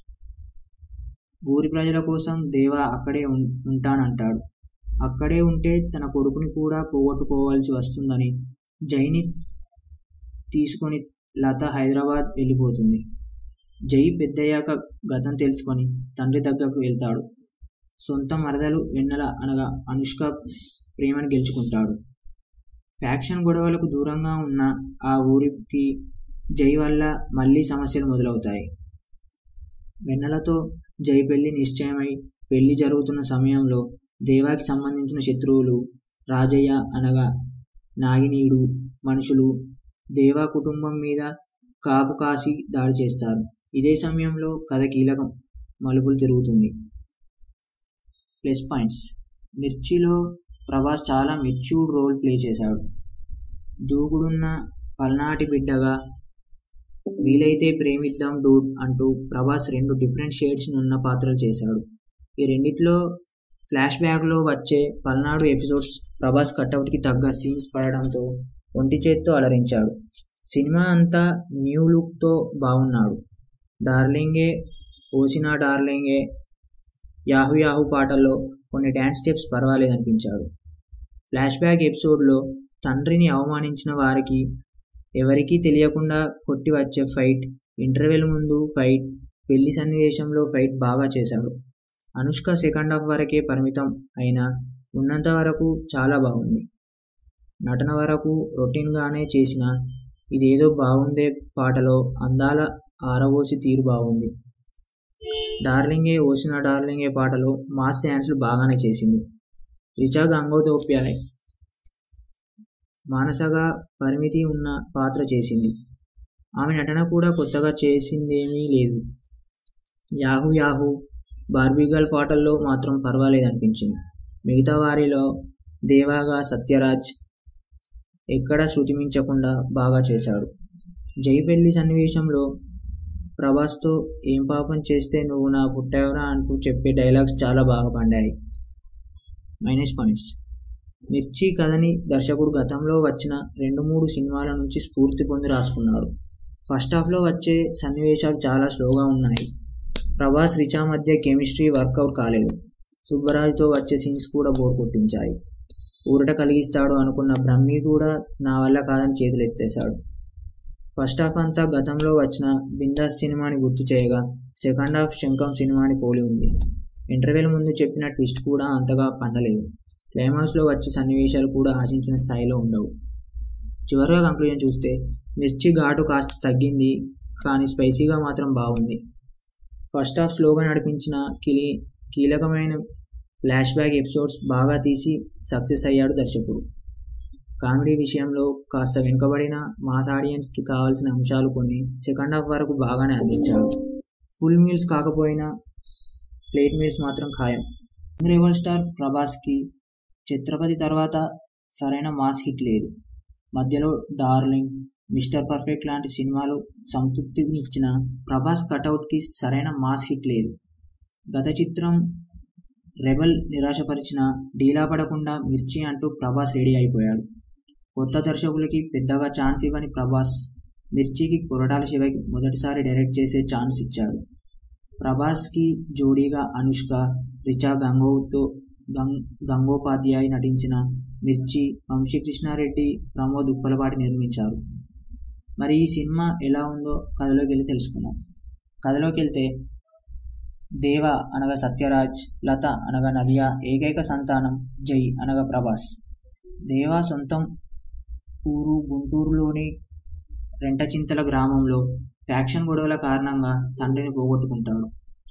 ఊరి ప్రజల కోసం దేవ అక్కడే ఉం- ఉంటానంటాడు అక్కడే ఉంటే తన కొడుకుని కూడా పోగొట్టుకోవాల్సి వస్తుందని జైని తీసుకొని లత హైదరాబాద్ వెళ్ళిపోతుంది జై పెద్దయ్యాక గతం తెలుసుకొని తండ్రి దగ్గరకు వెళ్తాడు సొంత మరదలు వెన్నెల అనగా అనుష్క ప్రేమను గెలుచుకుంటాడు ఫ్యాక్షన్ గొడవలకు దూరంగా ఉన్న ఆ ఊరికి జై వల్ల మళ్ళీ సమస్యలు మొదలవుతాయి వెన్నెలతో జై పెళ్లి నిశ్చయమై పెళ్లి జరుగుతున్న సమయంలో దేవాకి సంబంధించిన శత్రువులు రాజయ్య అనగా నాగినీడు మనుషులు దేవా కుటుంబం మీద కాపు కాసి దాడి చేస్తారు ఇదే సమయంలో కథ కీలకం మలుపులు తిరుగుతుంది ప్లస్ పాయింట్స్ మిర్చిలో ప్రభాస్ చాలా మెచ్యూర్డ్ రోల్ ప్లే చేశాడు దూకుడున్న పల్నాటి బిడ్డగా వీలైతే ప్రేమిద్దాం డూడ్ అంటూ ప్రభాస్ రెండు డిఫరెంట్ షేడ్స్ ఉన్న పాత్రలు చేశాడు ఈ రెండిట్లో ఫ్లాష్ బ్యాక్లో వచ్చే పల్నాడు ఎపిసోడ్స్ ప్రభాస్ కట్అవుట్కి తగ్గ సీన్స్ పడడంతో ఒంటి చేత్తో అలరించాడు సినిమా అంతా న్యూ లుక్తో బాగున్నాడు డార్లింగే ఓసినా డార్లింగే యాహు యాహు పాటల్లో కొన్ని డ్యాన్స్ స్టెప్స్ పర్వాలేదనిపించాడు ఫ్లాష్ బ్యాక్ ఎపిసోడ్లో తండ్రిని అవమానించిన వారికి ఎవరికీ తెలియకుండా కొట్టి వచ్చే ఫైట్ ఇంటర్వెల్ ముందు ఫైట్ పెళ్లి సన్నివేశంలో ఫైట్ బాగా చేశాడు అనుష్క సెకండ్ హాఫ్ వరకే పరిమితం అయినా ఉన్నంత వరకు చాలా బాగుంది నటన వరకు రొటీన్గానే చేసిన ఇదేదో బాగుందే పాటలో అందాల ఆరబోసి తీరు బాగుంది డార్లింగే ఓసిన డార్లింగే పాటలో మాస్ డ్యాన్సులు బాగానే చేసింది రిచా గంగోదోప్యాయ్ మానసగా పరిమితి ఉన్న పాత్ర చేసింది ఆమె నటన కూడా కొత్తగా చేసిందేమీ లేదు యాహూ యాహూ బార్బీగల్ పాటల్లో మాత్రం పర్వాలేదనిపించింది మిగతా వారిలో దేవాగా సత్యరాజ్ ఎక్కడ శృతిమించకుండా బాగా చేశాడు జై పెళ్లి సన్నివేశంలో ప్రభాస్తో ఏం పాపం చేస్తే నువ్వు నా పుట్టావరా అంటూ చెప్పే డైలాగ్స్ చాలా బాగా పండాయి మైనస్ పాయింట్స్ మిర్చి కథని దర్శకుడు గతంలో వచ్చిన రెండు మూడు సినిమాల నుంచి స్ఫూర్తి పొంది రాసుకున్నాడు ఫస్ట్ హాఫ్లో వచ్చే సన్నివేశాలు చాలా స్లోగా ఉన్నాయి ప్రభాస్ రిచా మధ్య కెమిస్ట్రీ వర్కౌట్ కాలేదు సుబ్బరాజుతో వచ్చే సీన్స్ కూడా బోర్ కొట్టించాయి ఊరట కలిగిస్తాడు అనుకున్న బ్రహ్మి కూడా నా వల్ల కాదని చేతులు ఎత్తేశాడు ఫస్ట్ హాఫ్ అంతా గతంలో వచ్చిన బిందాస్ సినిమాని గుర్తు చేయగా సెకండ్ హాఫ్ శంఖం సినిమాని పోలి ఉంది ఇంటర్వెల్ ముందు చెప్పిన ట్విస్ట్ కూడా అంతగా పండలేదు క్లైమాక్స్లో వచ్చే సన్నివేశాలు కూడా ఆశించిన స్థాయిలో ఉండవు చివరిగా కంక్లూజన్ చూస్తే మిర్చి ఘాటు కాస్త తగ్గింది కానీ స్పైసీగా మాత్రం బాగుంది ఫస్ట్ హాఫ్ స్లోగా నడిపించిన కిలి కీలకమైన ఫ్లాష్ బ్యాక్ ఎపిసోడ్స్ బాగా తీసి సక్సెస్ అయ్యాడు దర్శకుడు కామెడీ విషయంలో కాస్త వెనుకబడిన మాస్ ఆడియన్స్కి కావాల్సిన అంశాలు కొన్ని సెకండ్ హాఫ్ వరకు బాగానే అందించాడు ఫుల్ మీల్స్ కాకపోయినా ప్లేట్ మీల్స్ మాత్రం ఖాయం రెవల్ స్టార్ ప్రభాస్కి ఛత్రపతి తర్వాత సరైన మాస్ హిట్ లేదు మధ్యలో డార్లింగ్ మిస్టర్ పర్ఫెక్ట్ లాంటి సినిమాలు సంతృప్తినిచ్చిన ప్రభాస్ కటౌట్కి సరైన మాస్ హిట్ లేదు గత చిత్రం రెబల్ నిరాశపరిచిన డీలా పడకుండా మిర్చి అంటూ ప్రభాస్ రెడీ అయిపోయాడు కొత్త దర్శకులకి పెద్దగా ఛాన్స్ ఇవ్వని ప్రభాస్ మిర్చికి కొరటాల శివకి మొదటిసారి డైరెక్ట్ చేసే ఛాన్స్ ఇచ్చాడు ప్రభాస్కి జోడీగా అనుష్క రిచా గంగోతో గంగ్ గంగోపాధ్యాయ్ నటించిన మిర్చి వంశీకృష్ణారెడ్డి ప్రమోద్ ఉప్పలపాటి నిర్మించారు మరి ఈ సినిమా ఎలా ఉందో కథలోకి వెళ్ళి తెలుసుకుందాం కథలోకి వెళ్తే దేవ అనగా సత్యరాజ్ లత అనగా నదియా ఏకైక సంతానం జై అనగా ప్రభాస్ దేవ సొంతం ఊరు గుంటూరులోని రెంటచింతల గ్రామంలో ఫ్యాక్షన్ గొడవల కారణంగా తండ్రిని పోగొట్టుకుంటాడు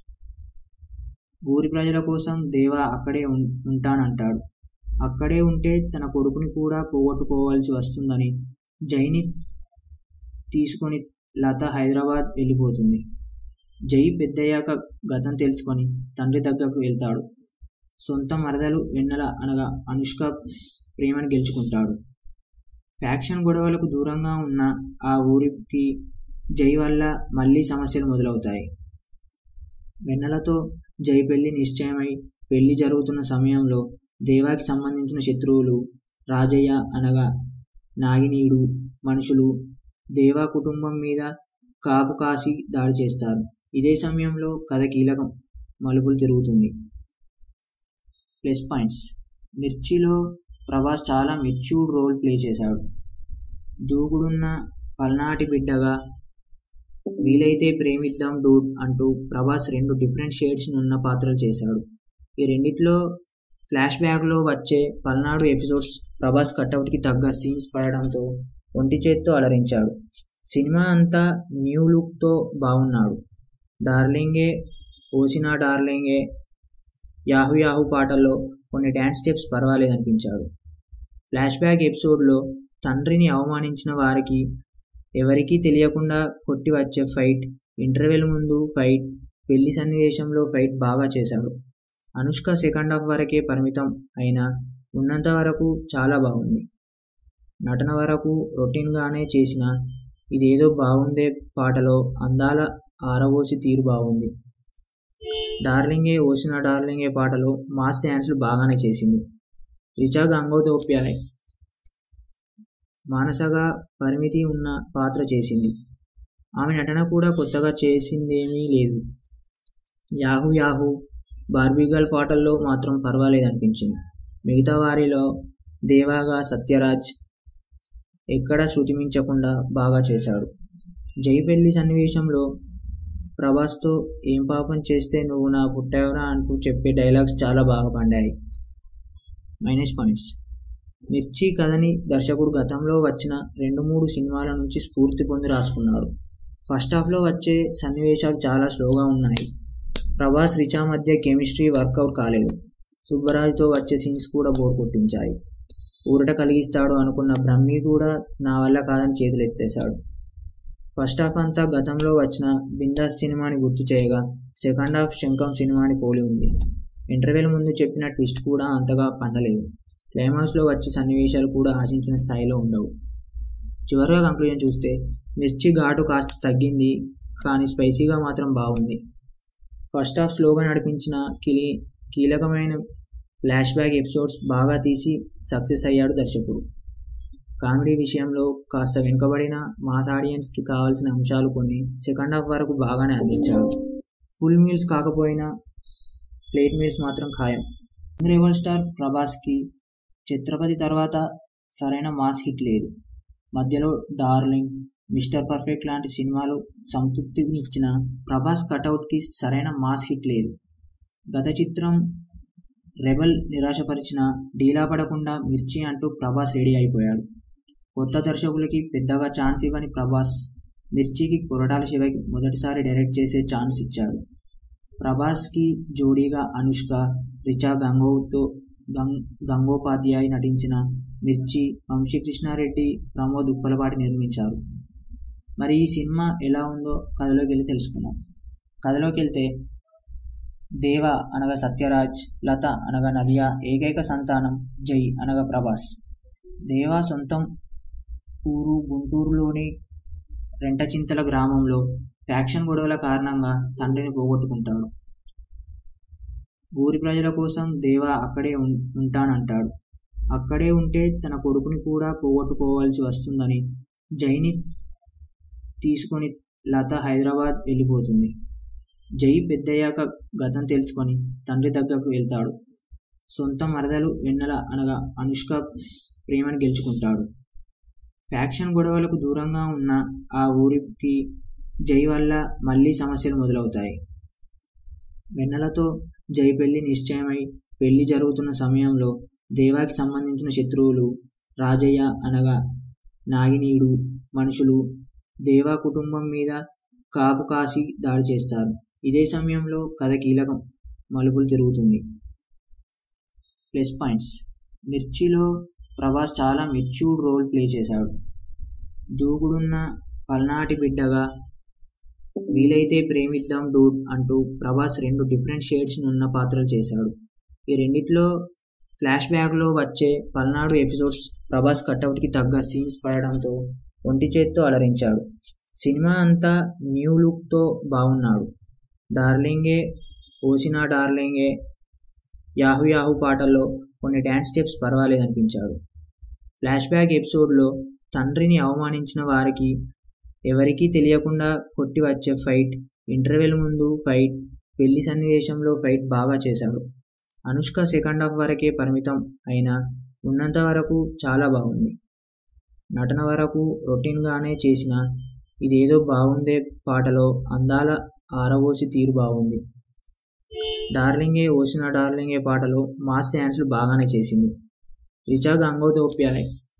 ఊరి ప్రజల కోసం దేవ అక్కడే ఉం- ఉంటానంటాడు అక్కడే ఉంటే తన కొడుకుని కూడా పోగొట్టుకోవాల్సి వస్తుందని జైని తీసుకొని లత హైదరాబాద్ వెళ్ళిపోతుంది జై పెద్దయ్యాక గతం తెలుసుకొని తండ్రి దగ్గరకు వెళ్తాడు సొంత మరదలు వెన్నెల అనగా అనుష్క ప్రేమను గెలుచుకుంటాడు ఫ్యాక్షన్ గొడవలకు దూరంగా ఉన్న ఆ ఊరికి జై వల్ల మళ్ళీ సమస్యలు మొదలవుతాయి వెన్నెలతో జై పెళ్లి నిశ్చయమై పెళ్లి జరుగుతున్న సమయంలో దేవాకి సంబంధించిన శత్రువులు రాజయ్య అనగా నాగినీడు మనుషులు దేవా కుటుంబం మీద కాపు కాసి దాడి చేస్తారు ఇదే సమయంలో కథ కీలకం మలుపులు తిరుగుతుంది ప్లస్ పాయింట్స్ మిర్చిలో ప్రభాస్ చాలా మెచ్యూర్డ్ రోల్ ప్లే చేశాడు దూకుడున్న పల్నాటి బిడ్డగా వీలైతే ప్రేమిద్దాం డూడ్ అంటూ ప్రభాస్ రెండు డిఫరెంట్ షేడ్స్ ఉన్న పాత్రలు చేశాడు ఈ రెండిట్లో ఫ్లాష్ బ్యాక్లో వచ్చే పల్నాడు ఎపిసోడ్స్ ప్రభాస్ కట్అవుట్కి తగ్గ సీన్స్ పడడంతో ఒంటి చేత్తో అలరించాడు సినిమా అంతా న్యూ లుక్తో బాగున్నాడు డార్లింగే ఓసినా డార్లింగే యాహు యాహు పాటల్లో కొన్ని డ్యాన్స్ స్టెప్స్ పర్వాలేదనిపించాడు ఫ్లాష్ బ్యాక్ ఎపిసోడ్లో తండ్రిని అవమానించిన వారికి ఎవరికీ తెలియకుండా కొట్టి వచ్చే ఫైట్ ఇంటర్వెల్ ముందు ఫైట్ పెళ్లి సన్నివేశంలో ఫైట్ బాగా చేశాడు అనుష్క సెకండ్ హాఫ్ వరకే పరిమితం అయినా ఉన్నంత వరకు చాలా బాగుంది నటన వరకు రొటీన్గానే చేసిన ఇదేదో బాగుందే పాటలో అందాల ఆరబోసి తీరు బాగుంది డార్లింగే ఓసిన డార్లింగే పాటలో మాస్ డ్యాన్స్లు బాగానే చేసింది రిచా గంగోదోప్యాయ్ మానసగా పరిమితి ఉన్న పాత్ర చేసింది ఆమె నటన కూడా కొత్తగా చేసిందేమీ లేదు యాహూ యాహూ బార్బీగల్ పాటల్లో మాత్రం పర్వాలేదనిపించింది మిగతా వారిలో దేవాగా సత్యరాజ్ ఎక్కడా శృతిమించకుండా బాగా చేశాడు జై పెళ్లి సన్నివేశంలో ప్రభాస్తో ఏం పాపం చేస్తే నువ్వు నా పుట్టావురా అంటూ చెప్పే డైలాగ్స్ చాలా బాగా పండాయి మైనస్ పాయింట్స్ మిర్చి కథని దర్శకుడు గతంలో వచ్చిన రెండు మూడు సినిమాల నుంచి స్ఫూర్తి పొంది రాసుకున్నాడు ఫస్ట్ హాఫ్లో వచ్చే సన్నివేశాలు చాలా స్లోగా ఉన్నాయి ప్రభాస్ రిచా మధ్య కెమిస్ట్రీ వర్కౌట్ కాలేదు సుబ్బరాజుతో వచ్చే సీన్స్ కూడా బోర్ కొట్టించాయి ఊరట కలిగిస్తాడు అనుకున్న బ్రహ్మి కూడా నా వల్ల కాదని చేతులు ఎత్తేశాడు ఫస్ట్ హాఫ్ అంతా గతంలో వచ్చిన బిందాస్ సినిమాని గుర్తు చేయగా సెకండ్ హాఫ్ శంఖం సినిమాని పోలి ఉంది ఇంటర్వెల్ ముందు చెప్పిన ట్విస్ట్ కూడా అంతగా పండలేదు క్లైమాక్స్లో వచ్చే సన్నివేశాలు కూడా ఆశించిన స్థాయిలో ఉండవు చివరిగా కంక్లూజన్ చూస్తే మిర్చి ఘాటు కాస్త తగ్గింది కానీ స్పైసీగా మాత్రం బాగుంది ఫస్ట్ హాఫ్ స్లోగా నడిపించిన కిలి కీలకమైన ఫ్లాష్ బ్యాక్ ఎపిసోడ్స్ బాగా తీసి సక్సెస్ అయ్యాడు దర్శకుడు కామెడీ విషయంలో కాస్త వెనుకబడిన మాస్ ఆడియన్స్కి కావాల్సిన అంశాలు కొన్ని సెకండ్ హాఫ్ వరకు బాగానే అందించాడు ఫుల్ మీల్స్ కాకపోయినా ప్లేట్ మీల్స్ మాత్రం ఖాయం రెబల్ స్టార్ ప్రభాస్కి ఛత్రపతి తర్వాత సరైన మాస్ హిట్ లేదు మధ్యలో డార్లింగ్ మిస్టర్ పర్ఫెక్ట్ లాంటి సినిమాలు సంతృప్తినిచ్చిన ప్రభాస్ కటౌట్కి సరైన మాస్ హిట్ లేదు గత చిత్రం రెబల్ నిరాశపరిచిన డీలా పడకుండా మిర్చి అంటూ ప్రభాస్ రెడీ అయిపోయాడు కొత్త దర్శకులకి పెద్దగా ఛాన్స్ ఇవ్వని ప్రభాస్ మిర్చికి కొరటాల శివకి మొదటిసారి డైరెక్ట్ చేసే ఛాన్స్ ఇచ్చాడు ప్రభాస్కి జోడీగా అనుష్క రిచా గంగోతో గంగ్ గంగోపాధ్యాయ్ నటించిన మిర్చి వంశీకృష్ణారెడ్డి ప్రమోద్ ఉప్పలపాటి నిర్మించారు మరి ఈ సినిమా ఎలా ఉందో కథలోకి వెళ్ళి తెలుసుకుందాం కథలోకి వెళ్తే దేవ అనగా సత్యరాజ్ లత అనగా నదియ ఏకైక సంతానం జై అనగా ప్రభాస్ దేవ సొంతం ఊరు గుంటూరులోని రెంటచింతల గ్రామంలో ఫ్యాక్షన్ గొడవల కారణంగా తండ్రిని పోగొట్టుకుంటాడు ఊరి ప్రజల కోసం దేవ అక్కడే ఉంటానంటాడు అక్కడే ఉంటే తన కొడుకుని కూడా పోగొట్టుకోవాల్సి వస్తుందని జైని తీసుకొని లత హైదరాబాద్ వెళ్ళిపోతుంది జై పెద్దయ్యాక గతం తెలుసుకొని తండ్రి దగ్గరకు వెళ్తాడు సొంత మరదలు వెన్నెల అనగా అనుష్క ప్రేమను గెలుచుకుంటాడు ఫ్యాక్షన్ గొడవలకు దూరంగా ఉన్న ఆ ఊరికి జై వల్ల మళ్ళీ సమస్యలు మొదలవుతాయి వెన్నెలతో జై పెళ్లి నిశ్చయమై పెళ్లి జరుగుతున్న సమయంలో దేవాకి సంబంధించిన శత్రువులు రాజయ్య అనగా నాగినీడు మనుషులు దేవా కుటుంబం మీద కాపు కాసి దాడి చేస్తారు ఇదే సమయంలో కథ కీలకం మలుపులు తిరుగుతుంది ప్లస్ పాయింట్స్ మిర్చిలో ప్రభాస్ చాలా మెచ్యూర్డ్ రోల్ ప్లే చేశాడు దూకుడున్న పల్నాటి బిడ్డగా వీలైతే ప్రేమిద్దాం డూడ్ అంటూ ప్రభాస్ రెండు డిఫరెంట్ షేడ్స్ ఉన్న పాత్రలు చేశాడు ఈ రెండిట్లో ఫ్లాష్ బ్యాక్లో వచ్చే పల్నాడు ఎపిసోడ్స్ ప్రభాస్ కట్అవుట్కి తగ్గ సీన్స్ పడడంతో ఒంటి చేత్తో అలరించాడు సినిమా అంతా న్యూ లుక్తో బాగున్నాడు డార్లింగే ఓసినా డార్లింగే యాహు యాహు పాటల్లో కొన్ని డ్యాన్స్ స్టెప్స్ పర్వాలేదనిపించాడు ఫ్లాష్ బ్యాక్ ఎపిసోడ్లో తండ్రిని అవమానించిన వారికి ఎవరికీ తెలియకుండా కొట్టి వచ్చే ఫైట్ ఇంటర్వెల్ ముందు ఫైట్ పెళ్లి సన్నివేశంలో ఫైట్ బాగా చేశాడు అనుష్క సెకండ్ హాఫ్ వరకే పరిమితం అయినా ఉన్నంత వరకు చాలా బాగుంది నటన వరకు రొటీన్గానే చేసిన ఇదేదో బాగుందే పాటలో అందాల ఆరబోసి తీరు బాగుంది డార్లింగే ఓసిన డార్లింగే పాటలో మాస్ డ్యాన్స్లు బాగానే చేసింది రిచా గంగోదోప్యాయ్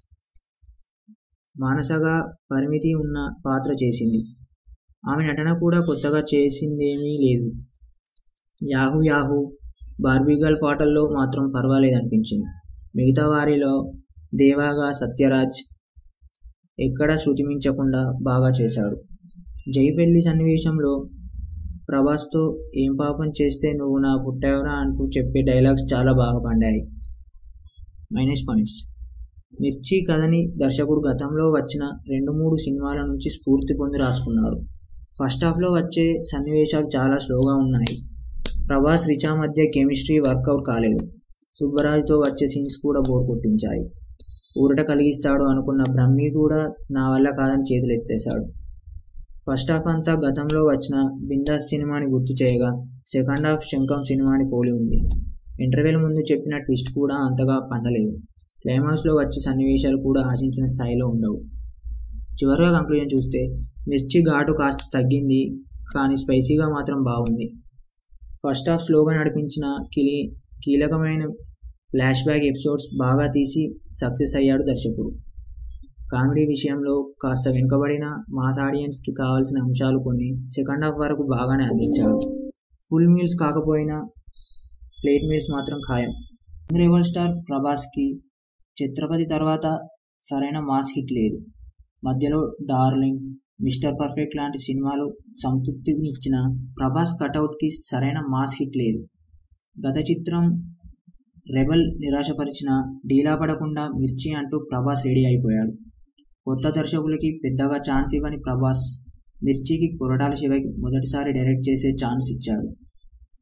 మానసగా పరిమితి ఉన్న పాత్ర చేసింది ఆమె నటన కూడా కొత్తగా చేసిందేమీ లేదు యాహూ యాహూ బార్బీగల్ పాటల్లో మాత్రం పర్వాలేదనిపించింది మిగతా వారిలో దేవాగా సత్యరాజ్ ఎక్కడా శృతిమించకుండా బాగా చేశాడు జై పెళ్లి సన్నివేశంలో ప్రభాస్తో ఏం పాపం చేస్తే నువ్వు నా పుట్టావురా అంటూ చెప్పే డైలాగ్స్ చాలా బాగా పండాయి మైనస్ పాయింట్స్ మిర్చి కథని దర్శకుడు గతంలో వచ్చిన రెండు మూడు సినిమాల నుంచి స్ఫూర్తి పొంది రాసుకున్నాడు ఫస్ట్ హాఫ్లో వచ్చే సన్నివేశాలు చాలా స్లోగా ఉన్నాయి ప్రభాస్ రిచా మధ్య కెమిస్ట్రీ వర్కౌట్ కాలేదు సుబ్బరాజుతో వచ్చే సీన్స్ కూడా బోర్ కొట్టించాయి ఊరట కలిగిస్తాడు అనుకున్న బ్రహ్మి కూడా నా వల్ల కాదని చేతులు ఎత్తేశాడు ఫస్ట్ హాఫ్ అంతా గతంలో వచ్చిన బిందాస్ సినిమాని గుర్తు చేయగా సెకండ్ హాఫ్ శంఖం సినిమాని పోలి ఉంది ఇంటర్వెల్ ముందు చెప్పిన ట్విస్ట్ కూడా అంతగా పండలేదు క్లైమాక్స్లో వచ్చే సన్నివేశాలు కూడా ఆశించిన స్థాయిలో ఉండవు చివరిగా కంక్లూజన్ చూస్తే మిర్చి ఘాటు కాస్త తగ్గింది కానీ స్పైసీగా మాత్రం బాగుంది ఫస్ట్ హాఫ్ స్లోగా నడిపించిన కిలి కీలకమైన ఫ్లాష్ బ్యాక్ ఎపిసోడ్స్ బాగా తీసి సక్సెస్ అయ్యాడు దర్శకుడు కామెడీ విషయంలో కాస్త వెనుకబడిన మాస్ ఆడియన్స్కి కావాల్సిన అంశాలు కొన్ని సెకండ్ హాఫ్ వరకు బాగానే అందించాడు ఫుల్ మీల్స్ కాకపోయినా ప్లేట్ మీల్స్ మాత్రం ఖాయం రెబల్ స్టార్ ప్రభాస్కి ఛత్రపతి తర్వాత సరైన మాస్ హిట్ లేదు మధ్యలో డార్లింగ్ మిస్టర్ పర్ఫెక్ట్ లాంటి సినిమాలు సంతృప్తినిచ్చిన ప్రభాస్ కటౌట్కి సరైన మాస్ హిట్ లేదు గత చిత్రం రెబల్ నిరాశపరిచిన డీలా పడకుండా మిర్చి అంటూ ప్రభాస్ రెడీ అయిపోయాడు కొత్త దర్శకులకి పెద్దగా ఛాన్స్ ఇవ్వని ప్రభాస్ మిర్చికి కొరటాల శివకి మొదటిసారి డైరెక్ట్ చేసే ఛాన్స్ ఇచ్చాడు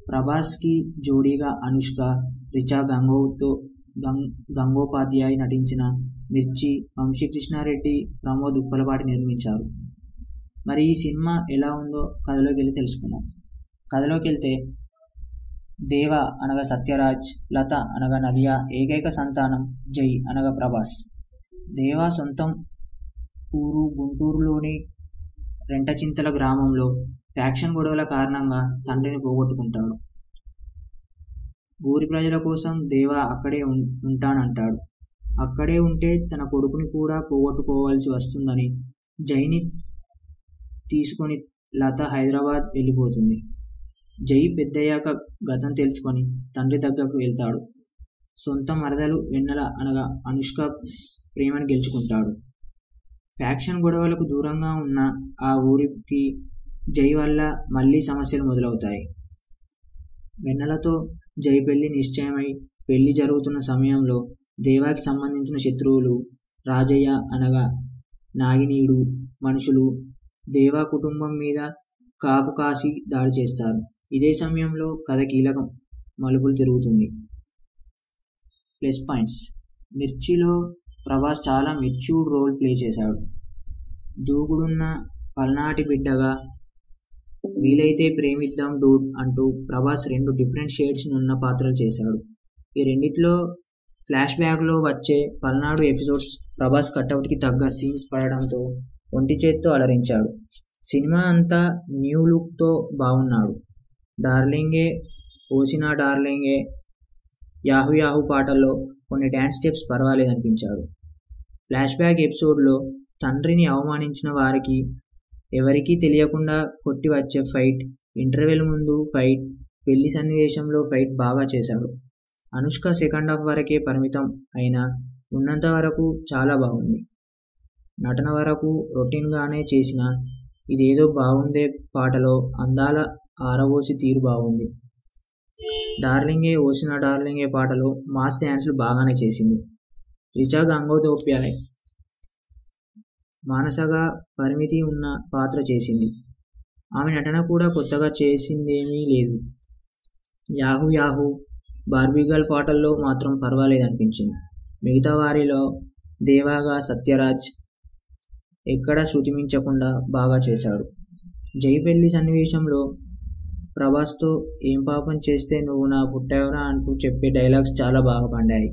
ప్రభాస్కి జోడీగా అనుష్క రిచా గంగోతో గంగ్ గంగోపాధ్యాయ్ నటించిన మిర్చి వంశీకృష్ణారెడ్డి ప్రమోద్ ఉప్పలపాటి నిర్మించారు మరి ఈ సినిమా ఎలా ఉందో కథలోకి వెళ్ళి తెలుసుకుందాం కథలోకి వెళ్తే దేవ అనగా సత్యరాజ్ లత అనగా నదియ ఏకైక సంతానం జై అనగా ప్రభాస్ దేవ సొంతం ఊరు గుంటూరులోని రెంటచింతల గ్రామంలో ఫ్యాక్షన్ గొడవల కారణంగా తండ్రిని పోగొట్టుకుంటాడు ఊరి ప్రజల కోసం దేవ అక్కడే ఉం- ఉంటానంటాడు అక్కడే ఉంటే తన కొడుకుని కూడా పోగొట్టుకోవాల్సి వస్తుందని జైని తీసుకొని లత హైదరాబాద్ వెళ్ళిపోతుంది జై పెద్దయ్యాక గతం తెలుసుకొని తండ్రి దగ్గరకు వెళ్తాడు సొంత మరదలు వెన్నెల అనగా అనుష్క ప్రేమను గెలుచుకుంటాడు ఫ్యాక్షన్ గొడవలకు దూరంగా ఉన్న ఆ ఊరికి జై వల్ల మళ్ళీ సమస్యలు మొదలవుతాయి వెన్నెలతో జై పెళ్లి నిశ్చయమై పెళ్లి జరుగుతున్న సమయంలో దేవాకి సంబంధించిన శత్రువులు రాజయ్య అనగా నాగినీడు మనుషులు దేవా కుటుంబం మీద కాపు కాసి దాడి చేస్తారు ఇదే సమయంలో కథ కీలకం మలుపులు తిరుగుతుంది ప్లస్ పాయింట్స్ మిర్చిలో ప్రభాస్ చాలా మెచ్యూర్డ్ రోల్ ప్లే చేశాడు దూకుడున్న పల్నాటి బిడ్డగా వీలైతే ప్రేమిద్దాం డూడ్ అంటూ ప్రభాస్ రెండు డిఫరెంట్ షేడ్స్ ఉన్న పాత్రలు చేశాడు ఈ రెండిట్లో ఫ్లాష్ బ్యాక్లో వచ్చే పల్నాడు ఎపిసోడ్స్ ప్రభాస్ కట్అవుట్కి తగ్గ సీన్స్ పడడంతో ఒంటి చేత్తో అలరించాడు సినిమా అంతా న్యూ లుక్తో బాగున్నాడు డార్లింగే ఓసినా డార్లింగే యాహు యాహు పాటల్లో కొన్ని డ్యాన్స్ స్టెప్స్ పర్వాలేదనిపించాడు ఫ్లాష్ బ్యాక్ ఎపిసోడ్లో తండ్రిని అవమానించిన వారికి ఎవరికీ తెలియకుండా కొట్టి వచ్చే ఫైట్ ఇంటర్వెల్ ముందు ఫైట్ పెళ్లి సన్నివేశంలో ఫైట్ బాగా చేశాడు అనుష్క సెకండ్ హాఫ్ వరకే పరిమితం అయినా ఉన్నంత వరకు చాలా బాగుంది నటన వరకు రొటీన్గానే చేసిన ఇదేదో బాగుందే పాటలో అందాల ఆరబోసి తీరు బాగుంది డార్లింగే ఓసిన డార్లింగే పాటలో మాస్ డ్యాన్స్లు బాగానే చేసింది రిచా గంగోదోప్యాయ్ మానసగా పరిమితి ఉన్న పాత్ర చేసింది ఆమె నటన కూడా కొత్తగా చేసిందేమీ లేదు యాహూ యాహూ బార్బీగల్ పాటల్లో మాత్రం పర్వాలేదనిపించింది మిగతా వారిలో దేవాగా సత్యరాజ్ ఎక్కడా శృతిమించకుండా బాగా చేశాడు జై పెళ్లి సన్నివేశంలో ప్రభాస్తో ఏం పాపం చేస్తే నువ్వు నా పుట్టావురా అంటూ చెప్పే డైలాగ్స్ చాలా బాగా పండాయి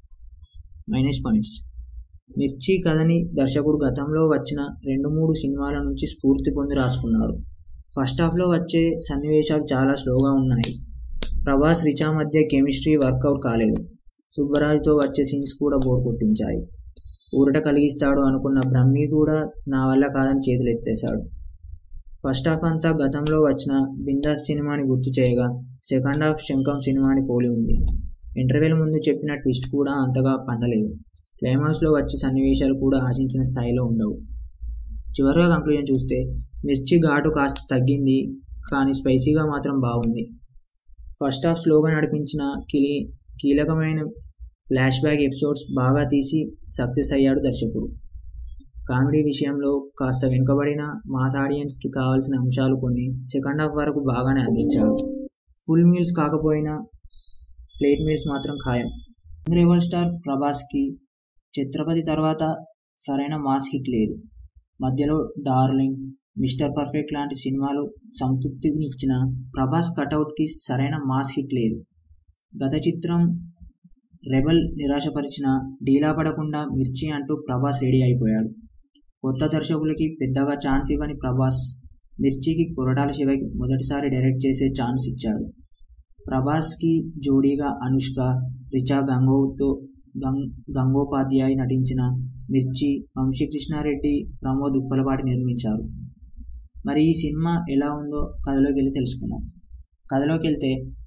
మైనస్ పాయింట్స్ మిర్చి కథని దర్శకుడు గతంలో వచ్చిన రెండు మూడు సినిమాల నుంచి స్ఫూర్తి పొంది రాసుకున్నాడు ఫస్ట్ హాఫ్లో వచ్చే సన్నివేశాలు చాలా స్లోగా ఉన్నాయి ప్రభాస్ రిచా మధ్య కెమిస్ట్రీ వర్కౌట్ కాలేదు సుబ్బరాజ్తో వచ్చే సీన్స్ కూడా బోర్ కొట్టించాయి ఊరట కలిగిస్తాడు అనుకున్న బ్రహ్మి కూడా నా వల్ల కాదని చేతులు ఎత్తేశాడు ఫస్ట్ హాఫ్ అంతా గతంలో వచ్చిన బిందాస్ సినిమాని గుర్తు చేయగా సెకండ్ హాఫ్ శంఖం సినిమాని పోలి ఉంది ఇంటర్వెల్ ముందు చెప్పిన ట్విస్ట్ కూడా అంతగా పండలేదు క్లైమాక్స్లో వచ్చే సన్నివేశాలు కూడా ఆశించిన స్థాయిలో ఉండవు చివరిగా కంక్లూజన్ చూస్తే మిర్చి ఘాటు కాస్త తగ్గింది కానీ స్పైసీగా మాత్రం బాగుంది ఫస్ట్ హాఫ్ స్లోగా నడిపించిన కిలి కీలకమైన ఫ్లాష్ బ్యాక్ ఎపిసోడ్స్ బాగా తీసి సక్సెస్ అయ్యాడు దర్శకుడు కామెడీ విషయంలో కాస్త వెనుకబడిన మాస్ ఆడియన్స్కి కావాల్సిన అంశాలు కొన్ని సెకండ్ హాఫ్ వరకు బాగానే అందించాడు ఫుల్ మీల్స్ కాకపోయినా ప్లేట్ మీల్స్ మాత్రం ఖాయం రెబల్ స్టార్ ప్రభాస్కి ఛత్రపతి తర్వాత సరైన మాస్ హిట్ లేదు మధ్యలో డార్లింగ్ మిస్టర్ పర్ఫెక్ట్ లాంటి సినిమాలు సంతృప్తినిచ్చిన ప్రభాస్ కటౌట్కి సరైన మాస్ హిట్ లేదు గత చిత్రం రెబల్ నిరాశపరిచిన డీలా పడకుండా మిర్చి అంటూ ప్రభాస్ రెడీ అయిపోయాడు కొత్త దర్శకులకి పెద్దగా ఛాన్స్ ఇవ్వని ప్రభాస్ మిర్చికి కొరటాల శివకి మొదటిసారి డైరెక్ట్ చేసే ఛాన్స్ ఇచ్చాడు ప్రభాస్కి జోడీగా అనుష్క రిచా గంగోతో గంగ్ గంగోపాధ్యాయ్ నటించిన మిర్చి వంశీకృష్ణారెడ్డి ప్రమోద్ ఉప్పలపాటి నిర్మించారు మరి ఈ సినిమా ఎలా ఉందో కథలోకి వెళ్ళి తెలుసుకుందాం కథలోకి వెళ్తే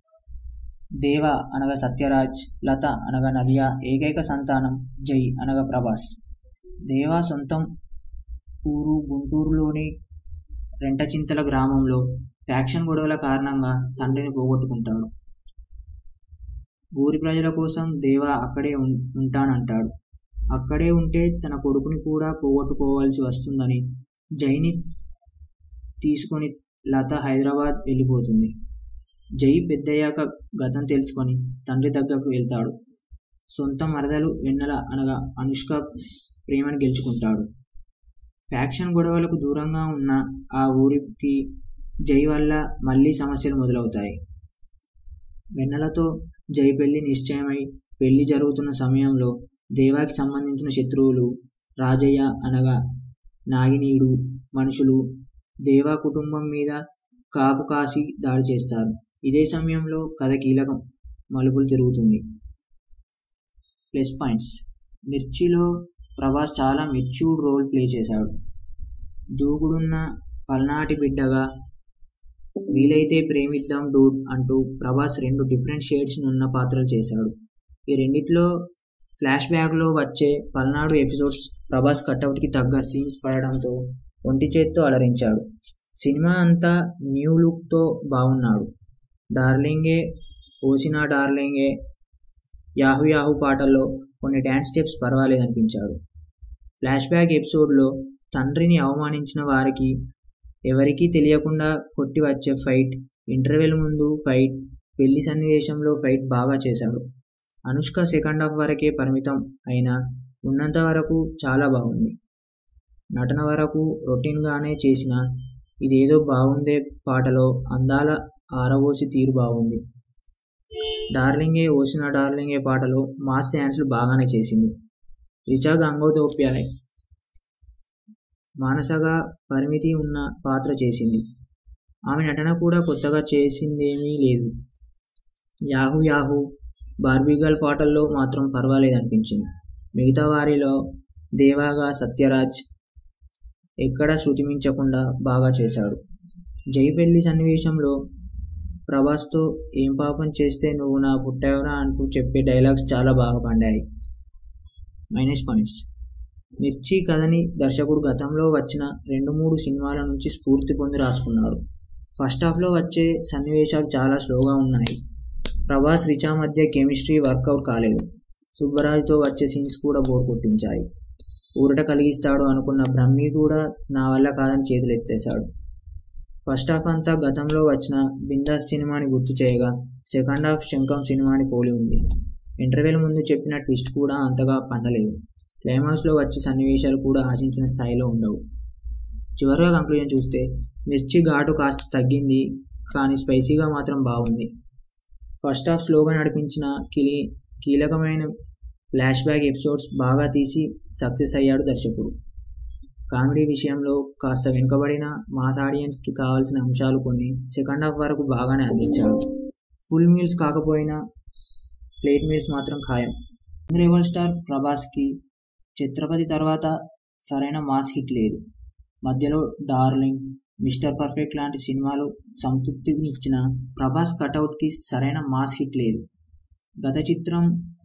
దేవ అనగా సత్యరాజ్ లత అనగా నదియ ఏకైక సంతానం జై అనగా ప్రభాస్ దేవ సొంతం ఊరు గుంటూరులోని రెంటచింతల గ్రామంలో ఫ్యాక్షన్ గొడవల కారణంగా తండ్రిని పోగొట్టుకుంటాడు ఊరి ప్రజల కోసం దేవ అక్కడే ఉం- ఉంటానంటాడు అక్కడే ఉంటే తన కొడుకుని కూడా పోగొట్టుకోవాల్సి వస్తుందని జైని తీసుకొని లత హైదరాబాద్ వెళ్ళిపోతుంది జై పెద్దయ్యాక గతం తెలుసుకొని తండ్రి దగ్గరకు వెళ్తాడు సొంత మరదలు వెన్నెల అనగా అనుష్క ప్రేమను గెలుచుకుంటాడు ఫ్యాక్షన్ గొడవలకు దూరంగా ఉన్న ఆ ఊరికి జై వల్ల మళ్ళీ సమస్యలు మొదలవుతాయి వెన్నెలతో జై పెళ్లి నిశ్చయమై పెళ్లి జరుగుతున్న సమయంలో దేవాకి సంబంధించిన శత్రువులు రాజయ్య అనగా నాగినీడు మనుషులు దేవా కుటుంబం మీద కాపు కాసి దాడి చేస్తారు ఇదే సమయంలో కథ కీలకం మలుపులు తిరుగుతుంది ప్లస్ పాయింట్స్ మిర్చిలో ప్రభాస్ చాలా మెచ్యూర్డ్ రోల్ ప్లే చేశాడు దూకుడున్న పల్నాటి బిడ్డగా వీలైతే ప్రేమిద్దాం డూడ్ అంటూ ప్రభాస్ రెండు డిఫరెంట్ షేడ్స్ ఉన్న పాత్రలు చేశాడు ఈ రెండిట్లో ఫ్లాష్ బ్యాక్లో వచ్చే పల్నాడు ఎపిసోడ్స్ ప్రభాస్ కట్అవుట్కి తగ్గ సీన్స్ పడడంతో ఒంటి చేత్తో అలరించాడు సినిమా అంతా న్యూ లుక్తో బాగున్నాడు డార్లింగే ఓసినా డార్లింగే యాహు యాహు పాటల్లో కొన్ని డ్యాన్స్ స్టెప్స్ పర్వాలేదనిపించాడు ఫ్లాష్ బ్యాక్ ఎపిసోడ్లో తండ్రిని అవమానించిన వారికి ఎవరికీ తెలియకుండా కొట్టి వచ్చే ఫైట్ ఇంటర్వెల్ ముందు ఫైట్ పెళ్లి సన్నివేశంలో ఫైట్ బాగా చేశాడు అనుష్క సెకండ్ హాఫ్ వరకే పరిమితం అయినా ఉన్నంత వరకు చాలా బాగుంది నటన వరకు రొటీన్గానే చేసిన ఇదేదో బాగుందే పాటలో అందాల ఆరబోసి తీరు బాగుంది డార్లింగే ఓసిన డార్లింగే పాటలో మాస్ డ్యాన్స్లు బాగానే చేసింది రిచా గంగోదోప్యాయ్ మానసగా పరిమితి ఉన్న పాత్ర చేసింది ఆమె నటన కూడా కొత్తగా చేసిందేమీ లేదు యాహూ యాహూ బార్బీగల్ పాటల్లో మాత్రం పర్వాలేదనిపించింది మిగతా వారిలో దేవాగా సత్యరాజ్ ఎక్కడా శృతిమించకుండా బాగా చేశాడు జై పెళ్లి సన్నివేశంలో ప్రభాస్తో ఏం పాపం చేస్తే నువ్వు నా పుట్టావురా అంటూ చెప్పే డైలాగ్స్ చాలా బాగా పండాయి మైనస్ పాయింట్స్ మిర్చి కథని దర్శకుడు గతంలో వచ్చిన రెండు మూడు సినిమాల నుంచి స్ఫూర్తి పొంది రాసుకున్నాడు ఫస్ట్ హాఫ్లో వచ్చే సన్నివేశాలు చాలా స్లోగా ఉన్నాయి ప్రభాస్ రిచా మధ్య కెమిస్ట్రీ వర్కౌట్ కాలేదు సుబ్బరాజ్తో వచ్చే సీన్స్ కూడా బోర్ కొట్టించాయి ఊరట కలిగిస్తాడు అనుకున్న బ్రహ్మి కూడా నా వల్ల కాదని చేతులు ఎత్తేశాడు ఫస్ట్ హాఫ్ అంతా గతంలో వచ్చిన బిందాస్ సినిమాని గుర్తు చేయగా సెకండ్ హాఫ్ శంఖం సినిమాని పోలి ఉంది ఇంటర్వెల్ ముందు చెప్పిన ట్విస్ట్ కూడా అంతగా పండలేదు క్లైమాక్స్లో వచ్చే సన్నివేశాలు కూడా ఆశించిన స్థాయిలో ఉండవు చివరిగా కంక్లూజన్ చూస్తే మిర్చి ఘాటు కాస్త తగ్గింది కానీ స్పైసీగా మాత్రం బాగుంది ఫస్ట్ హాఫ్ స్లోగా నడిపించిన కిలి కీలకమైన ఫ్లాష్ బ్యాక్ ఎపిసోడ్స్ బాగా తీసి సక్సెస్ అయ్యాడు దర్శకుడు కామెడీ విషయంలో కాస్త వెనుకబడిన మాస్ ఆడియన్స్కి కావాల్సిన అంశాలు కొన్ని సెకండ్ హాఫ్ వరకు బాగానే అందించాడు ఫుల్ మీల్స్ కాకపోయినా ప్లేట్ మీల్స్ మాత్రం ఖాయం రెబల్ స్టార్ ప్రభాస్కి ఛత్రపతి తర్వాత సరైన మాస్ హిట్ లేదు మధ్యలో డార్లింగ్ మిస్టర్ పర్ఫెక్ట్ లాంటి సినిమాలు సంతృప్తినిచ్చిన ప్రభాస్ కటౌట్కి సరైన మాస్ హిట్ లేదు గత చిత్రం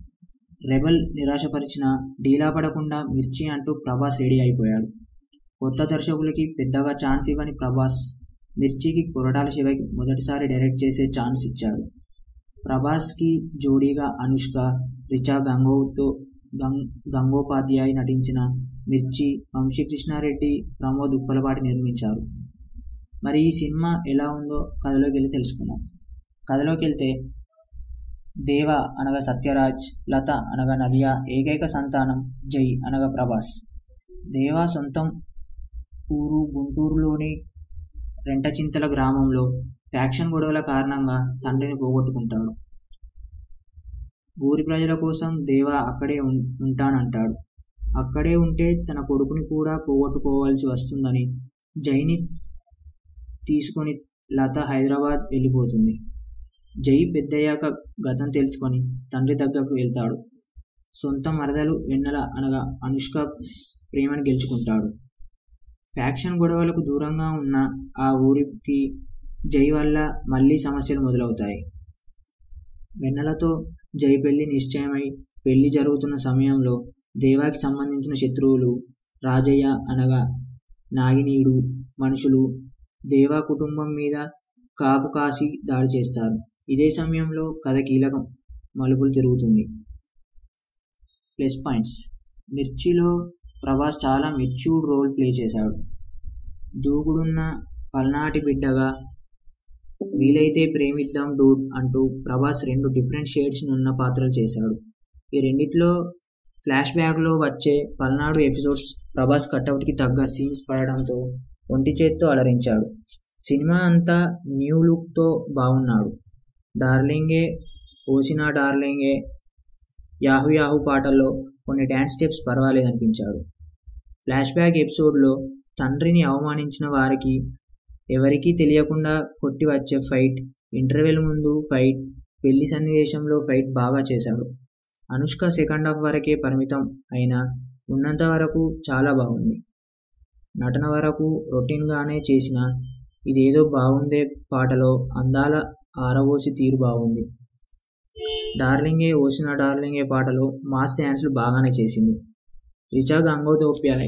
రెబల్ నిరాశపరిచిన డీలా పడకుండా మిర్చి అంటూ ప్రభాస్ రెడీ అయిపోయాడు కొత్త దర్శకులకి పెద్దగా ఛాన్స్ ఇవ్వని ప్రభాస్ మిర్చికి కొరటాల శివకి మొదటిసారి డైరెక్ట్ చేసే ఛాన్స్ ఇచ్చాడు ప్రభాస్కి జోడీగా అనుష్క రిచా గంగోతో గంగ్ గంగోపాధ్యాయ్ నటించిన మిర్చి వంశీకృష్ణారెడ్డి ప్రమోద్ ఉప్పలపాటి నిర్మించారు మరి ఈ సినిమా ఎలా ఉందో కథలోకి వెళ్ళి తెలుసుకుందాం కథలోకి వెళ్తే దేవ అనగా సత్యరాజ్ లత అనగా నదియా ఏకైక సంతానం జై అనగా ప్రభాస్ దేవ సొంతం ఊరు గుంటూరులోని రెంటచింతల గ్రామంలో ఫ్యాక్షన్ గొడవల కారణంగా తండ్రిని పోగొట్టుకుంటాడు ఊరి ప్రజల కోసం దేవ అక్కడే ఉం- ఉంటానంటాడు అక్కడే ఉంటే తన కొడుకుని కూడా పోగొట్టుకోవాల్సి వస్తుందని జైని తీసుకొని లత హైదరాబాద్ వెళ్ళిపోతుంది జై పెద్దయ్యాక గతం తెలుసుకొని తండ్రి దగ్గరకు వెళ్తాడు సొంత మరదలు వెన్నెల అనగా అనుష్క ప్రేమను గెలుచుకుంటాడు ఫ్యాక్షన్ గొడవలకు దూరంగా ఉన్న ఆ ఊరికి జై వల్ల మళ్ళీ సమస్యలు మొదలవుతాయి వెన్నెలతో జై పెళ్లి నిశ్చయమై పెళ్లి జరుగుతున్న సమయంలో దేవాకి సంబంధించిన శత్రువులు రాజయ్య అనగా నాగినీడు మనుషులు దేవా కుటుంబం మీద కాపు కాసి దాడి చేస్తారు ఇదే సమయంలో కథ కీలకం మలుపులు తిరుగుతుంది ప్లస్ పాయింట్స్ మిర్చిలో ప్రభాస్ చాలా మెచ్యూర్డ్ రోల్ ప్లే చేశాడు దూకుడున్న పల్నాటి బిడ్డగా వీలైతే ప్రేమిద్దాం డూడ్ అంటూ ప్రభాస్ రెండు డిఫరెంట్ షేడ్స్ ఉన్న పాత్రలు చేశాడు ఈ రెండిట్లో ఫ్లాష్ బ్యాక్లో వచ్చే పల్నాడు ఎపిసోడ్స్ ప్రభాస్ కట్అవుట్కి తగ్గ సీన్స్ పడడంతో ఒంటి చేత్తో అలరించాడు సినిమా అంతా న్యూ లుక్తో బాగున్నాడు డార్లింగే ఓసినా డార్లింగే యాహు యాహు పాటల్లో కొన్ని డ్యాన్స్ స్టెప్స్ పర్వాలేదనిపించాడు ఫ్లాష్ బ్యాక్ ఎపిసోడ్లో తండ్రిని అవమానించిన వారికి ఎవరికీ తెలియకుండా కొట్టి వచ్చే ఫైట్ ఇంటర్వెల్ ముందు ఫైట్ పెళ్లి సన్నివేశంలో ఫైట్ బాగా చేశాడు అనుష్క సెకండ్ హాఫ్ వరకే పరిమితం అయినా ఉన్నంత వరకు చాలా బాగుంది నటన వరకు రొటీన్గానే చేసిన ఇదేదో బాగుందే పాటలో అందాల ఆరబోసి తీరు బాగుంది డార్లింగే ఓసిన డార్లింగే పాటలో మాస్ డ్యాన్స్లు బాగానే చేసింది రిచా గంగోదోప్యాయ్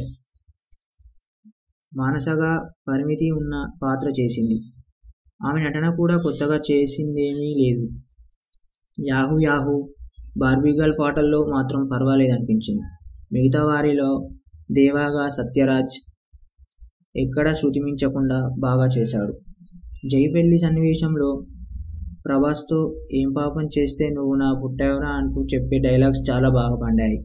మానసగా పరిమితి ఉన్న పాత్ర చేసింది ఆమె నటన కూడా కొత్తగా చేసిందేమీ లేదు యాహూ యాహూ బార్బీగల్ పాటల్లో మాత్రం పర్వాలేదనిపించింది మిగతా వారిలో దేవాగా సత్యరాజ్ ఎక్కడ శృతిమించకుండా బాగా చేశాడు జై పెళ్లి సన్నివేశంలో ప్రభాస్తో ఏం పాపం చేస్తే నువ్వు నా పుట్టావురా అంటూ చెప్పే డైలాగ్స్ చాలా బాగా పండాయి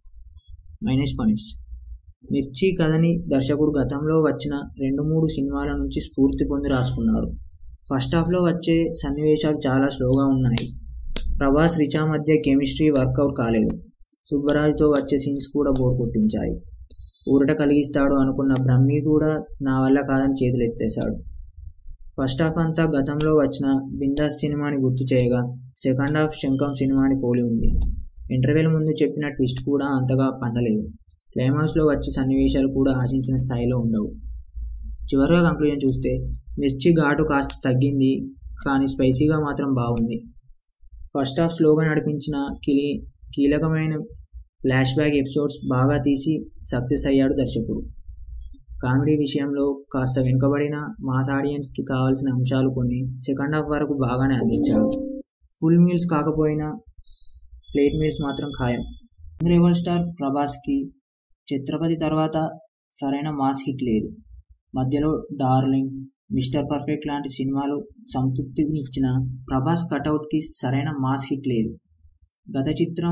మైనస్ పాయింట్స్ మిర్చి కథని దర్శకుడు గతంలో వచ్చిన రెండు మూడు సినిమాల నుంచి స్ఫూర్తి పొంది రాసుకున్నాడు ఫస్ట్ హాఫ్లో వచ్చే సన్నివేశాలు చాలా స్లోగా ఉన్నాయి ప్రభాస్ రిచా మధ్య కెమిస్ట్రీ వర్కౌట్ కాలేదు సుబ్బరాజ్తో వచ్చే సీన్స్ కూడా బోర్ కొట్టించాయి ఊరట కలిగిస్తాడు అనుకున్న బ్రహ్మి కూడా నా వల్ల కాదని చేతులు ఎత్తేశాడు ఫస్ట్ హాఫ్ అంతా గతంలో వచ్చిన బిందాస్ సినిమాని గుర్తు చేయగా సెకండ్ హాఫ్ శంఖం సినిమాని పోలి ఉంది ఇంటర్వెల్ ముందు చెప్పిన ట్విస్ట్ కూడా అంతగా పండలేదు క్లైమాక్స్లో వచ్చే సన్నివేశాలు కూడా ఆశించిన స్థాయిలో ఉండవు చివరిగా కంక్లూజన్ చూస్తే మిర్చి ఘాటు కాస్త తగ్గింది కానీ స్పైసీగా మాత్రం బాగుంది ఫస్ట్ హాఫ్ స్లోగా నడిపించిన కిలి కీలకమైన ఫ్లాష్ బ్యాక్ ఎపిసోడ్స్ బాగా తీసి సక్సెస్ అయ్యాడు దర్శకుడు కామెడీ విషయంలో కాస్త వెనుకబడిన మాస్ ఆడియన్స్కి కావాల్సిన అంశాలు కొన్ని సెకండ్ హాఫ్ వరకు బాగానే అందించాడు ఫుల్ మీల్స్ కాకపోయినా ప్లేట్ మీల్స్ మాత్రం ఖాయం రెబల్ స్టార్ ప్రభాస్కి ఛత్రపతి తర్వాత సరైన మాస్ హిట్ లేదు మధ్యలో డార్లింగ్ మిస్టర్ పర్ఫెక్ట్ లాంటి సినిమాలు సంతృప్తిని ఇచ్చిన ప్రభాస్ కటౌట్కి సరైన మాస్ హిట్ లేదు గత చిత్రం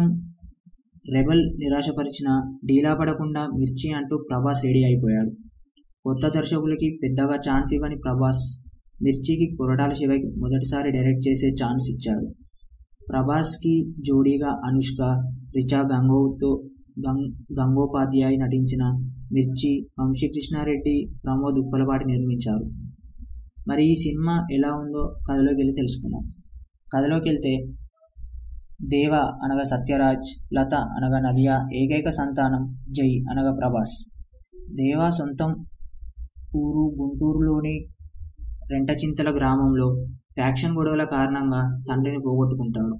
రెబల్ నిరాశపరిచిన డీలా పడకుండా మిర్చి అంటూ ప్రభాస్ రెడీ అయిపోయాడు కొత్త దర్శకులకి పెద్దగా ఛాన్స్ ఇవ్వని ప్రభాస్ మిర్చికి కొరటాల శివకి మొదటిసారి డైరెక్ట్ చేసే ఛాన్స్ ఇచ్చాడు ప్రభాస్కి జోడీగా అనుష్క రిచా గంగోతో గంగ్ గంగోపాధ్యాయ్ నటించిన మిర్చి వంశీకృష్ణారెడ్డి ప్రమోద్ ఉప్పలపాటి నిర్మించారు మరి ఈ సినిమా ఎలా ఉందో కథలోకి వెళ్ళి తెలుసుకుందాం కథలోకి వెళ్తే దేవ అనగా సత్యరాజ్ లత అనగా నదియా ఏకైక సంతానం జై అనగా ప్రభాస్ దేవ సొంతం ఊరు గుంటూరులోని రెంటచింతల గ్రామంలో ఫ్యాక్షన్ గొడవల కారణంగా తండ్రిని పోగొట్టుకుంటాడు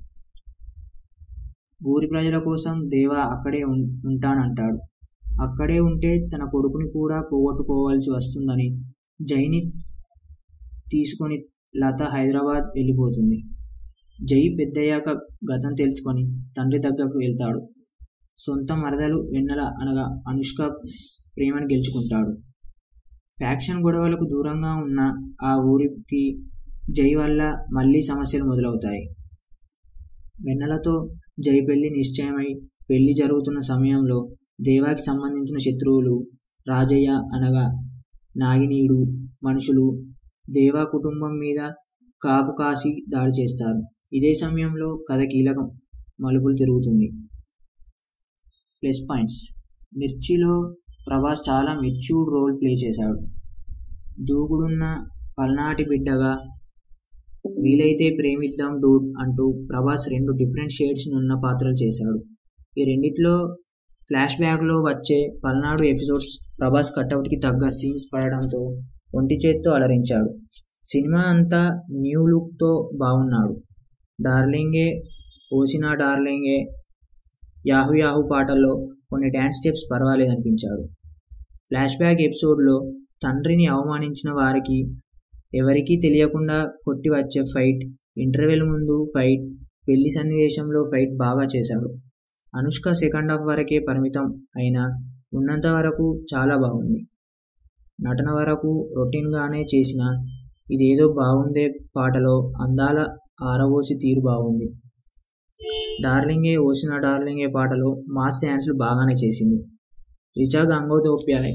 ఊరి ప్రజల కోసం దేవ అక్కడే ఉం- ఉంటానంటాడు అక్కడే ఉంటే తన కొడుకుని కూడా పోగొట్టుకోవాల్సి వస్తుందని జైని తీసుకొని లత హైదరాబాద్ వెళ్ళిపోతుంది జై పెద్దయ్యాక గతం తెలుసుకొని తండ్రి దగ్గరకు వెళ్తాడు సొంత మరదలు వెన్నెల అనగా అనుష్క ప్రేమను గెలుచుకుంటాడు ఫ్యాక్షన్ గొడవలకు దూరంగా ఉన్న ఆ ఊరికి జై వల్ల మళ్ళీ సమస్యలు మొదలవుతాయి వెన్నెలతో జై పెళ్లి నిశ్చయమై పెళ్లి జరుగుతున్న సమయంలో దేవాకి సంబంధించిన శత్రువులు రాజయ్య అనగా నాగినీడు మనుషులు దేవా కుటుంబం మీద కాపు కాసి దాడి చేస్తారు ఇదే సమయంలో కథ కీలకం మలుపులు తిరుగుతుంది ప్లస్ పాయింట్స్ మిర్చిలో ప్రభాస్ చాలా మెచ్యూర్డ్ రోల్ ప్లే చేశాడు దూకుడున్న పల్నాటి బిడ్డగా వీలైతే ప్రేమిద్దాం డూడ్ అంటూ ప్రభాస్ రెండు డిఫరెంట్ షేడ్స్ ఉన్న పాత్రలు చేశాడు ఈ రెండిట్లో ఫ్లాష్ బ్యాక్లో వచ్చే పల్నాడు ఎపిసోడ్స్ ప్రభాస్ కట్అవుట్కి తగ్గ సీన్స్ పడడంతో ఒంటి చేత్తో అలరించాడు సినిమా అంతా న్యూ లుక్తో బాగున్నాడు డార్లింగే ఓసినా డార్లింగే యాహు యాహు పాటల్లో కొన్ని డ్యాన్స్ స్టెప్స్ పర్వాలేదనిపించాడు ఫ్లాష్ బ్యాక్ ఎపిసోడ్లో తండ్రిని అవమానించిన వారికి ఎవరికీ తెలియకుండా కొట్టి వచ్చే ఫైట్ ఇంటర్వెల్ ముందు ఫైట్ పెళ్లి సన్నివేశంలో ఫైట్ బాగా చేశాడు అనుష్క సెకండ్ హాఫ్ వరకే పరిమితం అయినా ఉన్నంత వరకు చాలా బాగుంది నటన వరకు రొటీన్గానే చేసిన ఇదేదో బాగుందే పాటలో అందాల ఆరబోసి తీరు బాగుంది డార్లింగే ఓసిన డార్లింగే పాటలో మాస్ డ్యాన్సులు బాగానే చేసింది రిచా గంగోదోప్యాయ్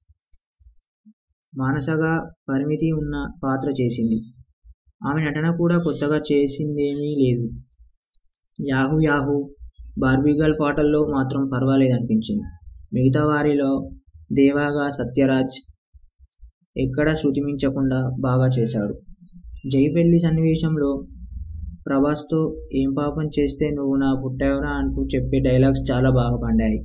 మానసగా పరిమితి ఉన్న పాత్ర చేసింది ఆమె నటన కూడా కొత్తగా చేసిందేమీ లేదు యాహూ యాహూ బార్బీగల్ పాటల్లో మాత్రం పర్వాలేదనిపించింది మిగతా వారిలో దేవాగా సత్యరాజ్ ఎక్కడ శృతిమించకుండా బాగా చేశాడు జై పెళ్లి సన్నివేశంలో ప్రభాస్తో ఏం పాపం చేస్తే నువ్వు నా పుట్టావురా అంటూ చెప్పే డైలాగ్స్ చాలా బాగా పండాయి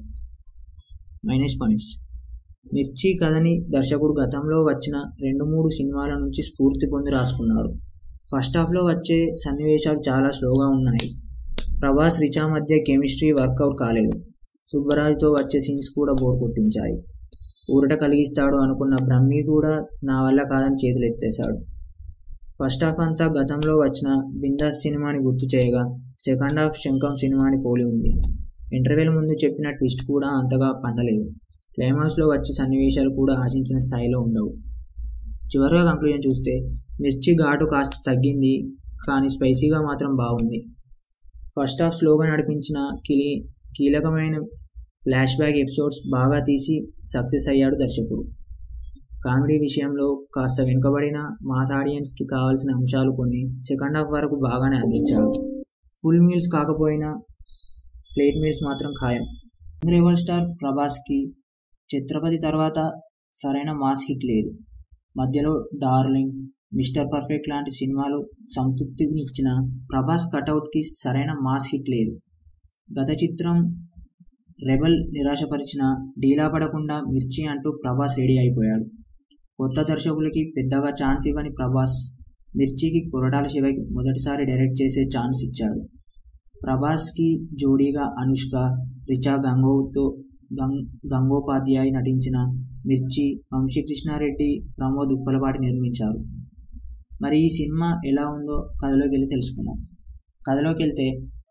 మైనస్ పాయింట్స్ మిర్చి కథని దర్శకుడు గతంలో వచ్చిన రెండు మూడు సినిమాల నుంచి స్ఫూర్తి పొంది రాసుకున్నాడు ఫస్ట్ హాఫ్లో వచ్చే సన్నివేశాలు చాలా స్లోగా ఉన్నాయి ప్రభాస్ రిచా మధ్య కెమిస్ట్రీ వర్కౌట్ కాలేదు సుబ్బరాజ్తో వచ్చే సీన్స్ కూడా బోర్ కొట్టించాయి ఊరట కలిగిస్తాడు అనుకున్న బ్రహ్మి కూడా నా వల్ల కాదని చేతులు ఎత్తేశాడు ఫస్ట్ హాఫ్ అంతా గతంలో వచ్చిన బిందాస్ సినిమాని గుర్తు చేయగా సెకండ్ హాఫ్ శంఖం సినిమాని పోలి ఉంది ఇంటర్వెల్ ముందు చెప్పిన ట్విస్ట్ కూడా అంతగా పండలేదు క్లైమాక్స్లో వచ్చే సన్నివేశాలు కూడా ఆశించిన స్థాయిలో ఉండవు చివరిగా కంక్లూజన్ చూస్తే మిర్చి ఘాటు కాస్త తగ్గింది కానీ స్పైసీగా మాత్రం బాగుంది ఫస్ట్ హాఫ్ స్లోగా నడిపించిన కిలి కీలకమైన ఫ్లాష్ బ్యాక్ ఎపిసోడ్స్ బాగా తీసి సక్సెస్ అయ్యాడు దర్శకుడు కామెడీ విషయంలో కాస్త వెనుకబడిన మాస్ ఆడియన్స్కి కావాల్సిన అంశాలు కొన్ని సెకండ్ హాఫ్ వరకు బాగానే అందించాడు ఫుల్ మీల్స్ కాకపోయినా ప్లేట్ మీల్స్ మాత్రం ఖాయం రెబల్ స్టార్ ప్రభాస్కి ఛత్రపతి తర్వాత సరైన మాస్ హిట్ లేదు మధ్యలో డార్లింగ్ మిస్టర్ పర్ఫెక్ట్ లాంటి సినిమాలు సంతృప్తినిచ్చిన ప్రభాస్ కటౌట్కి సరైన మాస్ హిట్ లేదు గత చిత్రం రెబల్ నిరాశపరిచిన డీలా పడకుండా మిర్చి అంటూ ప్రభాస్ రెడీ అయిపోయాడు కొత్త దర్శకులకి పెద్దగా ఛాన్స్ ఇవ్వని ప్రభాస్ మిర్చికి కొరటాల శివకి మొదటిసారి డైరెక్ట్ చేసే ఛాన్స్ ఇచ్చాడు ప్రభాస్కి జోడీగా అనుష్క రిచా గంగోతో గంగ్ గంగోపాధ్యాయ్ నటించిన మిర్చి వంశీకృష్ణారెడ్డి ప్రమోద్ ఉప్పలపాటి నిర్మించారు మరి ఈ సినిమా ఎలా ఉందో కథలోకి వెళ్ళి తెలుసుకుందాం కథలోకి వెళ్తే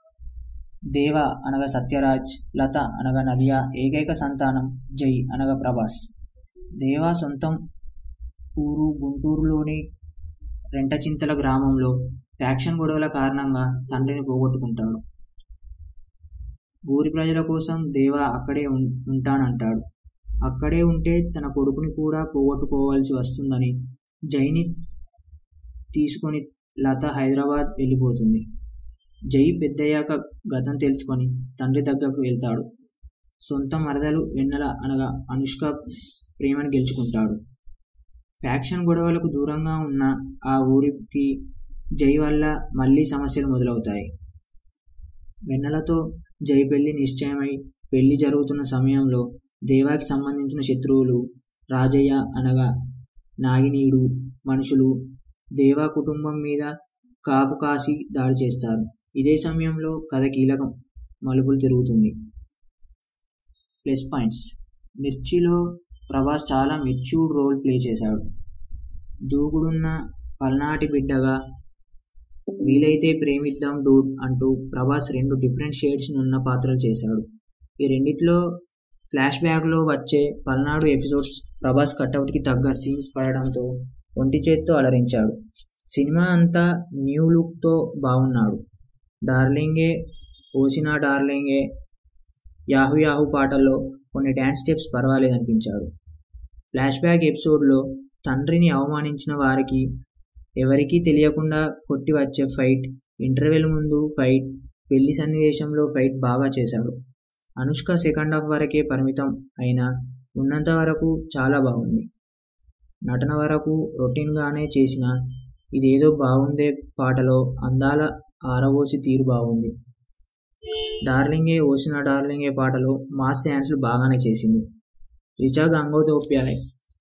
దేవ అనగా సత్యరాజ్ లత అనగా నదియా ఏకైక సంతానం జై అనగా ప్రభాస్ దేవ సొంతం ఊరు గుంటూరులోని రెంటచింతల గ్రామంలో ఫ్యాక్షన్ గొడవల కారణంగా తండ్రిని పోగొట్టుకుంటాడు ఊరి ప్రజల కోసం దేవ అక్కడే ఉంటానంటాడు అక్కడే ఉంటే తన కొడుకుని కూడా పోగొట్టుకోవాల్సి వస్తుందని జైని తీసుకొని లత హైదరాబాద్ వెళ్ళిపోతుంది జై పెద్దయ్యాక గతం తెలుసుకొని తండ్రి దగ్గరకు వెళ్తాడు సొంత మరదలు వెన్నెల అనగా అనుష్క ప్రేమను గెలుచుకుంటాడు ఫ్యాక్షన్ గొడవలకు దూరంగా ఉన్న ఆ ఊరికి జై వల్ల మళ్ళీ సమస్యలు మొదలవుతాయి వెన్నెలతో జై పెళ్లి నిశ్చయమై పెళ్లి జరుగుతున్న సమయంలో దేవాకి సంబంధించిన శత్రువులు రాజయ్య అనగా నాగినీడు మనుషులు దేవా కుటుంబం మీద కాపు కాసి దాడి చేస్తారు ఇదే సమయంలో కథ కీలకం మలుపులు తిరుగుతుంది ప్లస్ పాయింట్స్ మిర్చిలో ప్రభాస్ చాలా మెచ్యూర్డ్ రోల్ ప్లే చేశాడు దూకుడున్న పల్నాటి బిడ్డగా వీలైతే ప్రేమిద్దాం డూడ్ అంటూ ప్రభాస్ రెండు డిఫరెంట్ షేడ్స్ ఉన్న పాత్రలు చేశాడు ఈ రెండిట్లో ఫ్లాష్ బ్యాక్లో వచ్చే పల్నాడు ఎపిసోడ్స్ ప్రభాస్ కట్అవుట్కి తగ్గ సీన్స్ పడడంతో ఒంటి చేత్తో అలరించాడు సినిమా అంతా న్యూ లుక్తో బాగున్నాడు డార్లింగే ఓసినా డార్లింగే యాహు యాహు పాటల్లో కొన్ని డ్యాన్స్ స్టెప్స్ పర్వాలేదనిపించాడు ఫ్లాష్ బ్యాక్ ఎపిసోడ్లో తండ్రిని అవమానించిన వారికి ఎవరికీ తెలియకుండా కొట్టి వచ్చే ఫైట్ ఇంటర్వెల్ ముందు ఫైట్ పెళ్లి సన్నివేశంలో ఫైట్ బాగా చేశాడు అనుష్క సెకండ్ హాఫ్ వరకే పరిమితం అయినా ఉన్నంత వరకు చాలా బాగుంది నటన వరకు రొటీన్గానే చేసిన ఇదేదో బాగుందే పాటలో అందాల ఆరబోసి తీరు బాగుంది డార్లింగే ఓసిన డార్లింగే పాటలో మాస్ డ్యాన్సులు బాగానే చేసింది రిచా గంగోదోప్యాయ్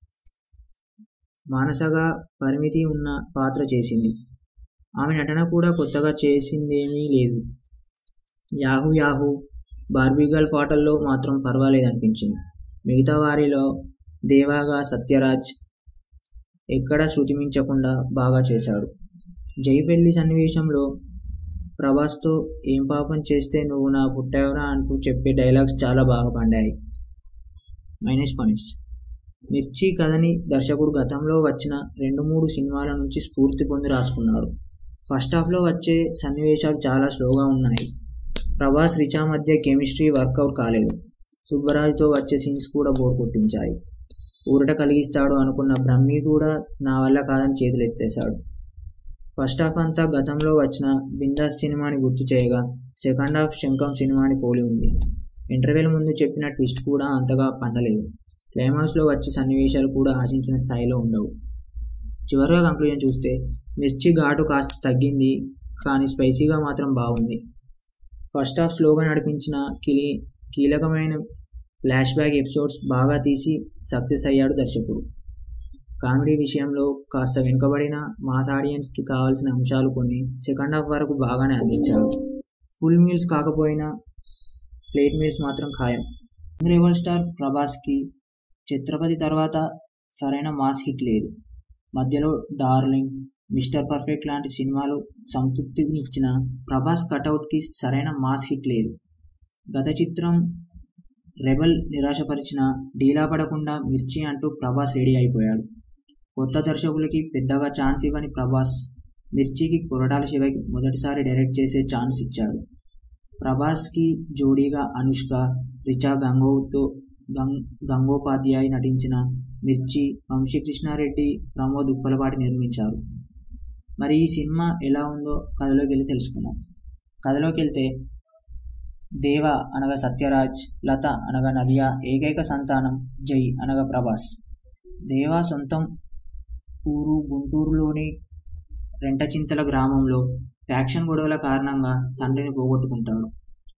మానసగా పరిమితి ఉన్న పాత్ర చేసింది ఆమె నటన కూడా కొత్తగా చేసిందేమీ లేదు యాహూ యాహూ బార్బీగల్ పాటల్లో మాత్రం పర్వాలేదనిపించింది మిగతా వారిలో దేవాగా సత్యరాజ్ ఎక్కడ శృతిమించకుండా బాగా చేశాడు జై పెళ్లి సన్నివేశంలో ప్రభాస్తో ఏం పాపం చేస్తే నువ్వు నా పుట్టావురా అంటూ చెప్పే డైలాగ్స్ చాలా బాగా పండాయి మైనస్ పాయింట్స్ మిర్చి కథని దర్శకుడు గతంలో వచ్చిన రెండు మూడు సినిమాల నుంచి స్ఫూర్తి పొంది రాసుకున్నాడు ఫస్ట్ హాఫ్లో వచ్చే సన్నివేశాలు చాలా స్లోగా ఉన్నాయి ప్రభాస్ రిచా మధ్య కెమిస్ట్రీ వర్కౌట్ కాలేదు సుబ్బరాజుతో వచ్చే సీన్స్ కూడా బోర్ కొట్టించాయి ఊరట కలిగిస్తాడు అనుకున్న బ్రహ్మి కూడా నా వల్ల కాదని చేతులెత్తేశాడు ఫస్ట్ హాఫ్ అంతా గతంలో వచ్చిన బిందాస్ సినిమాని గుర్తు చేయగా సెకండ్ హాఫ్ శంఖం సినిమాని పోలి ఉంది ఇంటర్వెల్ ముందు చెప్పిన ట్విస్ట్ కూడా అంతగా పండలేదు క్లైమాక్స్లో వచ్చే సన్నివేశాలు కూడా ఆశించిన స్థాయిలో ఉండవు చివరిగా కంక్లూజన్ చూస్తే మిర్చి ఘాటు కాస్త తగ్గింది కానీ స్పైసీగా మాత్రం బాగుంది ఫస్ట్ హాఫ్ స్లోగా నడిపించిన కిలి కీలకమైన ఫ్లాష్ బ్యాక్ ఎపిసోడ్స్ బాగా తీసి సక్సెస్ అయ్యాడు దర్శకుడు కామెడీ విషయంలో కాస్త వెనుకబడిన మాస్ ఆడియన్స్కి కావాల్సిన అంశాలు కొన్ని సెకండ్ హాఫ్ వరకు బాగానే అందించాడు ఫుల్ మీల్స్ కాకపోయినా ప్లేట్ మీల్స్ మాత్రం ఖాయం రెబల్ స్టార్ ప్రభాస్కి ఛత్రపతి తర్వాత సరైన మాస్ హిట్ లేదు మధ్యలో డార్లింగ్ మిస్టర్ పర్ఫెక్ట్ లాంటి సినిమాలు సంతృప్తినిచ్చిన ప్రభాస్ కటౌట్కి సరైన మాస్ హిట్ లేదు గత చిత్రం రెబల్ నిరాశపరిచిన డీలా పడకుండా మిర్చి అంటూ ప్రభాస్ రెడీ అయిపోయాడు కొత్త దర్శకులకి పెద్దగా ఛాన్స్ ఇవ్వని ప్రభాస్ మిర్చికి కొరటాల శివకి మొదటిసారి డైరెక్ట్ చేసే ఛాన్స్ ఇచ్చాడు ప్రభాస్కి జోడీగా అనుష్క రిచా గంగోతో గంగ్ గంగోపాధ్యాయ్ నటించిన మిర్చి వంశీకృష్ణారెడ్డి ప్రమోద్ ఉప్పలపాటి నిర్మించారు మరి ఈ సినిమా ఎలా ఉందో కథలోకి వెళ్ళి తెలుసుకుందాం కథలోకి వెళ్తే దేవ అనగా సత్యరాజ్ లత అనగా నదియా ఏకైక సంతానం జై అనగా ప్రభాస్ దేవ సొంతం ఊరు గుంటూరులోని రెంటచింతల గ్రామంలో ఫ్యాక్షన్ గొడవల కారణంగా తండ్రిని పోగొట్టుకుంటాడు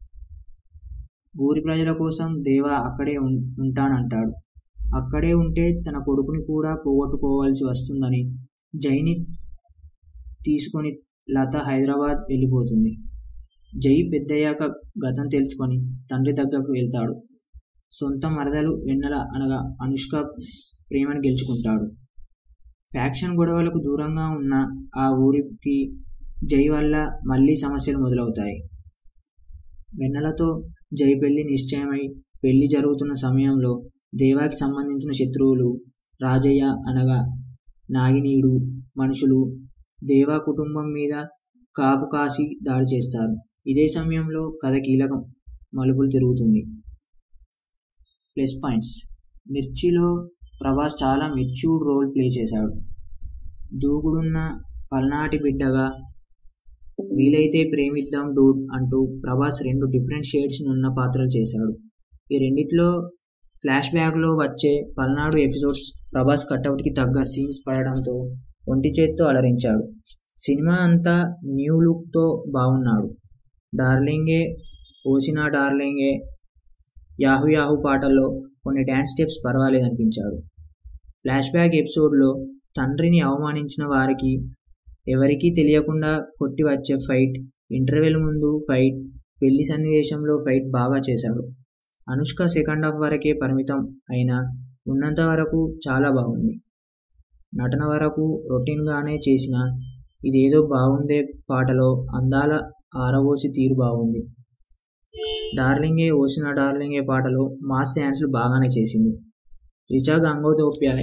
ఊరి ప్రజల కోసం దేవ అక్కడే ఉం- ఉంటానంటాడు అక్కడే ఉంటే తన కొడుకుని కూడా పోగొట్టుకోవాల్సి వస్తుందని జైని తీసుకొని లత హైదరాబాద్ వెళ్ళిపోతుంది జై పెద్దయ్యాక గతం తెలుసుకొని తండ్రి దగ్గరకు వెళ్తాడు సొంత మరదలు వెన్నెల అనగా అనుష్క ప్రేమను గెలుచుకుంటాడు ఫ్యాక్షన్ గొడవలకు దూరంగా ఉన్న ఆ ఊరికి జై వల్ల మళ్ళీ సమస్యలు మొదలవుతాయి వెన్నెలతో జై పెళ్లి నిశ్చయమై పెళ్లి జరుగుతున్న సమయంలో దేవాకి సంబంధించిన శత్రువులు రాజయ్య అనగా నాగినీడు మనుషులు దేవా కుటుంబం మీద కాపు కాసి దాడి చేస్తారు ఇదే సమయంలో కథ కీలకం మలుపులు తిరుగుతుంది ప్లస్ పాయింట్స్ మిర్చిలో ప్రభాస్ చాలా మెచ్యూర్డ్ రోల్ ప్లే చేశాడు దూకుడున్న పల్నాటి బిడ్డగా వీలైతే ప్రేమిద్దాం డూడ్ అంటూ ప్రభాస్ రెండు డిఫరెంట్ షేడ్స్ ఉన్న పాత్రలు చేశాడు ఈ రెండిట్లో ఫ్లాష్ బ్యాక్లో వచ్చే పల్నాడు ఎపిసోడ్స్ ప్రభాస్ కట్అవుట్కి తగ్గ సీన్స్ పడడంతో ఒంటి చేత్తో అలరించాడు సినిమా అంతా న్యూ లుక్తో బాగున్నాడు డార్లింగే ఓసినా డార్లింగే యాహు యాహు పాటల్లో కొన్ని డ్యాన్స్ స్టెప్స్ పర్వాలేదనిపించాడు ఫ్లాష్ బ్యాక్ ఎపిసోడ్లో తండ్రిని అవమానించిన వారికి ఎవరికీ తెలియకుండా కొట్టి వచ్చే ఫైట్ ఇంటర్వెల్ ముందు ఫైట్ పెళ్లి సన్నివేశంలో ఫైట్ బాగా చేశాడు అనుష్క సెకండ్ హాఫ్ వరకే పరిమితం అయినా ఉన్నంత వరకు చాలా బాగుంది నటన వరకు రొటీన్గానే చేసిన ఇదేదో బాగుందే పాటలో అందాల ఆరబోసి తీరు బాగుంది డార్లింగే ఓసిన డార్లింగే పాటలో మాస్ డ్యాన్స్లు బాగానే చేసింది రిచా గంగోదోప్యాయ్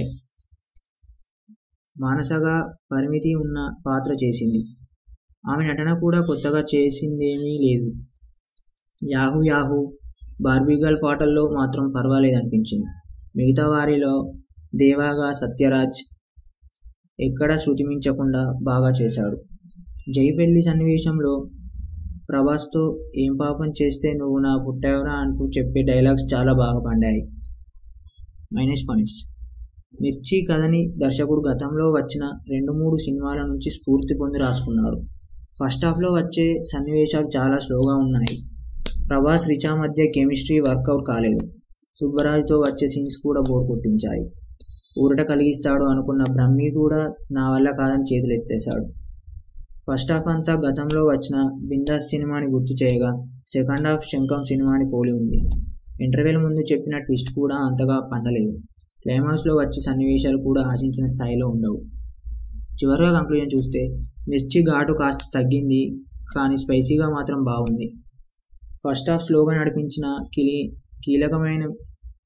మానసగా పరిమితి ఉన్న పాత్ర చేసింది ఆమె నటన కూడా కొత్తగా చేసిందేమీ లేదు యాహూ యాహూ బార్బీగల్ పాటల్లో మాత్రం పర్వాలేదనిపించింది మిగతా వారిలో దేవాగా సత్యరాజ్ ఎక్కడ శృతిమించకుండా బాగా చేశాడు జై పెళ్లి సన్నివేశంలో ప్రభాస్తో ఏం పాపం చేస్తే నువ్వు నా పుట్టావురా అంటూ చెప్పే డైలాగ్స్ చాలా బాగా పండాయి మైనస్ పాయింట్స్ మిర్చి కథని దర్శకుడు గతంలో వచ్చిన రెండు మూడు సినిమాల నుంచి స్ఫూర్తి పొంది రాసుకున్నాడు ఫస్ట్ హాఫ్లో వచ్చే సన్నివేశాలు చాలా స్లోగా ఉన్నాయి ప్రభాస్ రిచా మధ్య కెమిస్ట్రీ వర్కౌట్ కాలేదు సుబ్బరాజుతో వచ్చే సీన్స్ కూడా బోర్ కొట్టించాయి ఊరట కలిగిస్తాడు అనుకున్న బ్రహ్మి కూడా నా వల్ల కాదని చేతులెత్తేశాడు ఫస్ట్ హాఫ్ అంతా గతంలో వచ్చిన బిందాస్ సినిమాని గుర్తు చేయగా సెకండ్ హాఫ్ శంఖం సినిమాని పోలి ఉంది ఇంటర్వెల్ ముందు చెప్పిన ట్విస్ట్ కూడా అంతగా పండలేదు క్లైమాక్స్లో వచ్చే సన్నివేశాలు కూడా ఆశించిన స్థాయిలో ఉండవు చివరిగా కంక్లూజన్ చూస్తే మిర్చి ఘాటు కాస్త తగ్గింది కానీ స్పైసీగా మాత్రం బాగుంది ఫస్ట్ హాఫ్ స్లోగా నడిపించిన కిలి కీలకమైన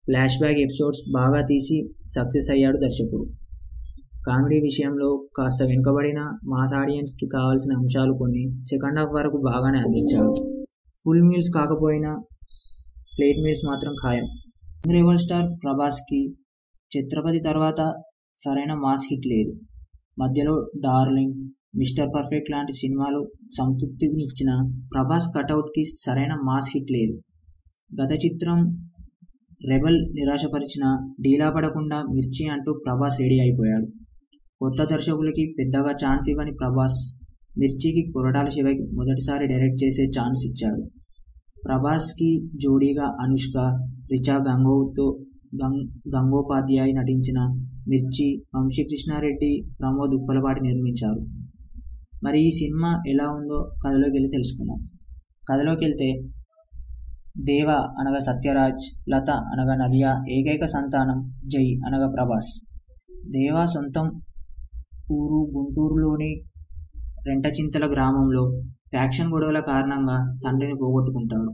ఫ్లాష్ బ్యాక్ ఎపిసోడ్స్ బాగా తీసి సక్సెస్ అయ్యాడు దర్శకుడు కామెడీ విషయంలో కాస్త వెనుకబడిన మాస్ ఆడియన్స్కి కావాల్సిన అంశాలు కొన్ని సెకండ్ హాఫ్ వరకు బాగానే అందించాడు ఫుల్ మీల్స్ కాకపోయినా ప్లేట్ మీల్స్ మాత్రం ఖాయం రెబల్ స్టార్ ప్రభాస్కి ఛత్రపతి తర్వాత సరైన మాస్ హిట్ లేదు మధ్యలో డార్లింగ్ మిస్టర్ పర్ఫెక్ట్ లాంటి సినిమాలు సంతృప్తినిచ్చిన ప్రభాస్ కటౌట్కి సరైన మాస్ హిట్ లేదు గత చిత్రం రెబల్ నిరాశపరిచిన డీలా పడకుండా మిర్చి అంటూ ప్రభాస్ రెడీ అయిపోయాడు కొత్త దర్శకులకి పెద్దగా ఛాన్స్ ఇవ్వని ప్రభాస్ మిర్చికి కొరటాల శివకి మొదటిసారి డైరెక్ట్ చేసే ఛాన్స్ ఇచ్చాడు ప్రభాస్కి జోడీగా అనుష్క రిచా గంగోతో గంగ్ గంగోపాధ్యాయ్ నటించిన మిర్చి వంశీకృష్ణారెడ్డి ప్రమోద్ ఉప్పలపాటి నిర్మించారు మరి ఈ సినిమా ఎలా ఉందో కథలోకి వెళ్ళి తెలుసుకుందాం కథలోకి వెళ్తే దేవ అనగా సత్యరాజ్ లత అనగా నదియా ఏకైక సంతానం జై అనగా ప్రభాస్ దేవ సొంతం ఊరు గుంటూరులోని రెంటచింతల గ్రామంలో ఫ్యాక్షన్ గొడవల కారణంగా తండ్రిని పోగొట్టుకుంటాడు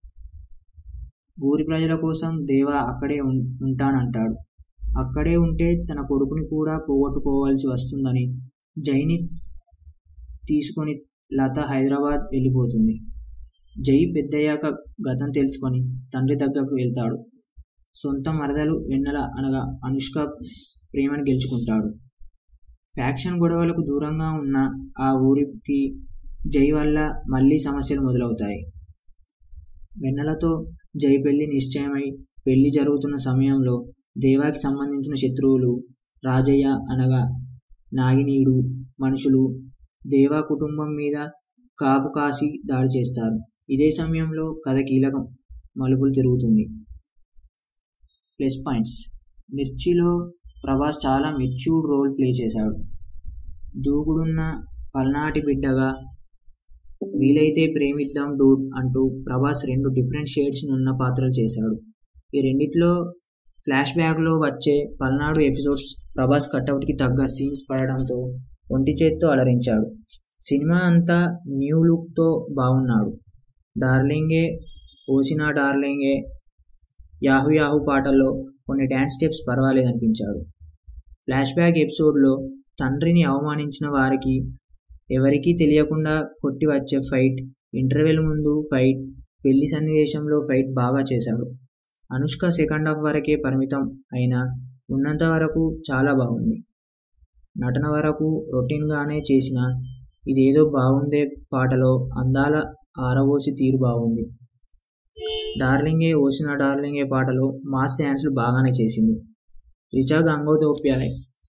ఊరి ప్రజల కోసం దేవ అక్కడే ఉం- ఉంటానంటాడు అక్కడే ఉంటే తన కొడుకుని కూడా పోగొట్టుకోవాల్సి వస్తుందని జైని తీసుకొని లత హైదరాబాద్ వెళ్ళిపోతుంది జై పెద్దయ్యాక గతం తెలుసుకొని తండ్రి దగ్గరకు వెళ్తాడు సొంత మరదలు వెన్నెల అనగా అనుష్క ప్రేమను గెలుచుకుంటాడు ఫ్యాక్షన్ గొడవలకు దూరంగా ఉన్న ఆ ఊరికి జై వల్ల మళ్ళీ సమస్యలు మొదలవుతాయి వెన్నెలతో జై పెళ్లి నిశ్చయమై పెళ్లి జరుగుతున్న సమయంలో దేవాకి సంబంధించిన శత్రువులు రాజయ్య అనగా నాగినీడు మనుషులు దేవా కుటుంబం మీద కాపు కాసి దాడి చేస్తారు ఇదే సమయంలో కథ కీలకం మలుపులు తిరుగుతుంది ప్లస్ పాయింట్స్ మిర్చిలో ప్రభాస్ చాలా మెచ్యూర్డ్ రోల్ ప్లే చేశాడు దూకుడున్న పల్నాటి బిడ్డగా వీలైతే ప్రేమిద్దాం డూడ్ అంటూ ప్రభాస్ రెండు డిఫరెంట్ షేడ్స్ ఉన్న పాత్రలు చేశాడు ఈ రెండిట్లో ఫ్లాష్ బ్యాక్లో వచ్చే పల్నాడు ఎపిసోడ్స్ ప్రభాస్ కట్అవుట్కి తగ్గ సీన్స్ పడడంతో ఒంటి చేత్తో అలరించాడు సినిమా అంతా న్యూ లుక్తో బాగున్నాడు డార్లింగే ఓసినా డార్లింగే యాహు యాహు పాటల్లో కొన్ని డ్యాన్స్ స్టెప్స్ పర్వాలేదనిపించాడు ఫ్లాష్ బ్యాక్ ఎపిసోడ్లో తండ్రిని అవమానించిన వారికి ఎవరికీ తెలియకుండా కొట్టి వచ్చే ఫైట్ ఇంటర్వెల్ ముందు ఫైట్ పెళ్లి సన్నివేశంలో ఫైట్ బాగా చేశాడు అనుష్క సెకండ్ హాఫ్ వరకే పరిమితం అయినా ఉన్నంత వరకు చాలా బాగుంది నటన వరకు రొటీన్గానే చేసిన ఇదేదో బాగుందే పాటలో అందాల ఆరబోసి తీరు బాగుంది డార్లింగే ఓసిన డార్లింగే పాటలో మాస్ డ్యాన్స్లు బాగానే చేసింది రిచా గంగోదోప్యాయ్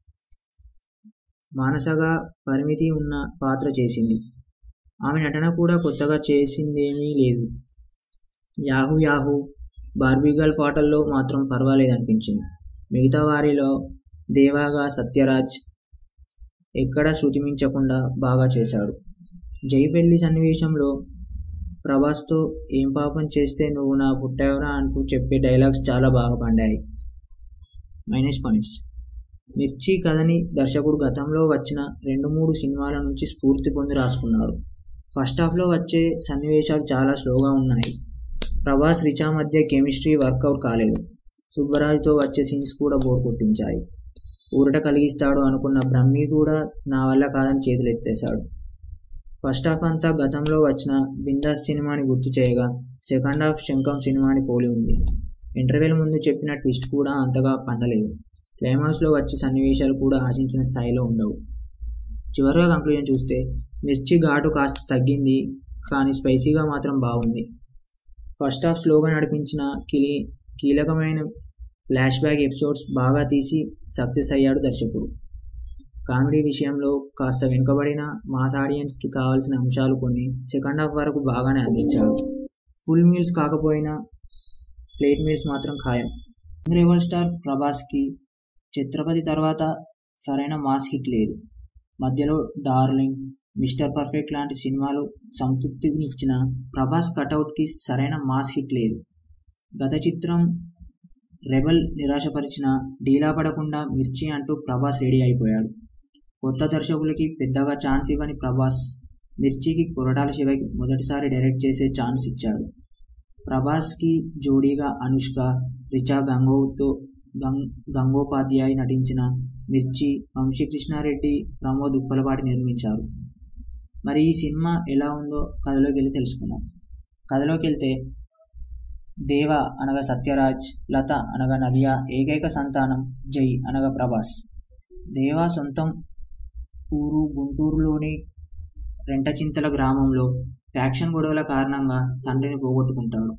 మానసగా పరిమితి ఉన్న పాత్ర చేసింది ఆమె నటన కూడా కొత్తగా చేసిందేమీ లేదు యాహూ యాహూ బార్బీగల్ పాటల్లో మాత్రం పర్వాలేదనిపించింది మిగతా వారిలో దేవాగా సత్యరాజ్ ఎక్కడ శృతిమించకుండా బాగా చేశాడు జై పెళ్లి సన్నివేశంలో ప్రభాస్తో ఏం పాపం చేస్తే నువ్వు నా పుట్టావురా అంటూ చెప్పే డైలాగ్స్ చాలా బాగా పండాయి మైనస్ పాయింట్స్ మిర్చి కథని దర్శకుడు గతంలో వచ్చిన రెండు మూడు సినిమాల నుంచి స్ఫూర్తి పొంది రాసుకున్నాడు ఫస్ట్ హాఫ్లో వచ్చే సన్నివేశాలు చాలా స్లోగా ఉన్నాయి ప్రభాస్ రిచా మధ్య కెమిస్ట్రీ వర్కౌట్ కాలేదు సుబ్బరాజుతో వచ్చే సీన్స్ కూడా బోర్ కొట్టించాయి ఊరట కలిగిస్తాడు అనుకున్న బ్రహ్మి కూడా నా వల్ల కాదని చేతులు ఎత్తేశాడు ఫస్ట్ హాఫ్ అంతా గతంలో వచ్చిన బిందాస్ సినిమాని గుర్తు చేయగా సెకండ్ హాఫ్ శంఖం సినిమాని పోలి ఉంది ఇంటర్వెల్ ముందు చెప్పిన ట్విస్ట్ కూడా అంతగా పండలేదు క్లైమాక్స్లో వచ్చే సన్నివేశాలు కూడా ఆశించిన స్థాయిలో ఉండవు చివరిగా కంక్లూజన్ చూస్తే మిర్చి ఘాటు కాస్త తగ్గింది కానీ స్పైసీగా మాత్రం బాగుంది ఫస్ట్ హాఫ్ స్లోగా నడిపించిన కిలి కీలకమైన ఫ్లాష్ బ్యాక్ ఎపిసోడ్స్ బాగా తీసి సక్సెస్ అయ్యాడు దర్శకుడు కామెడీ విషయంలో కాస్త వెనుకబడిన మాస్ ఆడియన్స్కి కావాల్సిన అంశాలు కొన్ని సెకండ్ హాఫ్ వరకు బాగానే అందించాడు ఫుల్ మీల్స్ కాకపోయినా ప్లేట్ మీల్స్ మాత్రం ఖాయం రెబల్ స్టార్ ప్రభాస్కి ఛత్రపతి తర్వాత సరైన మాస్ హిట్ లేదు మధ్యలో డార్లింగ్ మిస్టర్ పర్ఫెక్ట్ లాంటి సినిమాలు సంతృప్తినిచ్చిన ప్రభాస్ కటౌట్కి సరైన మాస్ హిట్ లేదు గత చిత్రం రెబల్ నిరాశపరిచిన డీలా పడకుండా మిర్చి అంటూ ప్రభాస్ రెడీ అయిపోయాడు కొత్త దర్శకులకి పెద్దగా ఛాన్స్ ఇవ్వని ప్రభాస్ మిర్చికి కొరటాల శివకి మొదటిసారి డైరెక్ట్ చేసే ఛాన్స్ ఇచ్చాడు ప్రభాస్కి జోడీగా అనుష్క రిచా గంగోతో గంగ్ గంగోపాధ్యాయ్ నటించిన మిర్చి వంశీకృష్ణారెడ్డి ప్రమోద్ ఉప్పలపాటి నిర్మించారు మరి ఈ సినిమా ఎలా ఉందో కథలోకి వెళ్ళి తెలుసుకుందాం కథలోకి వెళ్తే దేవ అనగా సత్యరాజ్ లత అనగా నదియా ఏకైక సంతానం జై అనగా ప్రభాస్ దేవ సొంతం ఊరు గుంటూరులోని రెంటచింతల గ్రామంలో ఫ్యాక్షన్ గొడవల కారణంగా తండ్రిని పోగొట్టుకుంటాడు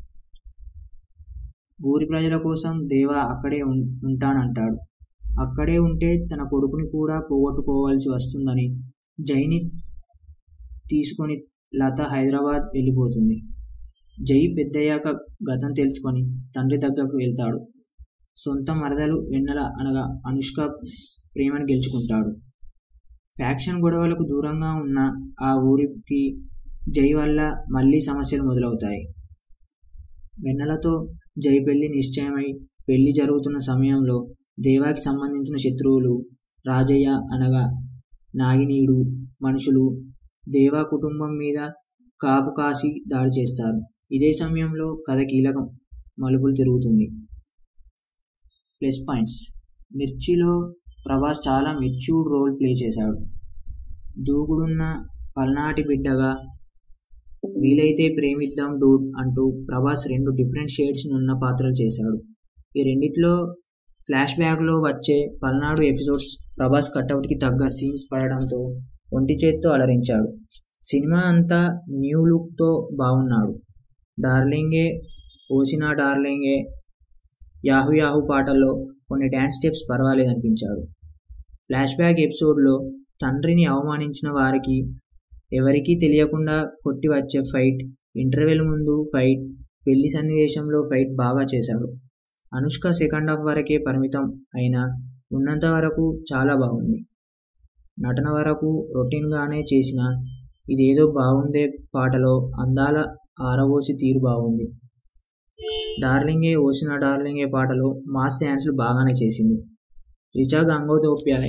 ఊరి ప్రజల కోసం దేవ అక్కడే ఉం- ఉంటానంటాడు అక్కడే ఉంటే తన కొడుకుని కూడా పోగొట్టుకోవాల్సి వస్తుందని జైని తీసుకొని లత హైదరాబాద్ వెళ్ళిపోతుంది జై పెద్దయ్యాక గతం తెలుసుకొని తండ్రి దగ్గరకు వెళ్తాడు సొంత మరదలు వెన్నెల అనగా అనుష్క ప్రేమను గెలుచుకుంటాడు ఫ్యాక్షన్ గొడవలకు దూరంగా ఉన్న ఆ ఊరికి జై వల్ల మళ్ళీ సమస్యలు మొదలవుతాయి వెన్నెలతో జై పెళ్లి నిశ్చయమై పెళ్లి జరుగుతున్న సమయంలో దేవాకి సంబంధించిన శత్రువులు రాజయ్య అనగా నాగినీడు మనుషులు దేవా కుటుంబం మీద కాపు కాసి దాడి చేస్తారు ఇదే సమయంలో కథ కీలకం మలుపులు తిరుగుతుంది ప్లస్ పాయింట్స్ మిర్చిలో ప్రభాస్ చాలా మెచ్యూర్డ్ రోల్ ప్లే చేశాడు దూకుడున్న పల్నాటి బిడ్డగా వీలైతే ప్రేమిద్దాం డూడ్ అంటూ ప్రభాస్ రెండు డిఫరెంట్ షేడ్స్ ఉన్న పాత్రలు చేశాడు ఈ రెండిట్లో ఫ్లాష్ బ్యాక్లో వచ్చే పల్నాడు ఎపిసోడ్స్ ప్రభాస్ కట్అవుట్కి తగ్గ సీన్స్ పడడంతో ఒంటి చేత్తో అలరించాడు సినిమా అంతా న్యూ లుక్తో బాగున్నాడు డార్లింగే ఓసినా డార్లింగే యాహు యాహు పాటల్లో కొన్ని డ్యాన్స్ స్టెప్స్ పర్వాలేదనిపించాడు ఫ్లాష్ బ్యాక్ ఎపిసోడ్లో తండ్రిని అవమానించిన వారికి ఎవరికీ తెలియకుండా కొట్టి వచ్చే ఫైట్ ఇంటర్వెల్ ముందు ఫైట్ పెళ్లి సన్నివేశంలో ఫైట్ బాగా చేశాడు అనుష్క సెకండ్ హాఫ్ వరకే పరిమితం అయినా ఉన్నంత వరకు చాలా బాగుంది నటన వరకు రొటీన్గానే చేసిన ఇదేదో బాగుందే పాటలో అందాల ఆరబోసి తీరు బాగుంది డార్లింగే ఓసిన డార్లింగే పాటలో మాస్ డ్యాన్స్లు బాగానే చేసింది రిచా గంగోదోప్యాయ్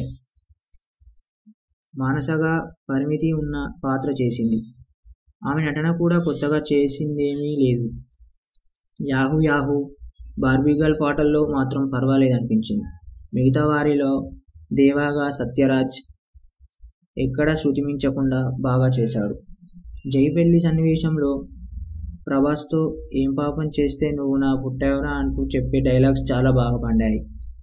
మానసగా పరిమితి ఉన్న పాత్ర చేసింది ఆమె నటన కూడా కొత్తగా చేసిందేమీ లేదు యాహూ యాహూ బార్బీగల్ పాటల్లో మాత్రం పర్వాలేదనిపించింది మిగతా వారిలో దేవాగా సత్యరాజ్ ఎక్కడ శృతిమించకుండా బాగా చేశాడు జై పెళ్లి సన్నివేశంలో ప్రభాస్తో ఏం పాపం చేస్తే నువ్వు నా పుట్టావురా అంటూ చెప్పే డైలాగ్స్ చాలా బాగా పండాయి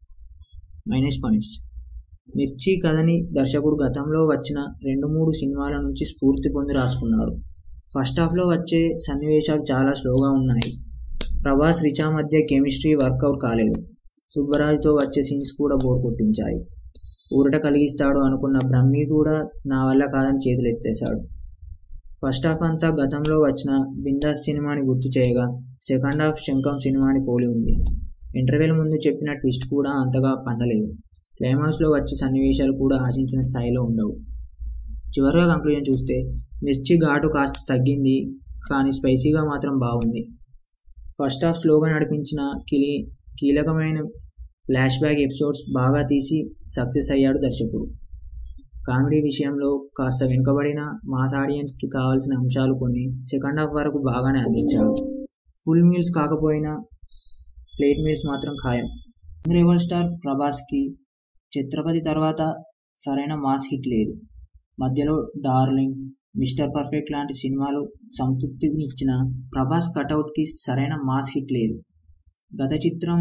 మైనస్ పాయింట్స్ మిర్చి కథని దర్శకుడు గతంలో వచ్చిన రెండు మూడు సినిమాల నుంచి స్ఫూర్తి పొంది రాసుకున్నాడు ఫస్ట్ హాఫ్లో వచ్చే సన్నివేశాలు చాలా స్లోగా ఉన్నాయి ప్రభాస్ రిచా మధ్య కెమిస్ట్రీ వర్కౌట్ కాలేదు సుబ్బరాజుతో వచ్చే సీన్స్ కూడా బోర్ కొట్టించాయి ఊరట కలిగిస్తాడు అనుకున్న బ్రహ్మి కూడా నా వల్ల కాదని చేతులు ఎత్తేశాడు ఫస్ట్ హాఫ్ అంతా గతంలో వచ్చిన బిందాస్ సినిమాని గుర్తు చేయగా సెకండ్ హాఫ్ శంఖం సినిమాని పోలి ఉంది ఇంటర్వెల్ ముందు చెప్పిన ట్విస్ట్ కూడా అంతగా పండలేదు క్లైమాక్స్లో వచ్చే సన్నివేశాలు కూడా ఆశించిన స్థాయిలో ఉండవు చివరిగా కంక్లూజన్ చూస్తే మిర్చి ఘాటు కాస్త తగ్గింది కానీ స్పైసీగా మాత్రం బాగుంది ఫస్ట్ హాఫ్ స్లోగా నడిపించిన కిలి కీలకమైన ఫ్లాష్ బ్యాక్ ఎపిసోడ్స్ బాగా తీసి సక్సెస్ అయ్యాడు దర్శకుడు కామెడీ విషయంలో కాస్త వెనుకబడిన మాస్ ఆడియన్స్కి కావాల్సిన అంశాలు కొన్ని సెకండ్ హాఫ్ వరకు బాగానే అందించాడు ఫుల్ మీల్స్ కాకపోయినా ప్లేట్ మీల్స్ మాత్రం ఖాయం రెబల్ స్టార్ ప్రభాస్కి ఛత్రపతి తర్వాత సరైన మాస్ హిట్ లేదు మధ్యలో డార్లింగ్ మిస్టర్ పర్ఫెక్ట్ లాంటి సినిమాలు సంతృప్తినిచ్చిన ప్రభాస్ కటౌట్కి సరైన మాస్ హిట్ లేదు గత చిత్రం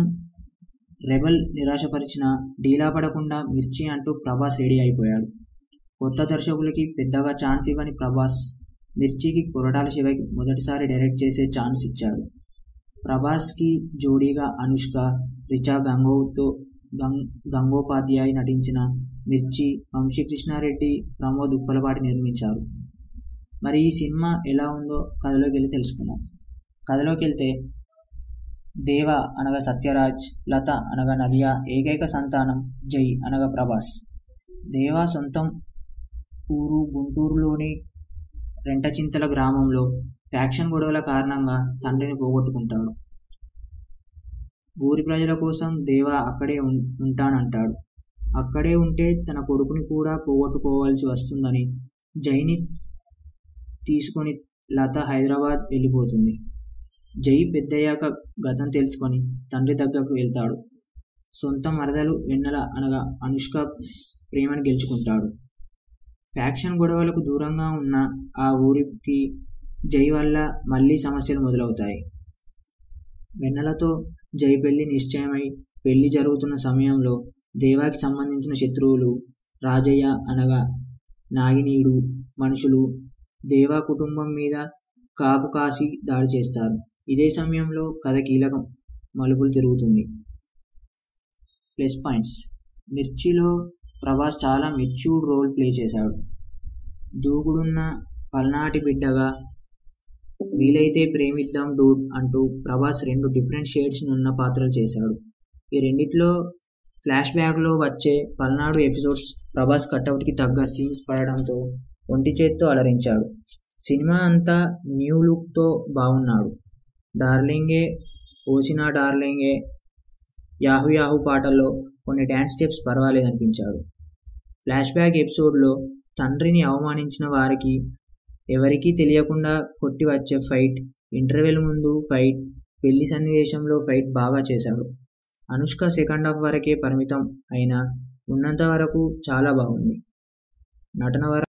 రెబల్ నిరాశపరిచిన డీలా పడకుండా మిర్చి అంటూ ప్రభాస్ రెడీ అయిపోయాడు కొత్త దర్శకులకి పెద్దగా ఛాన్స్ ఇవ్వని ప్రభాస్ మిర్చికి కొరటాల శివకి మొదటిసారి డైరెక్ట్ చేసే ఛాన్స్ ఇచ్చాడు ప్రభాస్కి జోడీగా అనుష్క రిచా గంగోతో గంగ్ గంగోపాధ్యాయ్ నటించిన మిర్చి వంశీకృష్ణారెడ్డి ప్రమోద్ ఉప్పలపాటి నిర్మించారు మరి ఈ సినిమా ఎలా ఉందో కథలోకి వెళ్ళి తెలుసుకుందాం కథలోకి వెళ్తే దేవ అనగా సత్యరాజ్ లత అనగా నదియా ఏకైక సంతానం జై అనగా ప్రభాస్ దేవ సొంతం ఊరు గుంటూరులోని రెంటచింతల గ్రామంలో ఫ్యాక్షన్ గొడవల కారణంగా తండ్రిని పోగొట్టుకుంటాడు ఊరి ప్రజల కోసం దేవ అక్కడే ఉం- ఉంటానంటాడు అక్కడే ఉంటే తన కొడుకుని కూడా పోగొట్టుకోవాల్సి వస్తుందని జైని తీసుకొని లత హైదరాబాద్ వెళ్ళిపోతుంది జై పెద్దయ్యాక గతం తెలుసుకొని తండ్రి దగ్గరకు వెళ్తాడు సొంత మరదలు వెన్నెల అనగా అనుష్క ప్రేమను గెలుచుకుంటాడు ఫ్యాక్షన్ గొడవలకు దూరంగా ఉన్న ఆ ఊరికి జై వల్ల మళ్ళీ సమస్యలు మొదలవుతాయి వెన్నెలతో జై పెళ్లి నిశ్చయమై పెళ్లి జరుగుతున్న సమయంలో దేవాకి సంబంధించిన శత్రువులు రాజయ్య అనగా నాగినీడు మనుషులు దేవా కుటుంబం మీద కాపు కాసి దాడి చేస్తారు ఇదే సమయంలో కథ కీలకం మలుపులు తిరుగుతుంది ప్లస్ పాయింట్స్ మిర్చిలో ప్రభాస్ చాలా మెచ్యూర్డ్ రోల్ ప్లే చేశాడు దూకుడున్న పల్నాటి బిడ్డగా వీలైతే ప్రేమిద్దాం డూడ్ అంటూ ప్రభాస్ రెండు డిఫరెంట్ షేడ్స్ ఉన్న పాత్రలు చేశాడు ఈ రెండిట్లో ఫ్లాష్ బ్యాక్లో వచ్చే పల్నాడు ఎపిసోడ్స్ ప్రభాస్ కట్అవుట్కి తగ్గ సీన్స్ పడడంతో ఒంటి చేత్తో అలరించాడు సినిమా అంతా న్యూ లుక్తో బాగున్నాడు డార్లింగే ఓసినా డార్లింగే యాహు యాహు పాటల్లో కొన్ని డ్యాన్స్ స్టెప్స్ పర్వాలేదనిపించాడు ఫ్లాష్ బ్యాక్ ఎపిసోడ్లో తండ్రిని అవమానించిన వారికి ఎవరికీ తెలియకుండా కొట్టి వచ్చే ఫైట్ ఇంటర్వెల్ ముందు ఫైట్ పెళ్లి సన్నివేశంలో ఫైట్ బాగా చేశాడు అనుష్క సెకండ్ హాఫ్ వరకే పరిమితం అయినా ఉన్నంత వరకు చాలా బాగుంది నటన వరకు